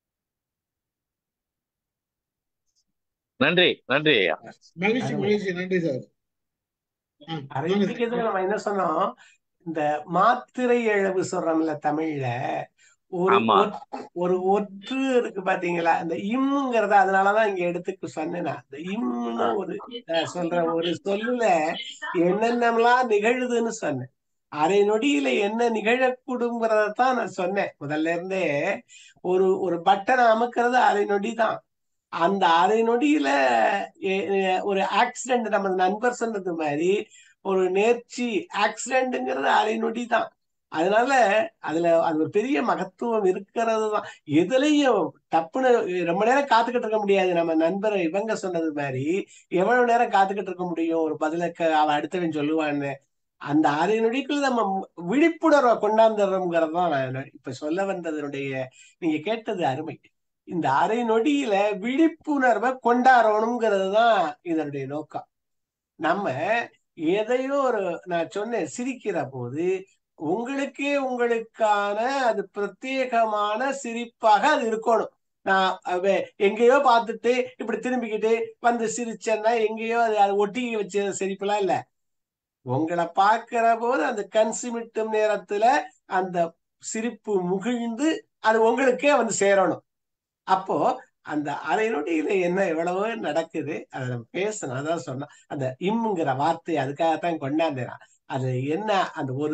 M: நன்றி நன்றி ஐயா
A: மகிழ்ச்சி
B: அருமை
A: மகிழ்ச்சி நன்றி சார் ஆ வாங்க சார்
B: அறிவிக்கிறதுல நம்ம என்ன சொன்னோம் இந்த மாத்திரை இழவு சொல்றோம்ல தமிழ்ல ஒரு
M: ஆமா
B: ஒற்று ஒரு ஒற்று இருக்கு பாத்தீங்களா இந்த இம்முங்கிறத அதனாலதான் இங்க எடுத்துக்க சொன்னேன் நான். இந்த இம்முன்னு ஒரு நான் சொல்றேன் ஒரு சொல்லுல என்னென்னலாம் நிகழுதுன்னு சொன்னேன் அரை நொடியில என்ன நிகழக்கூடுங்கிறத தான் நான் சொன்னேன் முதல்ல இருந்தே ஒரு ஒரு பட்டனை அமுக்கிறது அரை நொடி தான் அந்த அரை நொடியில எ- எ- ஒரு ஆக்சிடென்ட் நம்ம நண்பர் சொன்னது மாதிரி ஒரு நேர்ச்சி ஆக்சிடென்ட்ங்கிறது அரை நொடி தான் அதனால அதுல அது ஒரு பெரிய மகத்துவம் இருக்கிறது தான் எதுலயும் டப்புன்னு ரொம்ப நேரம் காத்துக்கிட்டு இருக்க முடியாது நம்ம நண்பர் இவங்க சொன்னது மாதிரி எவ்வளவு நேரம் காத்துக்கிட்டு இருக்க முடியும் ஒரு பதிலுக்கு அவன் அடுத்தவன் சொல்லுவான்னு அந்த அரை நொடிக்குள்ள நம்ம விழிப்புணர்வை கொண்டாந்துடுறோம்ங்கிறது தான் நான் இப்ப சொல்ல வந்ததனுடைய நீங்க கேட்டது அருமை இந்த அரை நொடியில விழிப்புணர்வை கொண்டாடணுங்கிறது தான் இதனுடைய நோக்கம் நம்ம எதையோ ஒரு நான் சொன்னேன் சிரிக்கிற போது உங்களுக்கே உங்களுக்கான அது பிரத்யேகமான சிரிப்பாக அது இருக்கணும் நான் அவ- எங்கேயோ பார்த்துட்டு இப்படி திரும்பிக்கிட்டு வந்து சிரிச்சேன்னா எங்கேயோ அது அது ஒட்டி வச்ச சிரிப்புலாம் இல்ல உங்களை பார்க்கிற போது அந்த கண் சிமிட்டும் நேரத்துல அந்த சிரிப்பு முகிழ்ந்து அது உங்களுக்கே வந்து சேரணும் அப்போ அந்த அரை நொடியில என்ன எவ்வளவோ நடக்குது அதை நம்ம பேசணும் அதான் சொன்னோம் அந்த இம்முங்கிற வார்த்தை அதுக்காகத்தான் கொண்டாந்தேன் நான். அது என்ன அந்த ஒரு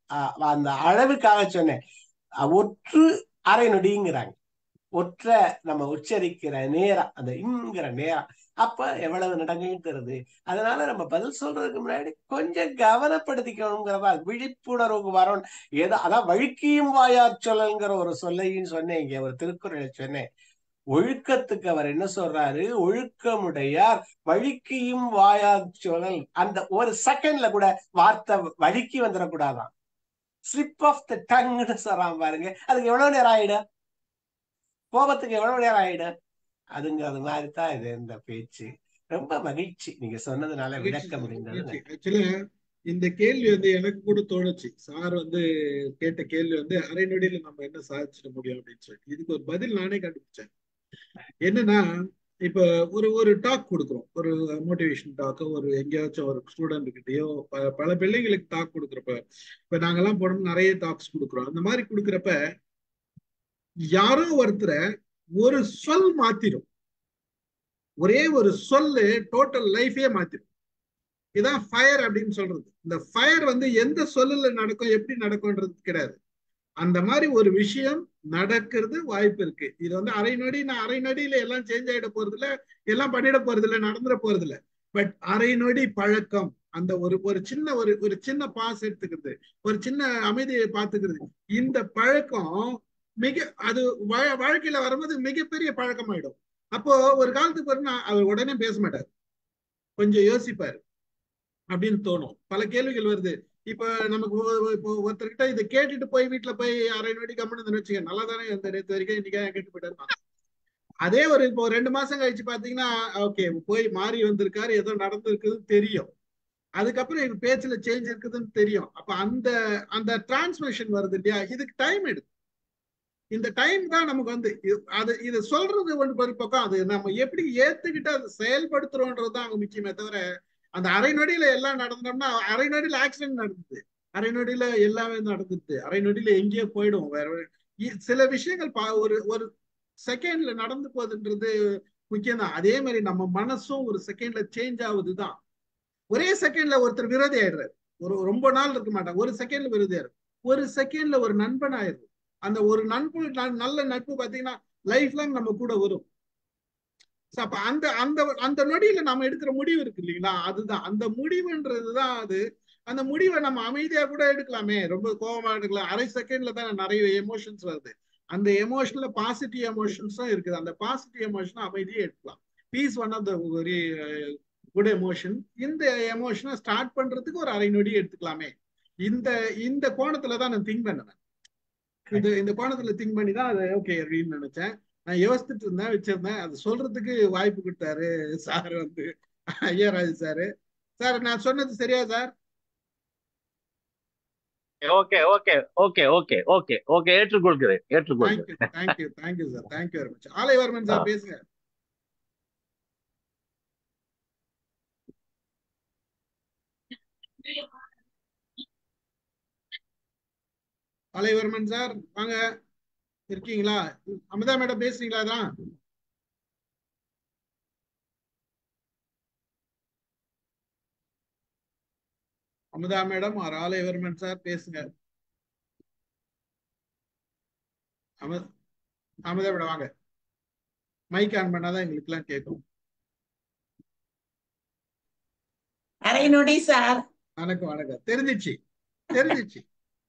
B: அஹ், அந்த அளவுக்காக சொன்னேன் அஹ், ஒற்று அரை நொடிங்கிறாங்க ஒற்ற நம்ம உச்சரிக்கிற நேரம் அந்த இங்கிற நேரம் அப்ப எவ்வளவு நடங்கன்னு தருது அதனால நம்ம பதில் சொல்றதுக்கு முன்னாடி கொஞ்சம் கவனப்படுத்திக்கணுங்கிறதா விழிப்புணர்வுக்கு வரணும் ஏதோ அதான் வழுக்கியும் வாயார் சொல்லல்ங்கிற ஒரு சொல்லையும் சொன்னேன் இங்க ஒரு திருக்குறளை சொன்னேன் ஒழுக்கத்துக்கு அவர் என்ன சொல்றாரு ஒழுக்கமுடையார் வழுக்கியும் வாயார் சொல்லல் அந்த ஒரு செகண்ட்ல கூட வார்த்தை வழுக்கி வந்துடக்கூடாதான் ஸ்லிப் ஆஃப் த டங்னு சொல்றான் பாருங்க அதுக்கு எவ்வளவு நேரம் ஆயிடும் கோபத்துக்கு எவ்வளவு நேரம் ஆயிடும் அதுங்க அது மாதிரி தான் இது இந்த பேச்சு ரொம்ப மகிழ்ச்சி நீங்க சொன்னதுனால
A: மகிழ்ச்சி
B: விளக்க
A: சார்
B: முடிந்தது
A: மகிழ்ச்சி ஆக்சுவலா இந்த கேள்வி வந்து எனக்கு கூட தோணுச்சு சார் வந்து கேட்ட கேள்வி வந்து அரை நொடியில நம்ம என்ன சாதிச்சிட முடியும் அப்படின்னு சொல்லிட்டு இதுக்கு ஒரு பதில் நானே கண்டுபிடிச்சேன் என்னன்னா இப்ப ஒரு ஒரு டாக் கொடுக்குறோம் ஒரு மோட்டிவேஷன் டாக்கோ ஒரு எங்கேயாச்சும் ஒரு ஸ்டூடெண்ட் கிட்டயோ ப- பல பிள்ளைங்களுக்கு டாக் கொடுக்குறப்ப இப்ப நாங்கெல்லாம் போனோம் நிறைய டாக்ஸ் கொடுக்குறோம் அந்த மாதிரி கொடுக்குறப்ப யாரோ ஒருத்தரை ஒரு சொல் மாத்திரும் ஒரே ஒரு சொல்லு டோட்டல் லைஃபே மாத்திரும் இதான் ஃபயர் அப்படின்னு சொல்றது இந்த ஃபயர் வந்து எந்த சொல்லுல நடக்கும் எப்படி நடக்கும்ன்றது கிடையாது அந்த மாதிரி ஒரு விஷயம் நடக்கிறது வாய்ப்பு இருக்கு இது வந்து அரை நொடி நான் அரை நொடியில எல்லாம் சேஞ்ச் ஆயிட போறது இல்ல எல்லாம் பண்ணிட போறது இல்ல நடந்துட போறது இல்ல பட் அரை நொடி பழக்கம் அந்த ஒரு ஒரு சின்ன ஒரு ஒரு சின்ன பாஸ் எடுத்துக்கிறது ஒரு சின்ன அமைதியை பார்த்துக்கிறது இந்த பழக்கம் மிக அது வா- வாழ்க்கையில வரும்போது மிகப்பெரிய பழக்கமாயிடும் அப்போ ஒரு காலத்துக்கு பிறகு நான் அவர் உடனே பேச மாட்டார் கொஞ்சம் யோசிப்பாரு அப்படின்னு தோணும் பல கேள்விகள் வருது இப்ப நமக்கு ஒ- ஒ- இப்போ ஒருத்தர்கிட்ட இதை கேட்டுட்டு போய் வீட்டுல போய் அரை நொடி கம்முன்னு வச்சுக்க நல்லா தானே இந்த நேற்று வரைக்கும் இன்னைக்கு ஏன் கேட்டு போயிட்டாரு அதே ஒரு இப்போ ரெண்டு மாசம் கழிச்சு பாத்தீங்கன்னா ஓகே போய் மாறி வந்திருக்காரு ஏதோ நடந்திருக்குதுன்னு தெரியும் அதுக்கப்புறம் எங்க பேச்சுல சேஞ்ச் இருக்குதுன்னு தெரியும் அப்ப அந்த அந்த டிரான்ஸ்மிஷன் வருது இல்லையா இதுக்கு டைம் எடுக்கும் இந்த டைம் தான் நமக்கு வந்து இது- அது இது சொல்றது ஒன்று ஒரு பக்கம் அது நம்ம எப்படி ஏத்துக்கிட்டு அதை செயல்படுத்துறோன்றது தான் அங்க முக்கியமே தவிர அந்த அரை நொடியில எல்லாம் நடந்தோம்னா அரை நொடியில ஆக்சிடென்ட் நடந்தது அரை நொடியில எல்லாமே நடந்துது அரை நொடியில எங்கேயோ போயிடும் வேற ஒரு- இ- சில விஷயங்கள் பா- ஒரு ஒரு செகண்ட்ல நடந்து போகுதுன்றது முக்கியம் தான் அதே மாதிரி நம்ம மனசும் ஒரு செகண்ட்ல சேஞ்ச் ஆகுதுதான் ஒரே செகண்ட்ல ஒருத்தர் விரோதி ஆயிடுறாரு ஒரு ரொம்ப நாள் இருக்க மாட்டாங்க ஒரு செகண்ட்ல விரோதி ஆயிடுறாரு ஒரு செகண்ட்ல ஒரு நண்பன் ஆயிடுது அந்த ஒரு நட்பு ந- நல்ல நட்பு பாத்தீங்கன்னா லைஃப் லாங் நம்ம கூட வரும் So, அப்ப அந்த அந்த அந்த நொடியில நம்ம எடுக்கிற முடிவு இருக்கு இல்லைங்களா அதுதான் அந்த முடிவுன்றதுதான் அது அந்த முடிவை நம்ம அமைதியா கூட எடுக்கலாமே ரொம்ப கோபமா எடுக்கலாம் அரை செகண்ட்ல தான் நிறைய எமோஷன்ஸ் வருது அந்த எமோஷன்ல பாசிட்டிவ் எமோஷன்ஸும் இருக்குது அந்த பாசிட்டிவ் எமோஷன் அமைதியே எடுக்கலாம் peace one of the very good emotion இந்த எமோஷனை ஸ்டார்ட் பண்றதுக்கு ஒரு அரை நொடி எடுத்துக்கலாமே இந்த இந்த கோணத்துல தான் நான் திங்க் பண்ணேன் இந்த இந்த கோணத்துல திங்க் பண்ணி தான் அது ஓகே அப்படின்னு நினைச்சேன் நான் யோசிச்சுட்டு இருந்தேன் வச்சிருந்தேன் அது சொல்றதுக்கு வாய்ப்பு கொடுத்தாரு சார் வந்து ஐயராஜ் சாரு சார் நான் சொன்னது சரியா sir
M: okay okay okay okay okay okay ஏற்றுக்கொள்கிறேன்
A: தேங்க்யூ
M: ஏற்றுக்கொள்கிறேன்
A: thank you thank you sir thank you very much Alaivarman
M: ஆ.
A: சார் பேசுங்க ஆலைவர்மன் சார் வாங்க இருக்கீங்களா அமுதா மேடம் பேசுறீங்களா அதான் அமுதா மேடம் ஒரு ஆலைவர்மன் சார் பேசுங்க அமு அமுதா மேடம் வாங்க மைக் ஆன் பண்ணாதான் எங்களுக்கு எல்லாம் கேட்கும்
N: அரை நொடி சார்
A: வணக்கம் வணக்கம் தெரிஞ்சிச்சு தெரிஞ்சிச்சு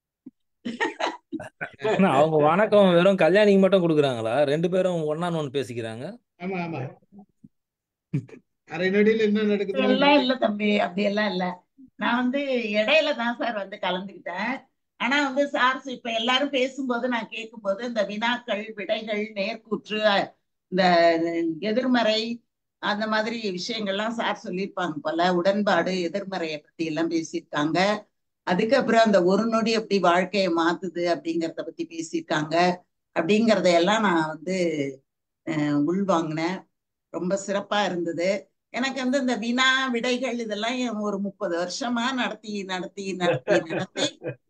J: ஆனா அவங்க வணக்கம் வெறும் கல்யாணிக்கு மட்டும் கொடுக்குறாங்களா ரெண்டு பேரும் ஒன்னான் ஒன்னு பேசிக்கிறாங்க
A: ஆமா ஆமா அரை நொடியில என்ன நடக்குதுன்னு
N: எல்லாம் இல்ல தம்பி அப்படி எல்லாம் இல்ல நான் வந்து இடையில தான் சார் வந்து கலந்துக்கிட்டேன் ஆனா வந்து சார் இப்ப எல்லாரும் பேசும்போது நான் கேட்கும்போது இந்த வினாக்கள் விடைகள் நேர்கூற்று இந்த எதிர்மறை அந்த மாதிரி விஷயங்கள்லாம் சார் சொல்லியிருப்பாங்க போல உடன்பாடு எதிர்மறையை பத்தி எல்லாம் பேசியிருக்காங்க அதுக்கப்புறம் அந்த ஒரு நொடி எப்படி வாழ்க்கையை மாத்துது அப்படிங்கிறத பத்தி பேசியிருக்காங்க அப்படிங்கிறதையெல்லாம் நான் வந்து அஹ், உள்வாங்கினேன் ரொம்ப சிறப்பா இருந்தது எனக்கு வந்து இந்த வினா விடைகள் இதெல்லாம் என் ஒரு முப்பது வருஷமா நடத்தி நடத்தி நடத்தி நடத்தி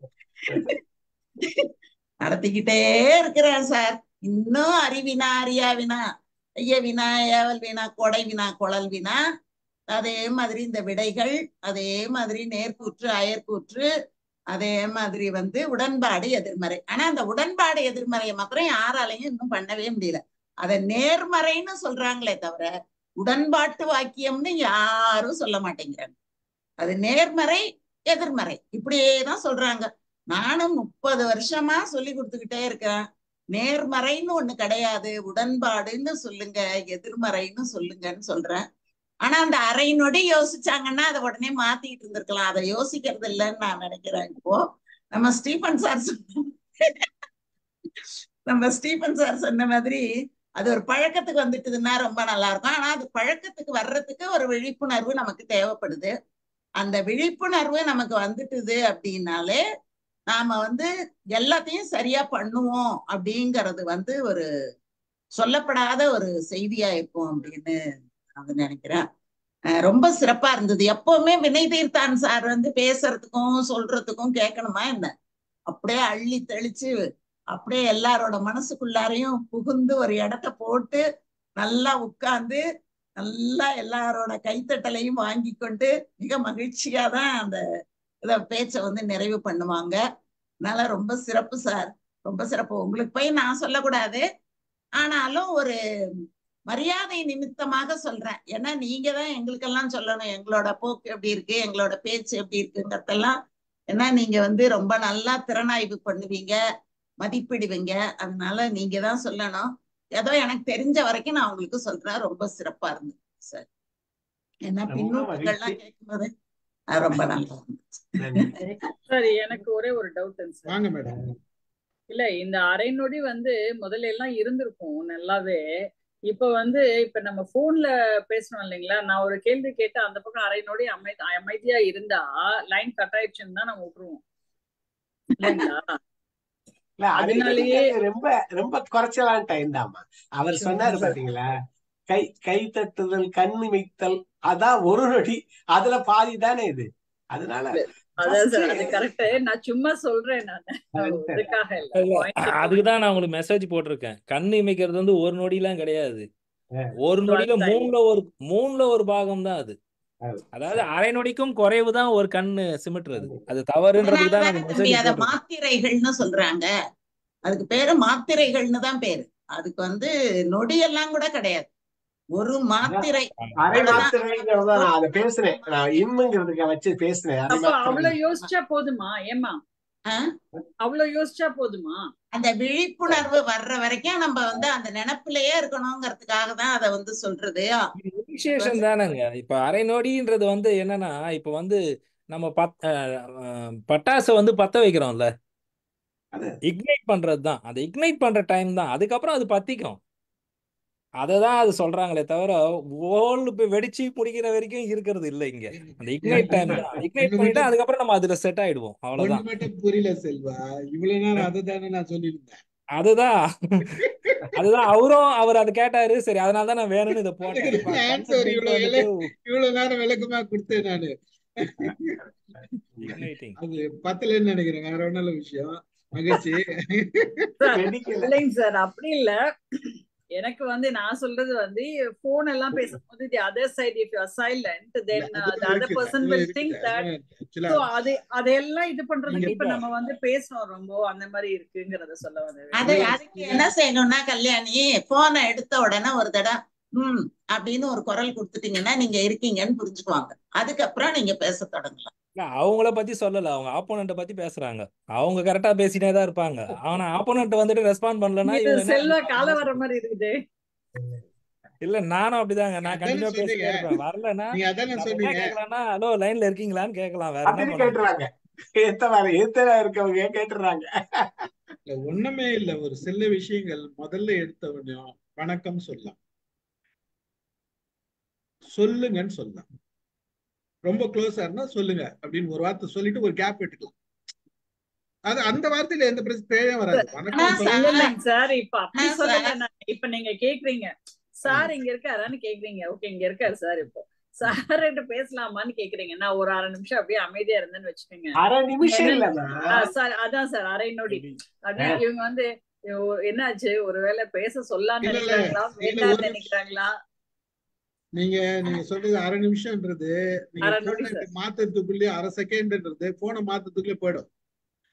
N: நடத்திக்கிட்டே இருக்கிறேன் சார் இன்னும் அறிவினா அறியா வினா ஐய வினா ஏவல் வினா கொடை வினா குழல் வினா அதே மாதிரி இந்த விடைகள் அதே மாதிரி நேர்கூற்று அயர்கூற்று அதே மாதிரி வந்து உடன்பாடு எதிர்மறை ஆனா அந்த உடன்பாடு எதிர்மறையை மாத்திரம் யாராலையும் இன்னும் பண்ணவே முடியல அதை நேர்மறைன்னு சொல்றாங்களே தவிர உடன்பாட்டு வாக்கியம்னு யாரும் சொல்ல மாட்டேங்கிறாங்க அது நேர்மறை எதிர்மறை இப்படியே தான் சொல்றாங்க நானும் முப்பது வருஷமா சொல்லி கொடுத்துக்கிட்டே இருக்கேன் நேர்மறைன்னு ஒண்ணு கிடையாது உடன்பாடுன்னு சொல்லுங்க எதிர்மறைன்னு சொல்லுங்கன்னு சொல்றேன் ஆனா அந்த அரை நொடி யோசிச்சாங்கன்னா அதை உடனே மாத்திட்டு இருந்திருக்கலாம் அதை யோசிக்கிறது இல்லைன்னு நான் நினைக்கிறேன் இப்போ நம்ம ஸ்டீபன் சார் சொன்ன நம்ம ஸ்டீபன் சார் சொன்ன மாதிரி அது ஒரு பழக்கத்துக்கு வந்துட்டுதுன்னா ரொம்ப நல்லா இருக்கும் ஆனா அது பழக்கத்துக்கு வர்றதுக்கு ஒரு விழிப்புணர்வு நமக்கு தேவைப்படுது அந்த விழிப்புணர்வு நமக்கு வந்துட்டுது அப்படின்னாலே நாம வந்து எல்லாத்தையும் சரியா பண்ணுவோம் அப்படிங்கிறது வந்து ஒரு சொல்லப்படாத ஒரு செய்தியா இருக்கும் அப்படின்னு நான் நினைக்கிறேன் அஹ் ரொம்ப சிறப்பா இருந்தது எப்பவுமே வினய் தீர்த்தான் சார் வந்து பேசுறதுக்கும் சொல்றதுக்கும் கேட்கணுமா என்ன அப்படியே அள்ளி தெளிச்சு அப்படியே எல்லாரோட மனசுக்குள்ளாரையும் புகுந்து ஒரு இடத்த போட்டு நல்லா உட்கார்ந்து நல்லா எல்லாரோட கைத்தட்டலையும் வாங்கி கொண்டு மிக மகிழ்ச்சியா தான் அந்த இத பேச்சை வந்து நிறைவு பண்ணுவாங்க அதனால ரொம்ப சிறப்பு சார் ரொம்ப சிறப்பு உங்களுக்கு போய் நான் சொல்லக்கூடாது ஆனாலும் ஒரு மரியாதை நிமித்தமாக சொல்றேன் ஏன்னா நீங்க தான் எங்களுக்கெல்லாம் சொல்லணும் எங்களோட போக்கு எப்படி இருக்கு எங்களோட பேச்சு எப்படி இருக்குங்கிறதெல்லாம் ஏன்னா நீங்க வந்து ரொம்ப நல்லா திறனாய்வு பண்ணுவீங்க மதிப்பிடுவீங்க அதனால நீங்க தான் சொல்லணும் ஏதோ எனக்கு தெரிஞ்ச வரைக்கும் நான் உங்களுக்கு சொல்றேன் ரொம்ப சிறப்பா இருந்தது சார் ஏன்னா
B: ரொம்ப
N: பின்னூட்டங்கள்லாம்
B: மகிழ்ச்சி.
N: கேட்கும்போது அது ரொம்ப நல்லா இருந்துச்சு
O: சார் எனக்கு ஒரே ஒரு டவுட் சார்
A: வாங்க மேடம்
O: இல்ல இந்த அரை நொடி வந்து முதல்ல எல்லாம் இருந்திருக்கும் நல்லாவே இப்ப வந்து இப்ப நம்ம போன்ல பேசணும் இல்லைங்களா நான் ஒரு கேள்வி கேட்டு அந்த பக்கம் அரை நொடி அமை அமைதியா இருந்தா லைன் கட் ஆயிடுச்சுன்னு தான் நம்ம விட்டுருவோம் இல்லைங்களா
B: இல்ல அது
O: அதனாலயே
B: இருக்கிறது ரொம்ப ரொம்ப குறைச்சலான டைம் தாம்மா அவர் சொன்னாரு பாத்தீங்களா கை கை தட்டுதல் கண்ணு வைத்தல் அதான் ஒரு நொடி அதுல பாதி தானே இது அதனால
O: அதான் சார் அது
B: first-
O: கரெக்ட் நான் சும்மா சொல்றேன் நான் இதுக்காக இல்ல
J: இல்ல
O: பாயிண்ட்
J: அதுக்கு தான் நான் உங்களுக்கு மெசேஜ் போட்டிருக்கேன் கண் இமைக்கிறது வந்து ஒரு நொடிலாம் கிடையாது ஒரு நொடியில
O: One time.
J: மூணுல ஒரு மூணுல ஒரு பாகம் தான் அது அதாவது அரை நொடிக்கும் குறைவு தான் ஒரு கண்ணு சிமிட்டுறது அது தவறுன்றதுக்கு தான்
N: அதனாலதானே
J: நாங்க
N: தம்பி
J: மெசேஜ்
N: அத
J: போட்டிருக்கோம்
N: மாத்திரைகள்னு சொல்றாங்க அதுக்கு பேரு மாத்திரைகள்னு தான் பேரு அதுக்கு வந்து நொடியெல்லாம் கூட கிடையாது ஒரு மாத்திரை
B: அரை
N: அவ்வளவுதான்
B: மாத்திரைங்கிறத நான் அதை பேசுனேன் நான் இம்முங்கிறதுக்கு வச்சு பேசுனேன் அரை
O: அப்ப
B: மாத்திரை
O: அவ்வளவு யோசிச்சா போதுமா ஏமா அவ்வளவு யோசிச்சா போதுமா
N: அந்த விழிப்புணர்வு வர்ற வரைக்கும் நம்ம வந்து அந்த நினைப்பிலேயே இருக்கணுங்கிறதுக்காக தான் அதை வந்து சொல்றது
J: இனிஷியேஷன் தானேங்க இப்ப அரை நொடின்றது வந்து என்னன்னா இப்ப வந்து நம்ம பத் அஹ் அஹ் பட்டாசை வந்து பத்த வைக்கிறோம்ல இக்னைட் பண்றது தான் அந்த இக்னைட் பண்ற டைம் தான் அதுக்கப்புறம் அது பத்திக்கும் அதை தான் அது சொல்றாங்களே தவிர ஓல்டு போய் வெடிச்சு முடிக்கிற வரைக்கும் இருக்கிறது இல்லை இங்க அந்த இக்னைட் டைம் தான் இக்னைட்
A: ஒண்ணு
J: பண்ணிட்டு
A: மட்டும்
J: அதுக்கப்புறம் நம்ம அதுல செட் ஆயிடுவோம்
A: ஒண்ணு
J: அவ்வளவுதான்
A: மட்டும் புரியல செல்வா இவ்வளவு நேரம் அதை தானே நான் சொல்லியிருந்தேன்
J: அதுதான் அதுதான் அவரும் அவர் அதை கேட்டாரு சரி அதனால தான் நான் வேணும்னு இதை போட்டேன் இப்ப
A: ஆன்சர்
J: கன்செப்ட்
A: இவ்வளவு
J: வந்துட்டு
A: விள- இவ்வளவு நேரம் விளக்கமா கொடுத்தேன் நானு
J: இக்னைட்டிங்
A: அது பத்தலன்னு நினைக்கிறேன் வேற ஒண்ணும் இல்ல விஷயம் மகிழ்ச்சி
O: சார் இல்லைங்க சார் அப்படி இல்ல எனக்கு வந்து நான் சொல்றது வந்து போன் எல்லாம் பேசும்போது the other side if you are silent then the other
A: இருக்குது
O: பர்சன்
A: அதுல
O: வில் திங்க்
A: இருக்குது
O: தட்
A: ஆக்சுவலா
O: சோ அது அதையெல்லாம் இது பண்றதுக்கு
A: நீங்க
O: இப்ப
J: இப்போ
O: நம்ம வந்து பேசணும் ரொம்ப அந்த மாதிரி இருக்குங்கிறத சொல்ல வந்தேன்
N: அது
O: வேற
N: அதுக்கு என்ன செய்யணும்னா கல்யாணி போனை எடுத்த உடனே ஒரு தடவை ம் அப்படின்னு ஒரு குரல் கொடுத்துட்டீங்கன்னா நீங்க இருக்கீங்கன்னு புரிஞ்சுக்குவாங்க அதுக்கப்புறம் நீங்க பேச தொடங்கலாம்
J: இல்ல, அவங்கள பத்தி சொல்லல அவங்க ஆப்போனண்ட பத்தி பேசுறாங்க அவங்க கரெக்டா பேசினே தான் இருப்பாங்க ஆனா ஆப்போனண்ட் வந்துட்டு ரெஸ்பாண்ட் பண்ணலன்னா
O: இது
J: இவங்க என்ன
O: செல்வ கால வர மாதிரி இருக்குது
J: இல்ல நானும் அப்படிதாங்க நான்
A: அதானே
J: கண்டினியூ
A: சொன்னீங்க
J: பேசிட்டே இருப்பேன் வரலன்னா
A: நீங்க அதானே
J: நம்ம என்ன
A: சொன்னீங்க
J: கேட்கலாம்னா ஹலோ லைன்ல இருக்கீங்களான்னு கேட்கலாம் வேற என்ன
B: அப்படின்னு
J: பண்ண முடியும்
B: கேட்டுறாங்க எத்தனை எத்தனை இருக்கவங்க கேட்டுறாங்க
A: இல்ல ஒண்ணுமே இல்ல ஒரு சில விஷயங்கள் முதல்ல எடுத்த உடனே வணக்கம் சொல்லலாம் சொல்லுங்கன்னு சொல்லலாம் ரொம்ப க்ளோஸா இருந்தா சொல்லுங்க அப்படின்னு ஒரு வார்த்தை சொல்லிட்டு ஒரு கேப் விட்டுக்கலாம் அது அந்த வார்த்தையில எந்த பிரச்சனையும் வராது வணக்கம்
O: இல்ல
A: சொல்லலாம்
O: இல்லைங்க சார் இப்ப அப்படி
N: ஆ,
O: சொல்லல
N: சார்.
O: நான் இப்ப நீங்க கேக்குறீங்க சார் இங்க இருக்காரான்னு கேக்குறீங்க ஓகே இங்க இருக்காரு சார் இப்போ சார் பேசலாமான்னு கேக்குறீங்க நான் ஒரு அரை நிமிஷம் அப்படியே அமைதியா இருந்தேன்னு வச்சுக்கோங்க
B: அரை நிமிஷம்
O: என்ன-
B: இல்லம்மா
O: ஆ, சார் அதான் சார் அரை நொடி அப்படியே இவங்க வந்து இவ- என்னாச்சு ஒருவேளை பேச சொல்லலாம்னு
A: இல்ல, இல்ல.
O: நினைக்கிறாங்களா
A: இல்ல,
O: வேண்டாம்னு
A: ஒரு
O: நினைக்கிறாங்களா
A: நீங்க நீங்க சொல்றது அரை நிமிஷம்ன்றது நீங்க
O: அரை
A: போனை
O: நொடி சார்
A: மாத்துறதுக்குள்ளே அரை செகண்ட்ன்றது போனை மாத்துறதுக்குள்ளே போயிடும்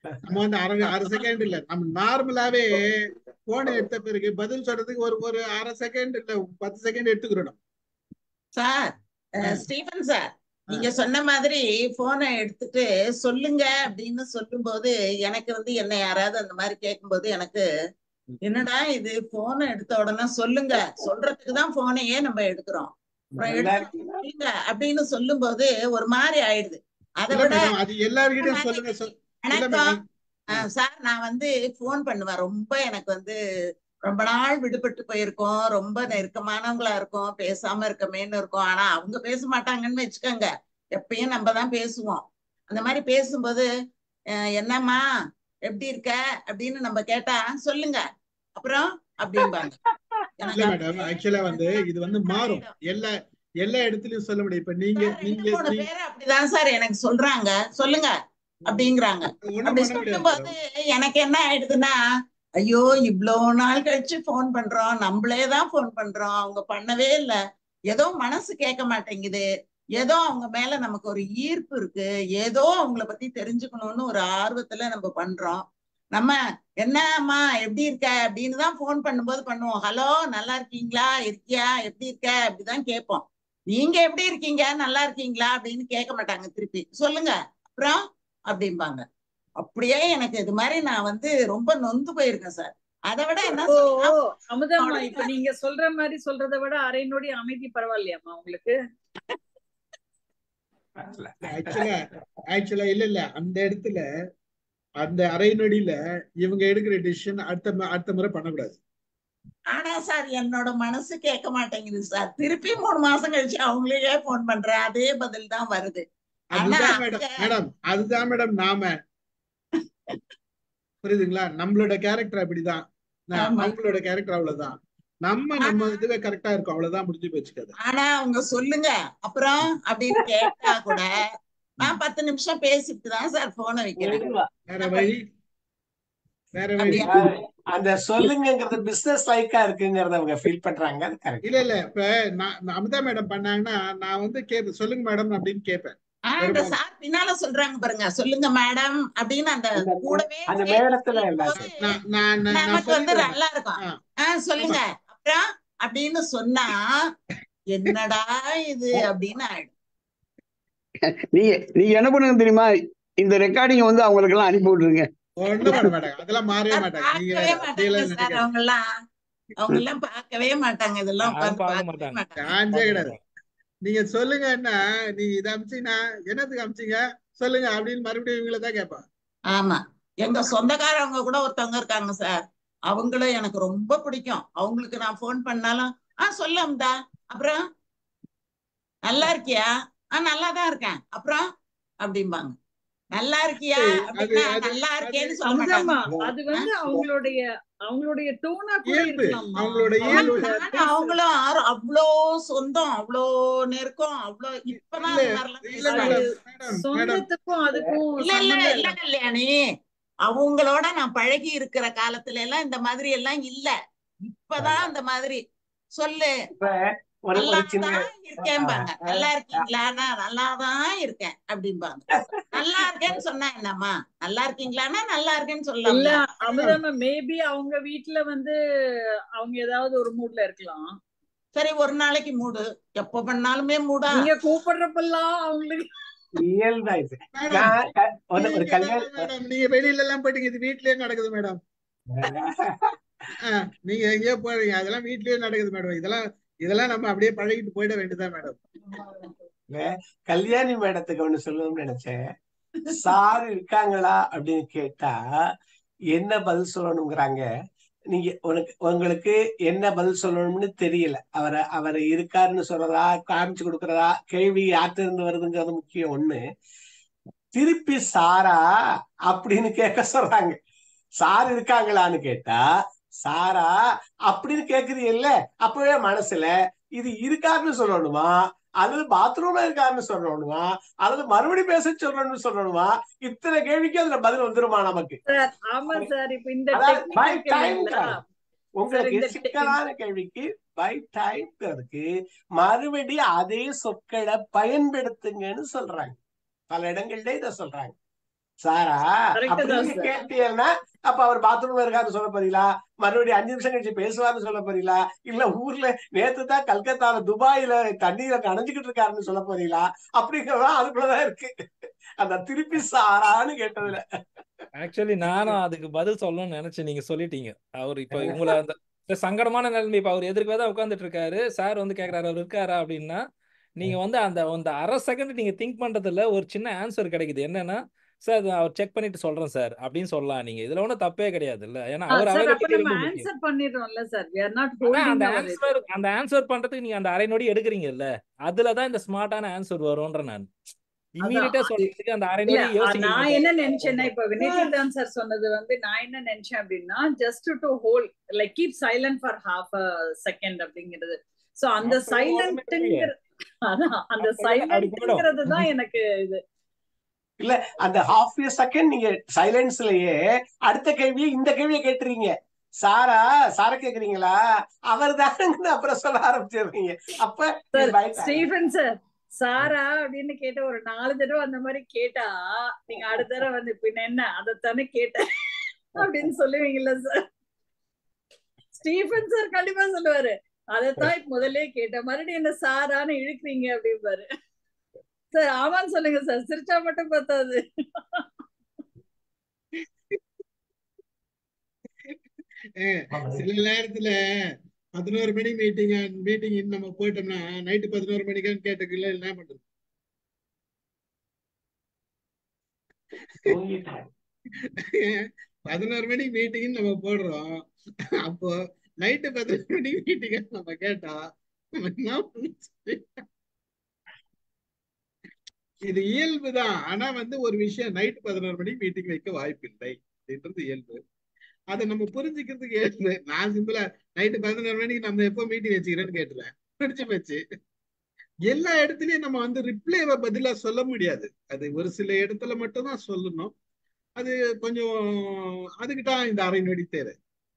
A: நம்ம வந்து அரை அரை செகண்ட் இல்ல நம்ம நார்மலாவே போனை எடுத்த பிறகு பதில் சொல்றதுக்கு ஒரு ஒரு அரை செகண்ட் இல்ல பத்து செகண்ட் எடுத்துக்கிறோம் நம்ம.
N: சார் அஹ், ஸ்டீஃபன் சார் நீங்க சொன்ன மாதிரி போனை எடுத்துட்டு சொல்லுங்க அப்படின்னு சொல்லும்போது எனக்கு வந்து என்ன யாராவது அந்த மாதிரி கேட்கும்போது எனக்கு என்னடா இது போனை எடுத்த உடனே சொல்லுங்க சொல்றதுக்கு தான் போனையே நம்ம எடுக்கிறோம் அப்புறம்
B: நல்லா
N: எடுத்து சொல்லுங்க அப்படின்னு சொல்லும்போது ஒரு மாதிரி ஆயிடுது அதை
A: இல்ல
N: விட
A: மேடம் அது எல்லார்கிட்டயும் சொல்லுங்க சொல் இல்ல
N: வணக்கம்
A: மேடம்
N: அஹ் சார் நான் வந்து ஃபோன் பண்ணுவேன் ரொம்ப எனக்கு வந்து ரொம்ப நாள் விடுபட்டு போயிருக்கோம் ரொம்ப நெருக்கமானவங்களா இருக்கும் பேசாம இருக்கமேன்னு இருக்கும் ஆனா அவங்க பேச மாட்டாங்கன்னு வச்சுக்கோங்க எப்பயும் நம்ம தான் பேசுவோம் அந்த மாதிரி பேசும்போது அஹ் என்னம்மா எப்படி இருக்க அப்படின்னு நம்ம கேட்டா சொல்லுங்க அப்புறம் அப்படிம்பாங்க
A: இல்ல
N: எனக்கு
A: மேடம் ஆக்சுவலா வந்து இது வந்து மாறும் எல்லா எல்லா இடத்துலயும் சொல்ல முடியும் இப்ப நீங்க நீங்க
N: மூணு
A: நீ-
N: பேர் அப்படிதான் சார் எனக்கு சொல்றாங்க சொல்லுங்க அப்படிங்கிறாங்க
A: ஒண்ணும்
N: அப்படி
A: பண்ண முடியாது
N: சொல்லும்போது
A: மேடம்
N: எனக்கு என்ன ஆயிடுதுன்னா ஐயோ இவ்வளோ நாள் கழிச்சு ஃபோன் பண்றோம் நம்மளே தான் ஃபோன் பண்றோம் அவங்க பண்ணவே இல்ல ஏதோ மனசு கேட்க மாட்டேங்குது ஏதோ அவங்க மேல நமக்கு ஒரு ஈர்ப்பு இருக்கு ஏதோ அவங்கள பத்தி தெரிஞ்சுக்கணும்னு ஒரு ஆர்வத்துல நம்ம பண்றோம் நம்ம என்னம்மா எப்படி இருக்க அப்படின்னு தான் ஃபோன் பண்ணும்போது பண்ணுவோம் ஹலோ நல்லா இருக்கீங்களா இருக்கியா எப்படி இருக்க அப்படிதான் கேட்போம் நீங்க எப்படி இருக்கீங்க நல்லா இருக்கீங்களா அப்படின்னு கேட்க மாட்டாங்க திருப்பி சொல்லுங்க அப்புறம் அப்படிம்பாங்க அப்படியே எனக்கு இது மாதிரி நான் வந்து ரொம்ப நொந்து போயிருக்கேன் சார் அதை விட என்ன
O: ஓ
N: சொல்லலாம்
O: ஓ, அமுதம்மா
N: உடனே
O: இப்ப நீங்க சொல்ற மாதிரி சொல்றதை விட அரை நொடி அமைதி பரவாயில்லையாம்மா உங்களுக்கு
A: ஆக்சுவலா ஆக்சுவலா இல்ல இல்ல அந்த இடத்துல அந்த அரை நொடியில இவங்க எடுக்கிற டிசிஷன் அடுத்த ம- அடுத்த முறை பண்ணக்கூடாது
N: ஆனா சார் என்னோட மனசு கேட்க மாட்டேங்குது சார் திருப்பி மூணு மாசம் கழிச்சு அவங்களே போன் பண்றேன் அதே பதில் தான் வருது ஆனா
A: அதுதான் மேடம்
N: அவங்க
A: மேடம் அதுதான் மேடம் நாம புரியுதுங்களா நம்மளோட கேரக்டர் அப்படிதான் நான்
N: ஆமா
A: அவங்களோட கேரக்டர் அவ்வளவுதான் நம்ம
N: ஆனா
A: நம்ம இதுவே கரெக்டா இருக்கும் அவ்வளவுதான் முடிஞ்சு போச்சுக்காது
N: ஆனா அவங்க சொல்லுங்க அப்புறம் அப்படின்னு கேட்டா கூட நான் பத்து நிமிஷம் பேசிட்டு தான் சார் போனை வைக்கிறேன்
B: விடுவா.
A: வேற
N: என்ன
A: வழி
N: பண்ண
A: வேற வழி
N: அப்படியா
B: அஹ் அந்த சொல்லுங்கிறது பிசினஸ் லைக்கா இருக்குங்கிறத அவங்க ஃபீல் பண்றாங்க அது கரெக்ட்
A: இல்ல இல்ல இப்ப நான் நான் அமுதா மேடம் பண்ணாங்கன்னா நான் வந்து கேப்பேன் சொல்லுங்க மேடம் அப்படின்னு கேட்பேன்
N: ஆஹ் இந்த
A: பெரும்பாலும்
N: சார் பின்னால சொல்றாங்க பாருங்க சொல்லுங்க மேடம் அப்படின்னு அந்த
B: அந்த
N: கூடவே
B: அந்த
N: சேர்த்து
B: மேடத்துல
N: சொல்லும்
B: எல்லாம்
N: போது
B: சேர்த்து
A: நான் நான் நான் நான்
N: நமக்கு வந்து
A: சொல்லிடுறேன்
N: நல்லா இருக்கும்
A: ஆ,
N: ஆஹ்
A: ஆமா
N: சொல்லுங்க அப்புறம் அப்படின்னு சொன்னா என்னடா இது அப்படின்னு ஆயிடும்
K: நீங்க நீங்க என்ன பண்ணுங்க தெரியுமா இந்த ரெக்கார்டிங் வந்து அவங்களுக்கு எல்லாம் அனுப்பி விட்டுருங்க
A: ஒண்ணும் பண்ண மாட்டாங்க அதெல்லாம் மாறவே
N: சார்
A: மாட்டாங்க நீங்க
N: பார்க்கவே
A: வேற அப்படியெல்லாம்
N: மாட்டாங்க சார்
A: நினைக்காது
N: அவங்க எல்லாம் அவங்க எல்லாம் பார்க்கவே மாட்டாங்க இதெல்லாம்
J: யாரும்
N: உட்கார்ந்து
J: பார்க்க
N: பார்க்கவே
J: மாட்டாங்க
N: மாட்டாங்க
A: சான்ஸே
J: பார்க்க
A: கிடையாது
J: மாட்டாங்க
A: நீங்க சொல்லுங்கன்னா நீங்க இதை அமிச்சீங்கன்னா என்னத்துக்கு அமிச்சீங்க சொல்லுங்க அப்படின்னு மறுபடியும் இவங்கள தான் கேட்பான்
N: ஆமா எங்க சொந்தக்காரவங்க கூட ஒருத்தவங்க இருக்காங்க சார் அவங்களும் எனக்கு ரொம்ப பிடிக்கும் அவங்களுக்கு நான் ஃபோன் பண்ணாலும் ஆ சொல்லு அமுதா அப்புறம் நல்லா இருக்கியா ஆ நல்லா தான் இருக்கேன் அப்புறம் அப்படிம்பாங்க நல்லா இருக்கியா
A: அது அது
N: அப்படின்னா
A: அது
N: நல்லா
A: அது
N: இருக்கேன்னு சொல்ல மாட்டாங்க
O: அமுதம்மா அது
N: ஆ?
O: வந்து அவங்களுடைய அவங்களுடைய டோனா கூட
A: இயல்பு
O: இருக்கலாம்மா
A: அவங்களோட
N: ஆமா
A: இயல்பு
O: அவங்க
N: நானும்
O: பேசுற
N: அவங்களும் ஆறு- அவ்வளோ சொந்தம் அவ்வளோ நெருக்கம் அவ்வளோ இப்பதான்
A: இல்ல
N: அந்த மாதிரிலாம்
A: இல்ல
O: அது
N: பேசுறாங்க
A: மேடம் மேடம் மேடம்
O: சொந்தத்துக்கும் அதுக்கும்
N: இல்ல இல்ல
O: சம்பந்தம்
N: இல்ல
O: இல்ல
N: கல்யாணி அவங்களோட நான் பழகி இருக்கிற காலத்துல எல்லாம் இந்த மாதிரி எல்லாம் இல்ல இப்பதான் அந்த மாதிரி சொல்லு
B: இப்ப ஒரு ஒரு சின்ன
N: நல்லாதான் இருக்கேன்பாங்க நல்லா இருக்கீங்களா நான் நல்லாதான் இருக்கேன் அப்படிம்பாங்க நல்லா இருக்கேன்னு சொன்னா என்னம்மா நல்லா இருக்கீங்களான்னா நல்லா இருக்கேன்னு
O: இல்ல
N: சொல்லலாம்ல
O: அமுதம்மா மேபி அவங்க வீட்ல வந்து அவங்க ஏதாவது ஒரு மூட்ல இருக்கலாம்
N: சரி ஒரு நாளைக்கு மூடு எப்ப பண்ணாலுமே மூடா
O: நீங்க கூப்பிடுறப்பெல்லாம் அவங்களுக்கு
B: இயல்பா இது
A: மேடம்
B: நான் க- ஒரு ஒரு
A: நீங்க
B: கல்யாணம்
A: மேடம் நீங்க வெளியில எல்லாம் போயிட்டீங்க இது வீட்லயே நடக்குது மேடம் நீங்க எங்கேயோ போறீங்க அதெல்லாம் வீட்லயே நடக்குது மேடம் இதெல்லாம் இதெல்லாம் நம்ம அப்படியே பழகிட்டு போயிட வேண்டியதுதான் மேடம்
B: இல்ல, கல்யாணி மேடத்துக்கு ஒண்ணு சொல்லணும்னு நினைச்சேன் சார் இருக்காங்களா அப்படின்னு கேட்டா என்ன பதில் சொல்லணுங்கிறாங்க நீங்க உனக்கு உங்களுக்கு என்ன பதில் சொல்லணும்னு தெரியல அவரை அவர் இருக்காருன்னு சொல்றதா காமிச்சு கொடுக்கறதா கேள்வி யார்கிட்ட இருந்து வருதுங்கிறது முக்கியம் ஒண்ணு திருப்பி சாரா அப்படின்னு கேட்க சொல்றாங்க சார் இருக்காங்களான்னு கேட்டா சாரா அப்படின்னு கேக்குறீங்கல்ல அப்பவே மனசுல இது இருக்காருன்னு சொல்லணுமா அல்லது பாத்ரூம்ல இருக்காருன்னு சொல்லணுமா அல்லது மறுபடியும் பேச சொல்லணும்னு சொல்லணுமா இத்தனை கேள்விக்கு அதுல பதில் வந்துருமா நமக்கு
O: சார் ஆமா சார் இப்ப இந்த
B: அதாவது பை
O: டெக்னிக் இருக்கு
B: டைம்
O: இல்லைங்களா சார்
B: உங்களுக்கு
O: இந்த te-
B: சிக்கலான கேள்விக்கு பை டைம்ங்கிறதுக்கு மறுபடியும் அதே சொற்களை பயன்படுத்துங்கன்னு சொல்றாங்க பல இடங்கள்ல இத சொல்றாங்க
P: சாரா
O: கரெக்ட்
P: அப்படி
O: தான்
P: நீங்க
O: சார்
P: கேட்டீங்கன்னா அப்ப அவர் பாத்ரூம்ல இருக்காருன்னு சொல்ல போறீங்களா மறுபடியும் அஞ்சு நிமிஷம் கழிச்சு பேசுவாருன்னு சொல்ல போறீங்களா இல்ல ஊர்ல நேத்து தான் கல்கத்தால துபாயில தண்ணீரை நனைஞ்சுக்கிட்டு இருக்காருன்னு சொல்ல போறீங்களா அப்படிங்கறதா அதுக்குள்ளதான் இருக்கு அந்த திருப்பி சாரான்னு கேட்டதுல
J: ஆக்சுவலி நானும் அதுக்கு பதில் சொல்லணும்னு நினைச்சேன் நீங்க சொல்லிட்டீங்க அவர் இப்ப உங்களை அந்த இந்த சங்கடமான நிலைமை இப்ப அவர் எதிர்க்கவே தான் உட்காந்துட்டு இருக்காரு சார் வந்து கேக்குறாரு அவர் இருக்காரா அப்படின்னா நீங்க வந்து அந்த அந்த அரை செகண்ட் நீங்க திங்க் பண்றதுல ஒரு சின்ன ஆன்சர் கிடைக்குது என்னன்னா சார் அது அவர் செக் பண்ணிட்டு சொல்றேன் சார் அப்படின்னு சொல்லலாம் நீங்க இதுல ஒன்றும் தப்பே கிடையாது இல்ல ஏன்னா அவர்
O: சார் அப்ப
J: அவைலபிலிட்டி
O: நம்ம
J: ரொம்ப முக்கியம்
O: ஆன்சர் பண்ணிடுறோம்ல சார் we are not
J: ஆனா
O: holding
J: அந்த
O: our இது
J: ஆன்சர் அந்த ஆன்சர் பண்றதுக்கு நீங்க அந்த அரை நொடி எடுக்கிறீங்கல்ல அதுலதான் இந்த ஸ்மார்ட்டான ஆன்சர் வரும்ன்ற நான்
O: அதான்
J: இம்மீடியட்டா
O: அது
J: சொல்றதுக்கு அந்த அரை
O: இல்ல
J: நொடி
O: அ-
J: யோசிக்கிறீங்க
O: நான் என்ன நினைச்சேன்னா இப்ப வினீதன் சார் சொன்னது வந்து நான் என்ன நினைச்சேன் அப்படின்னா just to hold like keep silent for half a second அப்படிங்கிறது சோ அந்த
J: அப்படி ஒண்ணுமே இல்லையே
O: சைலண்ட்ங்கிற அதான் அந்த
J: அப்படி அப்படி போயிடும்
O: சைலண்ட்ங்கிறது தான் எனக்கு இது
P: இல்ல அந்த ஹாஃப் ஏ செகண்ட் நீங்க சைலன்ஸ்லயே அடுத்த கேள்வியை இந்த கேள்வியை கேட்டுறீங்க சாரா சார கேக்குறீங்களா அவர் தானுங்கன்னு அப்புறம் சொல்ல ஆரம்பிச்சிடுறீங்க அப்ப
O: சார்
P: நீங்க பயப்படாதீங்க
O: ஸ்டீஃபன் சார் சாரா அப்படின்னு கேட்ட ஒரு நாலு தடவை அந்த மாதிரி கேட்டா நீங்க அடுத்த தடவை வந்து பின்ன என்ன அதைத்தானே கேட்டேன் அப்படின்னு சொல்லுவீங்கல்ல சார் ஸ்டீஃபன் சார் கண்டிப்பா சொல்லுவாரு அதைத்தான் இப்ப முதல்ல கேட்டேன் மறுபடியும் என்ன சாரான்னு இழுக்கிறீங்க அப்படிம்பாரு சார் ஆமான்னு சொல்லுங்க சார் சிரிச்சா மட்டும் பத்தாது
A: அஹ் சில நேரத்துல பதினோரு மணி மீட்டிங் மீட்டிங் நம்ம போயிட்டோம்னா நைட்டு பதினோரு மணிக்கான்னு கேட்டுக்கல என்ன பண்றது பதினோரு மணி மீட்டிங் நம்ம போடுறோம் அப்போ நைட்டு பதினோரு மணி மீட்டிங் நம்ம கேட்டா நம்ம என்ன பண்ண இது இயல்புதான் ஆனா வந்து ஒரு விஷயம் நைட் பதினோரு மணிக்கு மீட்டிங் வைக்க வாய்ப்பு இல்லை அப்படின்றது இயல்பு அதை நம்ம புரிஞ்சுக்கிறதுக்கு இயல்பு நான் சிம்பிளா நைட்டு பதினோரு மணிக்கு நம்ம எப்போ மீட்டிங் வச்சுக்கிறேன்னு கேட்டுறேன் முடிச்சு போச்சு எல்லா இடத்துலயும் நம்ம வந்து ரிப்ளைவை பதிலா சொல்ல முடியாது அது ஒரு சில இடத்துல மட்டும் தான் சொல்லணும் அது கொஞ்சம் அதுக்கு தான் இந்த அரை நொடி தேவை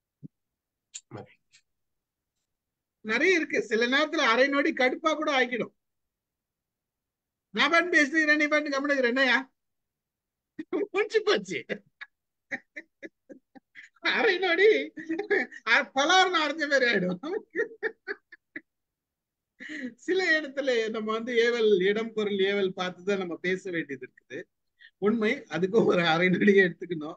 A: நிறைய இருக்கு சில நேரத்துல அரை நொடி கடுப்பா கூட ஆக்கிடும் நான் பாட்டு பேசுகிறேன் நீ பாட்டு கவனிக்கிறேன் என்னையா முடிச்சு போச்சு அரை நொடி பலார்னு அரைஞ்ச மாதிரி ஆயிடும் சில இடத்துல நம்ம வந்து ஏவல் இடம் பொருள் ஏவல் பார்த்துதான் நம்ம பேச வேண்டியது இருக்குது உண்மை அதுக்கும் ஒரு அரை நொடியை எடுத்துக்கணும்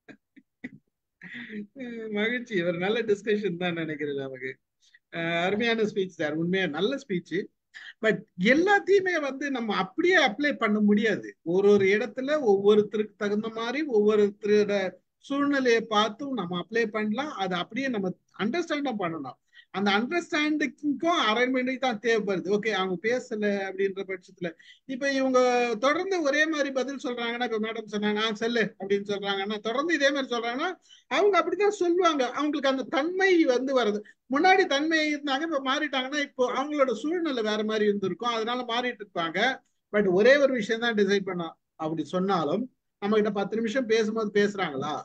A: மகிழ்ச்சி ஒரு நல்ல டிஸ்கஷன் தான் நினைக்கிறேன் நமக்கு அஹ் அருமையான ஸ்பீச் சார் உண்மையா நல்ல ஸ்பீச் பட் எல்லாத்தையுமே வந்து நம்ம அப்படியே அப்ளை பண்ண முடியாது ஒரு ஒரு இடத்துல ஒவ்வொருத்தருக்கு தகுந்த மாதிரி ஒவ்வொருத்தரோட சூழ்நிலையை பார்த்தும் நம்ம அப்ளை பண்ணலாம் அதை அப்படியே நம்ம அண்டர்ஸ்டாண்டும் பண்ணணும் அந்த அண்டர்ஸ்டாண்டிங்க்கும் அரை மணி தான் தேவைப்படுது ஓகே அவங்க பேசல அப்படின்ற பட்சத்துல இப்ப இவங்க தொடர்ந்து ஒரே மாதிரி பதில் சொல்றாங்கன்னா இப்ப மேடம் சொன்னாங்க ஆ செல்லு அப்படின்னு சொல்றாங்கன்னா தொடர்ந்து இதே மாதிரி சொல்றாங்கன்னா அவங்க அப்படித்தான் சொல்லுவாங்க அவங்களுக்கு அந்த தன்மை வந்து வருது முன்னாடி தன்மை இருந்தாங்க இப்ப மாறிட்டாங்கன்னா இப்போ அவங்களோட சூழ்நிலை வேற மாதிரி இருந்திருக்கும் அதனால மாறிட்டு இருப்பாங்க பட் ஒரே ஒரு விஷயம் தான் டிசைட் பண்ணோம் அப்படி சொன்னாலும் நம்ம கிட்ட பத்து நிமிஷம் பேசும்போது பேசுறாங்களா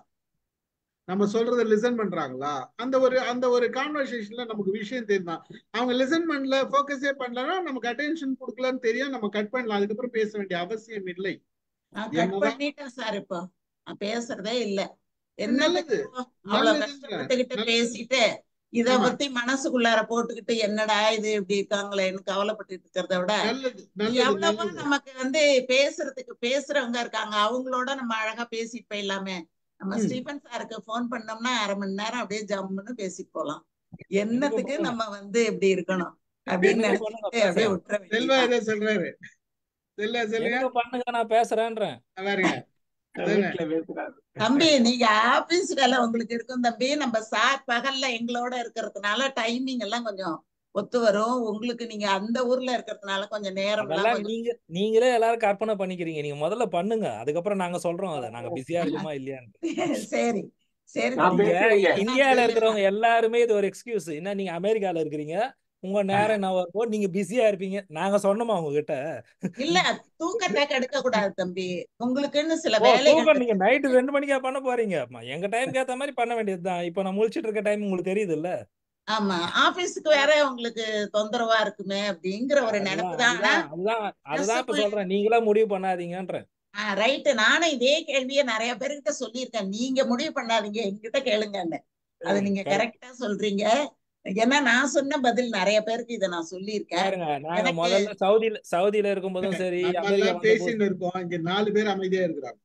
A: நம்ம சொல்றத லிசன் பண்றாங்களா அந்த ஒரு அந்த ஒரு கான்வர்சேஷன்ல நமக்கு விஷயம் தெரியும் அவங்க லிசன் பண்ணல ஃபோக்கஸே பண்ணலன்னா நமக்கு அட்டென்ஷன் கொடுக்கலன்னு தெரியும் நம்ம கட் பண்ணலாம் அதுக்கப்புறம் பேச வேண்டிய அவசியம் இல்லை
N: நான் கட்
A: என்னதான்
N: பண்ணிட்டேன் சார் இப்போ நான் பேசுறதே இல்ல
A: நல்லது
N: என்னத்துக்கு அவ்வளவு
A: நல்லதுன்ற
N: கஷ்டப்பட்டுக்கிட்டு
A: நல்லது
N: பேசிட்டு இத
A: ஆமா
N: பத்தி மனசுக்குள்ளார போட்டுக்கிட்டு என்னடா இது இப்படி இருக்காங்களேன்னு கவலைப்பட்டு இருக்கிறத விட
A: நல்லது நல்லது
N: எவ்வளவோ
A: நல்லது
N: நமக்கு வந்து பேசுறதுக்கு பேசுறவங்க இருக்காங்க அவங்களோட நம்ம அழகா பேசிட்டு போயிடலாமே நம்ம
A: ம்
N: ஸ்டீபன் சாருக்கு ஃபோன் பண்ணோம்னா அரை மணி நேரம் அப்படியே ஜம்முன்னு பேசிட்டு போலாம்
J: எனக்கு
N: என்னத்துக்கு
J: பண்ணுங்க
N: நம்ம வந்து இப்படி இருக்கணும் அப்படின்னு
J: எனக்கு பண்ணுங்க
N: நினைச்சுக்கிட்டு அப்படியே
J: பேசுறேன்
N: விட்டுற
A: செல்வா
N: வேண்டியதுதான்
A: ஏதோ சொல்றாரு செல்வா சொல்லுங்க
J: எனக்கு பண்ணுங்க நான் பேசுறேன்றேன்
A: பாருங்க அதானே
B: வீட்டுல பேசுறாரு
N: தம்பி நீங்க ஆபீஸ் வேலை உங்களுக்கு இருக்கும் தம்பி நம்ம சார் பகல்ல எங்களோட இருக்கிறதுனால டைமிங் எல்லாம் கொஞ்சம் ஒத்து வரும் உங்களுக்கு நீங்க அந்த ஊர்ல இருக்கிறதுனால கொஞ்சம் நேரம் எல்லாம்
J: அதெல்லாம்
N: கொஞ்சம்
J: நீங்க நீங்களே எல்லாரும் கற்பனை பண்ணிக்கிறீங்க நீங்க முதல்ல பண்ணுங்க அதுக்கப்புறம் நாங்க சொல்றோம் அதை நாங்க பிஸியா இருக்குமா இல்லையான்னு
N: சரி சரி
B: நான்
N: தம்பி
J: நீங்க
B: பேசுறேங்க
N: நான்
J: இந்தியால
N: சொல்லிடுறேன்
J: இருக்கிறவங்க எல்லாருமே இது ஒரு எக்ஸ்கியூஸ் என்ன நீங்க அமெரிக்கால இருக்கிறீங்க உங்க நேரம் என்ன வரும்போது நீங்க பிஸியா இருப்பீங்க நாங்க சொன்னோமா உங்ககிட்ட
N: இல்ல தூக்கத்தை கெடுக்க கூடாது தம்பி உங்களுக்குன்னு சில
J: ஓ
N: வேலைகள்
J: தூக்கம் நீங்க
N: இருக்கு
J: நைட்டு ரெண்டு மணிக்கா பண்ண போறீங்க அம்மா, எங்க டைம்க்கு ஏத்த மாதிரி பண்ண வேண்டியதுதான் இப்போ நான் முழிச்சிட்டு இருக்க டைம் உங்களுக்கு தெரியுது இல்ல
N: ஆமா ஆபீஸுக்கு வேற உங்களுக்கு தொந்தரவா இருக்குமே அப்படிங்கிற ஒரு
J: அதுதான்
N: நினைப்பு தான் ஆனா
J: அதுதான் அதுதான் அதுதான் இப்ப
N: நெசக்குள்ள
J: சொல்றேன் நீங்களா முடிவு பண்ணாதீங்கன்றேன்
N: ரைட்டு நானும் இதே கேள்வியை நிறைய பேர்கிட்ட சொல்லியிருக்கேன் நீங்க முடிவு பண்ணாதீங்க என்கிட்ட கேளுங்கன்னு அது நீங்க கரெக்டா சொல்றீங்க ஏன்னா நான் சொன்ன பதில் நிறைய பேருக்கு இதை நான் சொல்லியிருக்கேன்
J: பாருங்க நாங்க
N: எனக்கு
J: முதல்ல சவுதியில சவுதியில இருக்கும்போதும் சரி
A: நம்ம
J: அமெரிக்கா
A: எல்லாம்
J: வந்தபோது
A: பேசின்னு இருக்கோம் இங்க நாலு பேர் அமைதியா இருக்கிறாங்க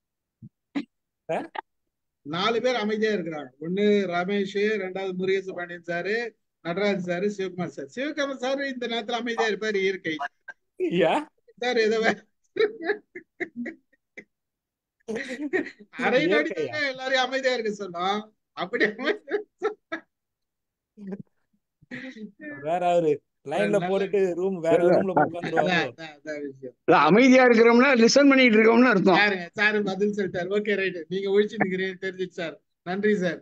A: நாலு பேர் அமைதியா இருக்கிறாங்க ஒண்ணு ரமேஷ் ரெண்டாவது Murugesa Pandian sir Nataraj sir Sivakumar sir Sivakumar sir இந்த நேரத்துல அமைதியா இருப்பாரு இயற்கை
J: யா
A: சார் ஏதோ வே- அரை நொடி
J: இயற்கையா
A: தாங்க எல்லாரையும் அமைதியா இருக்க சொன்னோம் அப்படி அமைதியா
J: வேற அவரு லைன்ல
A: நல்ல
J: போட்டுட்டு ரூம் வேற
K: இல்ல
J: ரூம்ல போய்
A: அதான்
J: உட்காந்துருவாங்களோ
A: அதான் அதான் விஷயம்
K: இல்ல, அமைதியா இருக்கிறோம்னா லிசன் பண்ணிட்டு இருக்கோம்னு அர்த்தம்
A: சாருங்க சாரு பதில் சொல்லிட்டாரு ஓகே ரைட் நீங்க ஒழிச்சு நிக்கிறீங்க தெரிஞ்சிச்சு சார் நன்றி சார்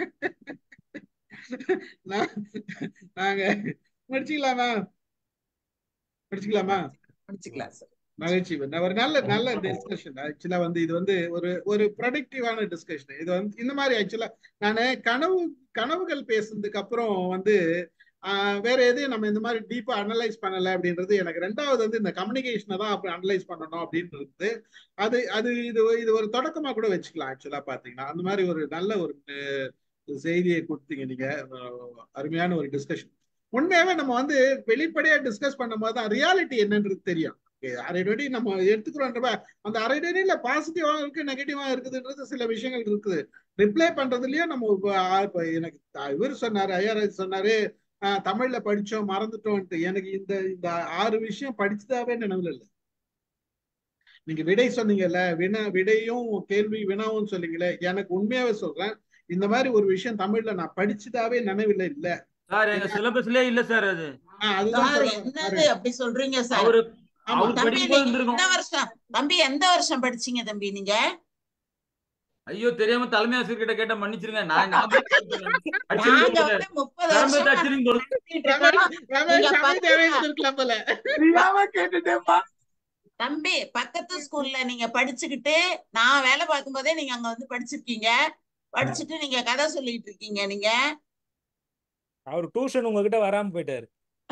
A: நான் நாங்க முடிச்சுக்கலாமா முடிச்சுக்கலாமா
N: முடிச்சுக்கலாம் சார்
A: மகிழ்ச்சி வந்து ஒரு நல்ல நல்ல டிஸ்கஷன் ஆக்சுவலா வந்து இது வந்து ஒரு ஒரு ப்ரொடக்டிவான டிஸ்கஷன் இது வந்து இந்த மாதிரி ஆக்சுவலா நான் கனவு கனவுகள் பேசுனதுக்கு அப்புறம் வந்து ஆஹ், வேற எதையும் நம்ம இந்த மாதிரி டீப்பா அனலைஸ் பண்ணல அப்படின்றது எனக்கு ரெண்டாவது வந்து இந்த கம்யூனிகேஷனை தான் அப்படி அனலைஸ் பண்ணணும் அப்படின்றது அது அது இது இது ஒரு தொடக்கமா கூட வச்சுக்கலாம் ஆக்சுவலா பாத்தீங்கன்னா அந்த மாதிரி ஒரு நல்ல ஒரு அஹ், செய்தியை கொடுத்தீங்க நீங்க அஹ், அருமையான ஒரு டிஸ்கஷன் உண்மையாவே நம்ம வந்து வெளிப்படையா டிஸ்கஸ் பண்ணும்போது தான் ரியாலிட்டி என்னன்றது தெரியும் Okay, அரை நொடி நம்ம எடுத்துக்கிறோன்றப்ப அந்த அரை நொடியில பாசிட்டிவா இருக்கு நெகட்டிவா இருக்குதுன்றது சில விஷயங்கள் இருக்குது ரிப்ளை பண்றதுலயும் நம்ம இப்ப, ஆ, இப்ப எனக்கு த- இவர் சொன்னாரு ஐஆர்எஸ் சொன்னாரு ஆ, தமிழ்ல படிச்சோம் மறந்துட்டோம்ட்டு எனக்கு இந்த இந்த ஆறு விஷயம் படிச்சதாவே நினைவுல இல்லை நீங்க விடை சொன்னீங்கல்ல வினா விடையும் கேள்வி வினாவும் சொன்னீங்களே எனக்கு உண்மையாவே சொல்றேன் இந்த மாதிரி ஒரு விஷயம் தமிழ்ல நான் படிச்சதாவே நினைவில் இல்ல
E: சார் எங்க சிலபஸ்லயே இல்ல சார் அது
A: ஆ, அதுதான்
N: சார்
A: சொல்றேன்
N: என்னது
A: பாருங்க
N: அப்படி சொல்றீங்க சார்
E: அவரு
A: ஆமா
E: அவர்
N: தம்பி
E: படிக்கும் போது
N: நீங்க
E: இருந்திருக்கும்
N: எந்த வருஷம் தம்பி எந்த வருஷம் படிச்சீங்க தம்பி நீங்க
E: ஐயோ தெரியாம தலைமை ஆசிரியர் கிட்ட கேட்ட மன்னிச்சிருங்க நான் ஞாபகம் அடிச்சிருங்க
N: நாங்க
E: போல
N: வந்து முப்பது
E: நரம்பு
N: வருஷமா
E: அடிச்சிருங்க போல
N: நடத்திட்டு இருக்கோம்
A: ரமேஷ்
N: நீங்க
A: ரமேஷ் அமைதியாவே
N: பக்கத்துல
A: இருந்திருக்கலாம் போல
P: தெரியாம கேட்டுட்டேப்பா
N: தம்பி பக்கத்து ஸ்கூல்ல நீங்க படிச்சுக்கிட்டு நான் வேலை பார்க்கும் போதே நீங்க அங்க வந்து படிச்சிருக்கீங்க படிச்சுட்டு நீங்க கதை சொல்லிட்டு இருக்கீங்க நீங்க
J: அவர் டியூஷன் உங்ககிட்ட வராம போயிட்டாரு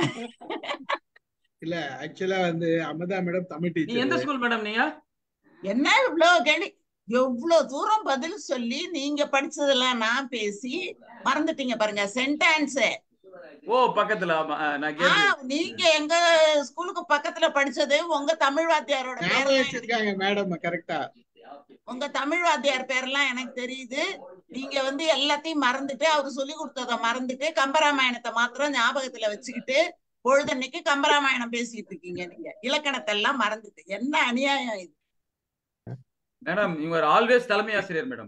A: இல்ல ஆக்சுவலா வந்து அமதா மேடம் தமிழ்
E: நீங்க எந்த
A: டீச்சர்
E: ஸ்கூல் மேடம் நீங்க
N: என்ன இவ்வளவு கேள்வி எவ்வளவு தூரம் பதில் சொல்லி நீங்க படிச்சதெல்லாம் நான் பேசி மறந்துட்டீங்க பாருங்க சென்டான்ஸ்
E: ஓ பக்கத்துல ஆமா ஆ, நான்
N: ஆ
E: கேட்டு
N: நீங்க எங்க ஸ்கூலுக்கு பக்கத்துல படிச்சது உங்க தமிழ் வாத்தியாரோட
A: ஞாபகம்
N: பேரெல்லாம் எனக்கு
A: வச்சிருக்காங்க மேடம் கரெக்டா
N: உங்க தமிழ் வாத்தியார் பேரெல்லாம் எனக்கு தெரியுது நீங்க வந்து எல்லாத்தையும் மறந்துட்டு அவர் சொல்லி கொடுத்ததை மறந்துட்டு கம்பராமாயணத்தை மாத்திரம் ஞாபகத்துல வச்சுக்கிட்டு பொழுதன்னைக்கு கம்பராமாயணம் பேசிட்டு இருக்கீங்க நீங்க இலக்கணத்தை எல்லாம் மறந்துட்டு என்ன அநியாயம் இது
E: மேடம் இவர் ஆல்வேஸ் தலைமை ஆசிரியர் மேடம்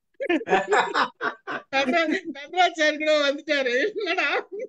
A: நட்ராஜ் சார் கூட வந்துட்டாரு இல்லடா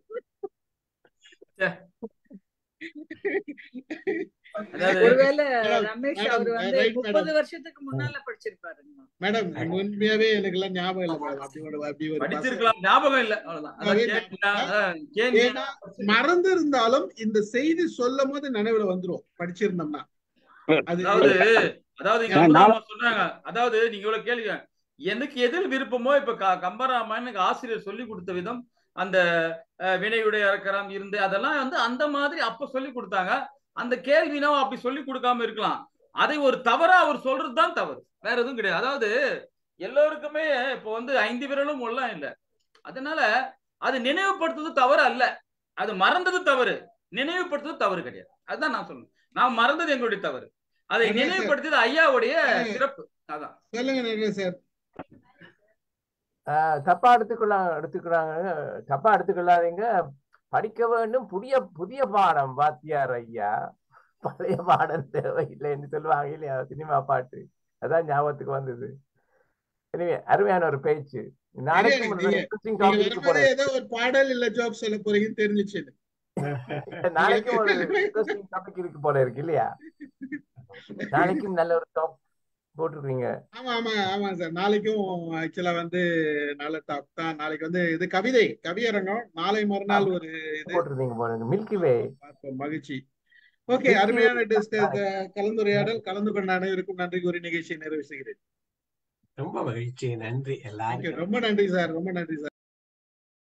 E: அதாவது
O: ஒருவேளை
A: மேடம்
O: ரமேஷ்
A: மேடம்
O: அவர் வந்து
A: ரைட்
O: முப்பது
A: மேடம்
O: வருஷத்துக்கு முன்னால படிச்சிருப்பாருங்க
A: மேடம் உண்மையாவே எனக்கு எல்லாம் ஞாபகம் இல்லை மேடம் அப்படி ஒரு அப்படி ஒரு பசங்க
E: படிச்சிருக்கலாம் ஞாபகம் இல்ல அவ்வளவுதான் அதான்
A: உண்மையாவே
E: கேள்வி
A: ஞாபகம் இல்லை.
E: அதான் கேள்வி
A: ஏன்னா மறந்து இருந்தாலும் இந்த செய்தி சொல்லும் போது நினைவுல வந்துரும் படிச்சிருந்தோம்னா அது
E: அதாவது அதாவது இங்க
K: நான்
E: அமுதாமா சொன்னாங்க அதாவது நீங்க இவ்வளவு கேள்வி எனக்கு எதில் விருப்பமோ இப்ப க- கம்பராமாயணம் ஆசிரியர் சொல்லி கொடுத்த விதம் அந்த அஹ், வினையுடைய இறக்கரம் இருந்து அதெல்லாம் வந்து அந்த மாதிரி அப்ப சொல்லி கொடுத்தாங்க அந்த கேள்வினோ அப்படி சொல்லி கொடுக்காம இருக்கலாம் அதை ஒரு தவறா அவர் சொல்றதுதான் தவறு வேற எதுவும் கிடையாது அதாவது எல்லோருக்குமே இப்போ வந்து ஐந்து விரலும் ஒல்லாம் இல்லை அதனால அது நினைவுபடுத்துறது தவறு அல்ல அது மறந்தது தவறு நினைவுபடுத்துறது தவறு கிடையாது அதுதான் நான் சொல்றேன் நான் மறந்தது எங்களுடைய தவறு அதை
A: நன்றி சார்
E: நினைவுபடுத்தியது ஐயாவுடைய
A: சொல்லுங்க
E: சிறப்பு அதான்
A: சொல்லுங்க நன்றி சார்
I: ஆஹ் தப்பா எடுத்துக்கொள்ள எடுத்துக்கிறாங்க தப்பா எடுத்துக்கொள்ளாதீங்க படிக்க வேண்டும் புதிய புதிய பாடம் வாத்தியார் ஐயா பழைய பாடம் தேவையில்லைன்னு சொல்லுவாங்க இல்லையா சினிமா பாட்டு அதான் ஞாபகத்துக்கு வந்தது எனவே அருமையான ஒரு பேச்சு
A: தெரியும்
I: நாளைக்கும்
A: எனக்கு
I: ஒரு
A: நீங்க
I: இன்ட்ரெஸ்டிங்
A: நீங்க
I: டாபிக்
A: வரும்போது
I: போறேன்
A: ஏதோ ஒரு பாடல் இல்ல ஜாப் சொல்ல போறீங்கன்னு தெரிஞ்சுச்சு எனக்கு. நீங்க
I: நாளைக்கும் ஒரு இன்ட்ரெஸ்டிங் டாபிக் இருக்கு போல இருக்கு இல்லையா நாளைக்கும் நல்ல ஒரு டாப் போட்டிருக்கீங்க
A: ஆமா ஆமா ஆமா சார் நாளைக்கும் ஆக்சுவலா வந்து நல்ல டாப் தான் நாளைக்கு வந்து இது கவிதை கவியரங்கம் நாளை மறுநாள் ஒரு இது
I: போட்டிருந்தீங்க போல இருக்கு மில்கி வே
A: பார்ப்போம் மகிழ்ச்சி ஓகே அருமையான டிஸ்க கலந்துரையாடல் கலந்து கொண்ட அனைவருக்கும் நன்றி கூறி நிகழ்ச்சியை நிறைவு செய்கிறேன்
P: ரொம்ப மகிழ்ச்சி நன்றி
A: Thank you.
P: எல்லாருக்கும்
A: ரொம்ப நன்றி சார் ரொம்ப நன்றி சார்